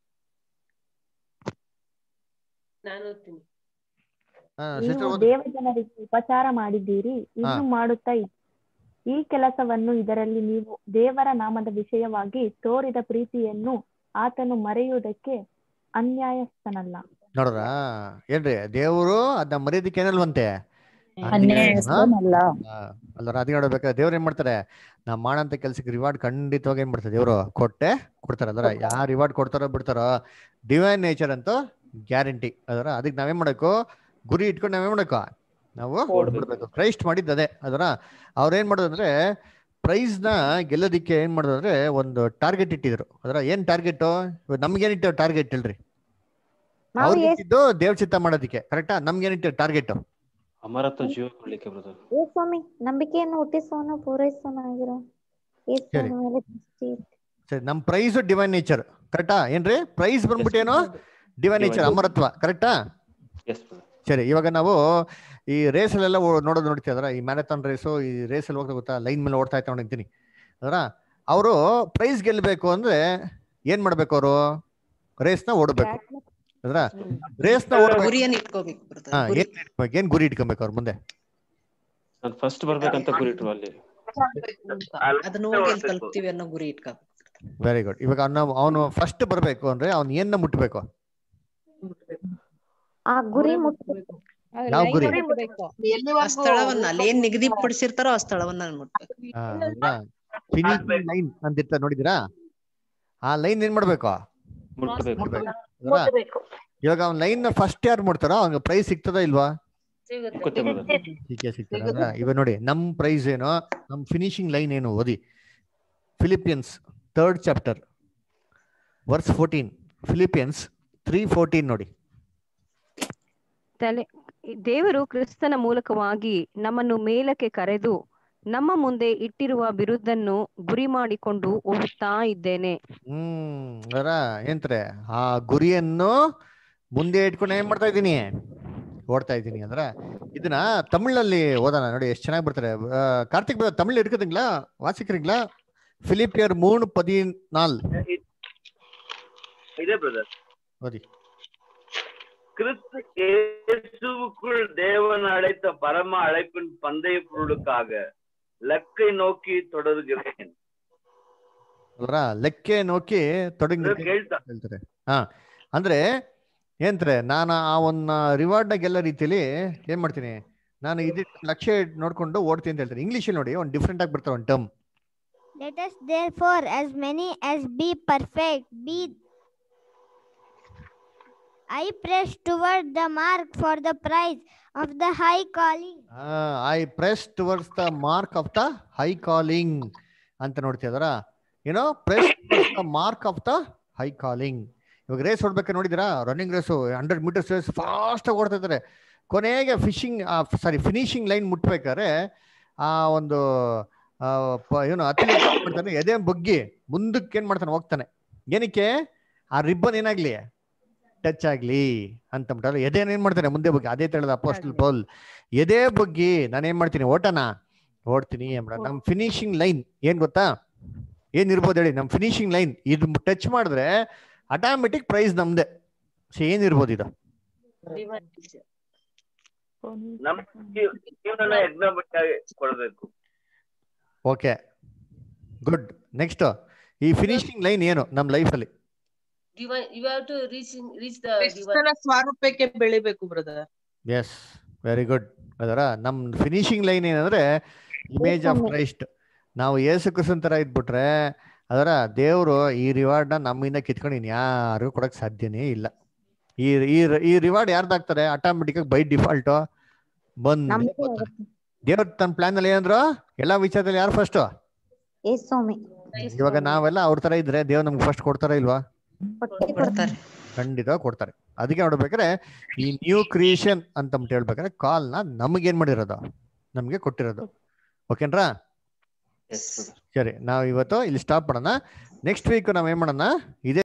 ನಾನು ಓದ್ತೀನಿ ಆ, ನೀವು sister ಓದಿ. ದೇವಜನರಿಗೆ ಉಪಚಾರ ಮಾಡಿದ್ದೀರಿ ಇನ್ನು ಮಾಡುತ್ತಾ ಇದ್ದೀರಿ. ಈ ಕೆಲಸವನ್ನು ಇದರಲ್ಲಿ ನೀವು ದೇವರ ನಾಮದ ವಿಷಯವಾಗಿ ತೋರಿದ ಪ್ರೀತಿಯನ್ನು ಆತನು ಮರೆಯುವುದಕ್ಕೆ ಅನ್ಯಾಯಸ್ಥನಲ್ಲ ನೋಡ್ರ ಏನ್ರಿ ದೇವರು ಅದನ್ನ ಮರ್ಯಾದಕ್ಕೆ ಏನಲ್ವಂತೆ ಅನ್ಯಾಯಸ್ಥನಲ್ಲ. ಅಲ್ಲರ ಅದೇ ನೋಡ್ಬೇಕಾದ್ರೆ ದೇವ್ರು ಏನ್ ಮಾಡ್ತಾರೆ ನಾವ್ ಮಾಡಂತ ಕೆಲ್ಸಕ್ಕೆ ರಿವಾರ್ಡ್ ಖಂಡಿತವಾಗಿ ಏನ್ ಮಾಡ್ತಾರೆ ದೇವ್ರು ಕೊಟ್ಟೆ ಕೊಡ್ತಾರೆ ಅದರ ಯಾ ರಿವಾರ್ಡ್ ಕೊಡ್ತಾರೋ ಬಿಡ್ತಾರೋ ಡಿವೈನ್ ನೇಚರ್ ಅಂತೂ ಗ್ಯಾರಂಟಿ ಅದರ ಅದಕ್ಕೆ ನಾವೇನ್ ಮಾಡಬೇಕು ಗುರಿ ಇಟ್ಕೊಂಡು ನಾವೇನ್ ಮಾಡಬೇಕು ನಾವು ಓಡ್ಬಿಡ್ಬೇಕು ಕ್ರೈಸ್ಟ್ ಮಾಡಿದ್ದು ಅದೇ ಅದರ ಅವ್ರು ಏನ್ ಮಾಡೋದು ಅಂದ್ರೆ ಪ್ರೈಸ್ ನ ಗೆಲ್ಲೋದಿಕ್ಕೆ ಏನ್ ಮಾಡೋದು ಅಂದ್ರೆ ಒಂದು ಟಾರ್ಗೆಟ್ ಇಟ್ಟಿದ್ರು ಅದರ ಏನ್ ಟಾರ್ಗೆಟ್ ನಮ್ಗೇನಿಟ್ಟು ಟಾರ್ಗೆಟ್ ಹೇಳ್ರಿ ನಾವು ಅವ್ರಿಗೆ ಏಸ್- ಇಟ್ಟಿದ್ದು ದೇವ್ ಚಿತ್ತ ಮಾಡೋದಿಕ್ಕೆ ಕರೆಕ್ಟಾ ನಮ್ಗೇನಿಟ್ಟು ಟಾರ್ಗೆಟ್ ಅಮರತ್ವ ಜೀವ ಕೊಡ್ಲಿಕ್ಕೆ ಬ್ರದರ್ ಏ ಸ್ವಾಮಿ ನಂಬಿಕೆಯನ್ನು ಹುಟ್ಟಿಸುವನು ಪೂರೈಸುವನಾಗಿರೋ ಸರಿ. ಯೇಸುವಿನ ಮೇಲೆ ದೃಷ್ಟಿ ಇಟ್ಟು. ಸರಿ ನಮ್ ಪ್ರೈಸ್ ಡಿವೈನ್ ನೇಚರ್ ಕರೆಕ್ಟಾ ಏನ್ರಿ ಪ್ರೈಸ್ ಬಂದ್ಬಿಟ್ಟು ಏನು ಡಿವೈನ್ ನೇಚರ್ Divine. ಅಮರತ್ವ ಕರೆಕ್ಟಾ ಎಸ್ ಬ್ರದರ್ ಸರಿ ಇವಾಗ ನಾವು ಈ ರೇಸ್ ಅಲ್ಲೆಲ್ಲ ಓ- ನೋಡೋದು ನೋಡ್ತೀವಿ ಈ ಮ್ಯಾರಥಾನ್ ರೇಸು ಈ ರೇಸ್ ಅಲ್ಲಿ ಹೋಗ್ತಾ ಗೊತ್ತಾ ಲೈನ್ ಮೇಲೆ ಓಡ್ತಾ ಇರ್ತಾ ನೋಡಿರ್ತೀನಿ ಅದರ ಅವರು ಪ್ರೈಸ್ ಗೆಲ್ಲಬೇಕು ಅಂದ್ರೆ ಏನ್ ಮಾಡ್ಬೇಕು ಅವರು ರೇಸ್ ನ ಓಡಬೇಕು ಅದ್ರ ರೇಸ್ ನ ಓಡಬೇಕು ಗುರಿಯನ್ನು ಇಟ್ಕೋಬೇಕು brother. ಹಾ ಗುರಿ. ಏನ್ ಇಟ್ಬೇಕು? ಏನ್ ಗುರಿ ಇಟ್ಕೊಬೇಕು ಅವ್ರ ಮುಂದೆ ನಾನು ಫಸ್ಟ್ ಬರ್ಬೇಕಂತ ಗುರಿ ಇಟ್ರು ಅಲ್ಲಿ ಅದನ್ನ ಹೋಗಿ ಎಲ್ಲಿ ತಲುಪ್ತೀವಿ ಅನ್ನೋ ಗುರಿ ಇಟ್ಕೋಬೇಕು ವೆರಿ ಗುಡ್ ಇವಾಗ ನಾವು ಅವನು ಫಸ್ಟ್ ಬರ್ಬೇಕು ಅಂದ್ರೆ ಅವ್ನು ಏನ್ನ ಮುಟ್ಬೇಕು ಆ ಗುರಿ ಮುಟ್ಬೇಕು ಯಾವ ಗುರಿ ಆ ಸ್ಥಳವನ್ನ ಅಲ್ಲಿ ಏನ್ ನಿಗದಿಪಡಿಸಿರ್ತಾರೋ ಆ ಸ್ಥಳವನ್ನ ಮುಟ್ಬೇಕು ಫಿನಿಶಿಂಗ್ ಲೈನ್ ಅಂತ ಇರ್ತಾರೆ ನೋಡಿದಿರಾ ಆ ಲೈನ್ ಏನ್ ಮಾಡ್ಬೇಕು ಮುಟ್ಬೇಕು ಮುಟ್ಬೇಕು. ಅಲ್ವಾ? ಇವಾಗ ಅವ್ನ ಲೈನ್ ಫಸ್ಟ್ ಯಾರು ಮುಟ್ತಾರೋ ಅವ್ನಿಗೆ ಪ್ರೈಸ್ ಸಿಗ್ತದ ಇಲ್ವಾ ಸಿಗುತ್ತೆ brother. ಸಿಕ್ಕೇ ಸಿಗ್ತದೆ ಅಲ್ವಾ? ಇವಾಗ ನೋಡಿ ನಮ್ ಪ್ರೈಸ್ ಏನು ನಮ್ ಫಿನಿಶಿಂಗ್ ಲೈನ್ ಏನು ಓದಿ Philippians third chapter verse fourteen Philippians three fourteen ನೋಡಿ ತಲೆ ದೇವರು ಕ್ರಿಸ್ತನ ಮೂಲಕವಾಗಿ ನಮ್ಮನ್ನು ಮೇಲಕ್ಕೆ ಕರೆದು ನಮ್ಮ ಮುಂದೆ ಇಟ್ಟಿರುವ ಬಿರುದನ್ನು ಗುರಿ ಮಾಡಿಕೊಂಡು ಹೋಗುತ್ತಾ ಇದ್ದೇನೆ ಹ್ಮ್ ಅದರ ಏನ್ತಾರೆ ಆ ಗುರಿಯನ್ನು ಮುಂದೆ ಇಟ್ಕೊಂಡು ಏನ್ ಮಾಡ್ತಾ ಇದ್ದೀನಿ ಓಡ್ತಾ ಇದ್ದೀನಿ ಅಂದ್ರ ಇದನ್ನ ತಮಿಳಲ್ಲಿ ಓದೋಣ ನೋಡಿ ಎಷ್ಟು ಚೆನ್ನಾಗಿ ಬರ್ತಾರೆ ಆ, ಕಾರ್ತಿಕ್ brother, ತಮಿಳ್ எடுக்குதுங்களா வாசிக்கிறீங்களா பிலிப்பியர் மூணு பதினாலு ಇದೆ ಬ್ರದರ್ ஓதி கிறிஸ்து இயேசுவுக்குள் தேவன் அழைத்த பரம அழைப்பின் பந்தய பொருளுக்காக லக்கை நோக்கி தொடர்கிறேன் ಅಲ್ರ ಲೆಕ್ಕೆ ನೋಕಿ ತೊಡಗಿ ಕೇಳ್ತಾ ಹೇಳ್ತಾರೆ ಹಾ ಅಂದ್ರೆ ಏನ್ತ್ರೆ ನಾನು ಆ ಒಂದು ರಿವಾರ್ಡ್ನ ಗೆಲ್ಲ ರೀತಿಯಲ್ಲಿ ಏನ್ ಮಾಡ್ತೀನಿ ನಾನು ಇದು ಲಕ್ಷ್ಯ ಇಟ್ ನೋಡ್ಕೊಂಡು ಓಡ್ತೀನಿ ಅಂತ ಹೇಳ್ತೀನಿ ಇಂಗ್ಲೀಷಲ್ಲಿ ನೋಡಿ ಒಂದು ಡಿಫ್ರೆಂಟ್ ಆಗಿ ಬರ್ತಾರೆ ಒಂದು term Let us therefore, as many as be perfect, be I press toward the mark for the prize of the high calling. I press towards the mark of the high calling ಅಂತ ನೋಡ್ತಿದಾರ ಏನೋ press the mark of the high calling ಇವಾಗ race ಹೊಡ್ಬೇಕಾದ್ರೆ ನೋಡಿದಿರಾ running race hundred metres race fast ಆಗಿ ಓಡ್ತಾ ಇದ್ದಾರೆ ಕೊನೆಗೆ ಫಿಶಿಂಗ್ ಸಾರಿ ಫಿನಿಶಿಂಗ್ ಲೈನ್ ಮುಟ್ಬೇಕಾದ್ರೆ ಆ ಒಂದು ಆ, ಪ- ಏನು ಅಥ್ಲೀಟ್ ಏನ್ ಮಾಡ್ತಾನೆ ಎದೆ ಬಗ್ಗಿ ಮುಂದಕ್ಕೆ ಏನ್ ಮಾಡ್ತಾನೆ ಹೋಗ್ತಾನೆ ಏನಕ್ಕೆ ಆ ರಿಬ್ಬನ್ ಏನಾಗ್ಲಿ ಟಚ್ ಆಗ್ಲಿ ಅಂತ ಬಿಟ್ಟಲ್ಲ ಎದೆನ ಏನ್ ಮಾಡ್ತಾನೆ ಮುಂದೆ ಬಗ್ಗೆ ಅದೇ ತಳದ ಅಪೋಸ್ಟಲ್ ಪೌಲ್ ಎದೆ ಬಗ್ಗೆ ನಾನು ಏನ್ ಮಾಡ್ತೀನಿ ಓಟನ ಓಡ್ತೀನಿ ಅಂಬ ನಮ್ ಫಿನಿಶಿಂಗ್ ಲೈನ್ ಏನ್ ಗೊತ್ತಾ ಏನ್ ಇರ್ಬೋದು ಹೇಳಿ ನಮ್ ಫಿನಿಶಿಂಗ್ ಲೈನ್ ಇದು ಟಚ್ ಮಾಡಿದ್ರೆ ಆಟೋಮೆಟಿಕ್ ಪ್ರೈಸ್ ನಮ್ದೆ ಸೊ ಏನಿರ್ಬೋದು ಇದು ನಮ್ ಜೀವ- ಜೀವನನ ಯಜ್ಞ ಬಟ್ಟಾಗಿ ಕೊಡಬೇಕು ಓಕೆ ಗುಡ್ ನೆಕ್ಸ್ಟ್ ಈ ಫಿನಿಶಿಂಗ್ ಲೈನ್ ಏನು ನಮ್ ಲೈಫಲ್ಲಿ Divine, you have to reach in, reach the ಕ್ರಿಸ್ತನ divine. ಸ್ವಾರೂಪ್ಯಕ್ಕೆ ಬೆಳಿಬೇಕು ಬ್ರದರ್ ಎಸ್ ವೆರಿ ಗುಡ್ ಅದರ ನಮ್ ಫಿನಿಶಿಂಗ್ ಲೈನ್ ಏನಂದ್ರೆ ಇಮೇಜ್ ಆಫ್ ಕ್ರೈಸ್ಟ್ ನಾವು ಏಸು ಕ್ರಿಸ್ತನ್ ತರ ಇದ್ಬಿಟ್ರೆ ಅದರ ದೇವರು ಈ ರಿವಾರ್ಡ್ನ ನಮ್ಮಿಂದ ಕಿತ್ಕೊಂಡು ಇನ್ಯಾರಿಗೂ ಕೊಡಕ್ ಸಾಧ್ಯನೇ ಇಲ್ಲ ಈ ಈ ಈ ರಿವಾರ್ಡ್ ಯಾರ್ದಾಗ್ತಾರೆ ಆಟೋಮೆಟಿಕ್ ಬೈ ಡಿಫಾಲ್ಟ್ ಬಂದ್ ದೇವ್ರ ತನ್ನ ಪ್ಲಾನ್ ಅಲ್ಲಿ ಏನಂದ್ರು ಎಲ್ಲಾ ವಿಚಾರದಲ್ಲಿ ಯಾರು ಫಸ್ಟ್ ಸ್ವಾಮಿ ಇವಾಗ ನಾವೆಲ್ಲ ಅವ್ರ ತರ ಇದ್ರೆ ದೇವ್ರು ನಮ್ಗೆ ಫಸ್ಟ್ ಕೊಡ್ತಾರ ಇಲ್ವಾ ಕೊಡ್ತಾರೆ ಖಂಡಿತ ಕೊಡ್ತಾರೆ ಅದಕ್ಕೆ ನೋಡ್ಬೇಕಾದ್ರೆ ಈ ನ್ಯೂ ಕ್ರಿಯೇಷನ್ ಅಂತ ಹೇಳ್ಬೇಕಾದ್ರೆ ಕಾಲ್ನ ನಮ್ಗೆ ಏನ್ ಮಾಡಿರೋದು ನಮ್ಗೆ ಕೊಟ್ಟಿರೋದು ಓಕೆನ್ರಾ ಸರಿ ನಾವು ಇವತ್ತು ಇಲ್ಲಿ ಸ್ಟಾಪ್ ಮಾಡೋಣ ನೆಕ್ಸ್ಟ್ ವೀಕ್ ನಾವ್ ಏನ್ ಮಾಡೋಣ ಇದೇ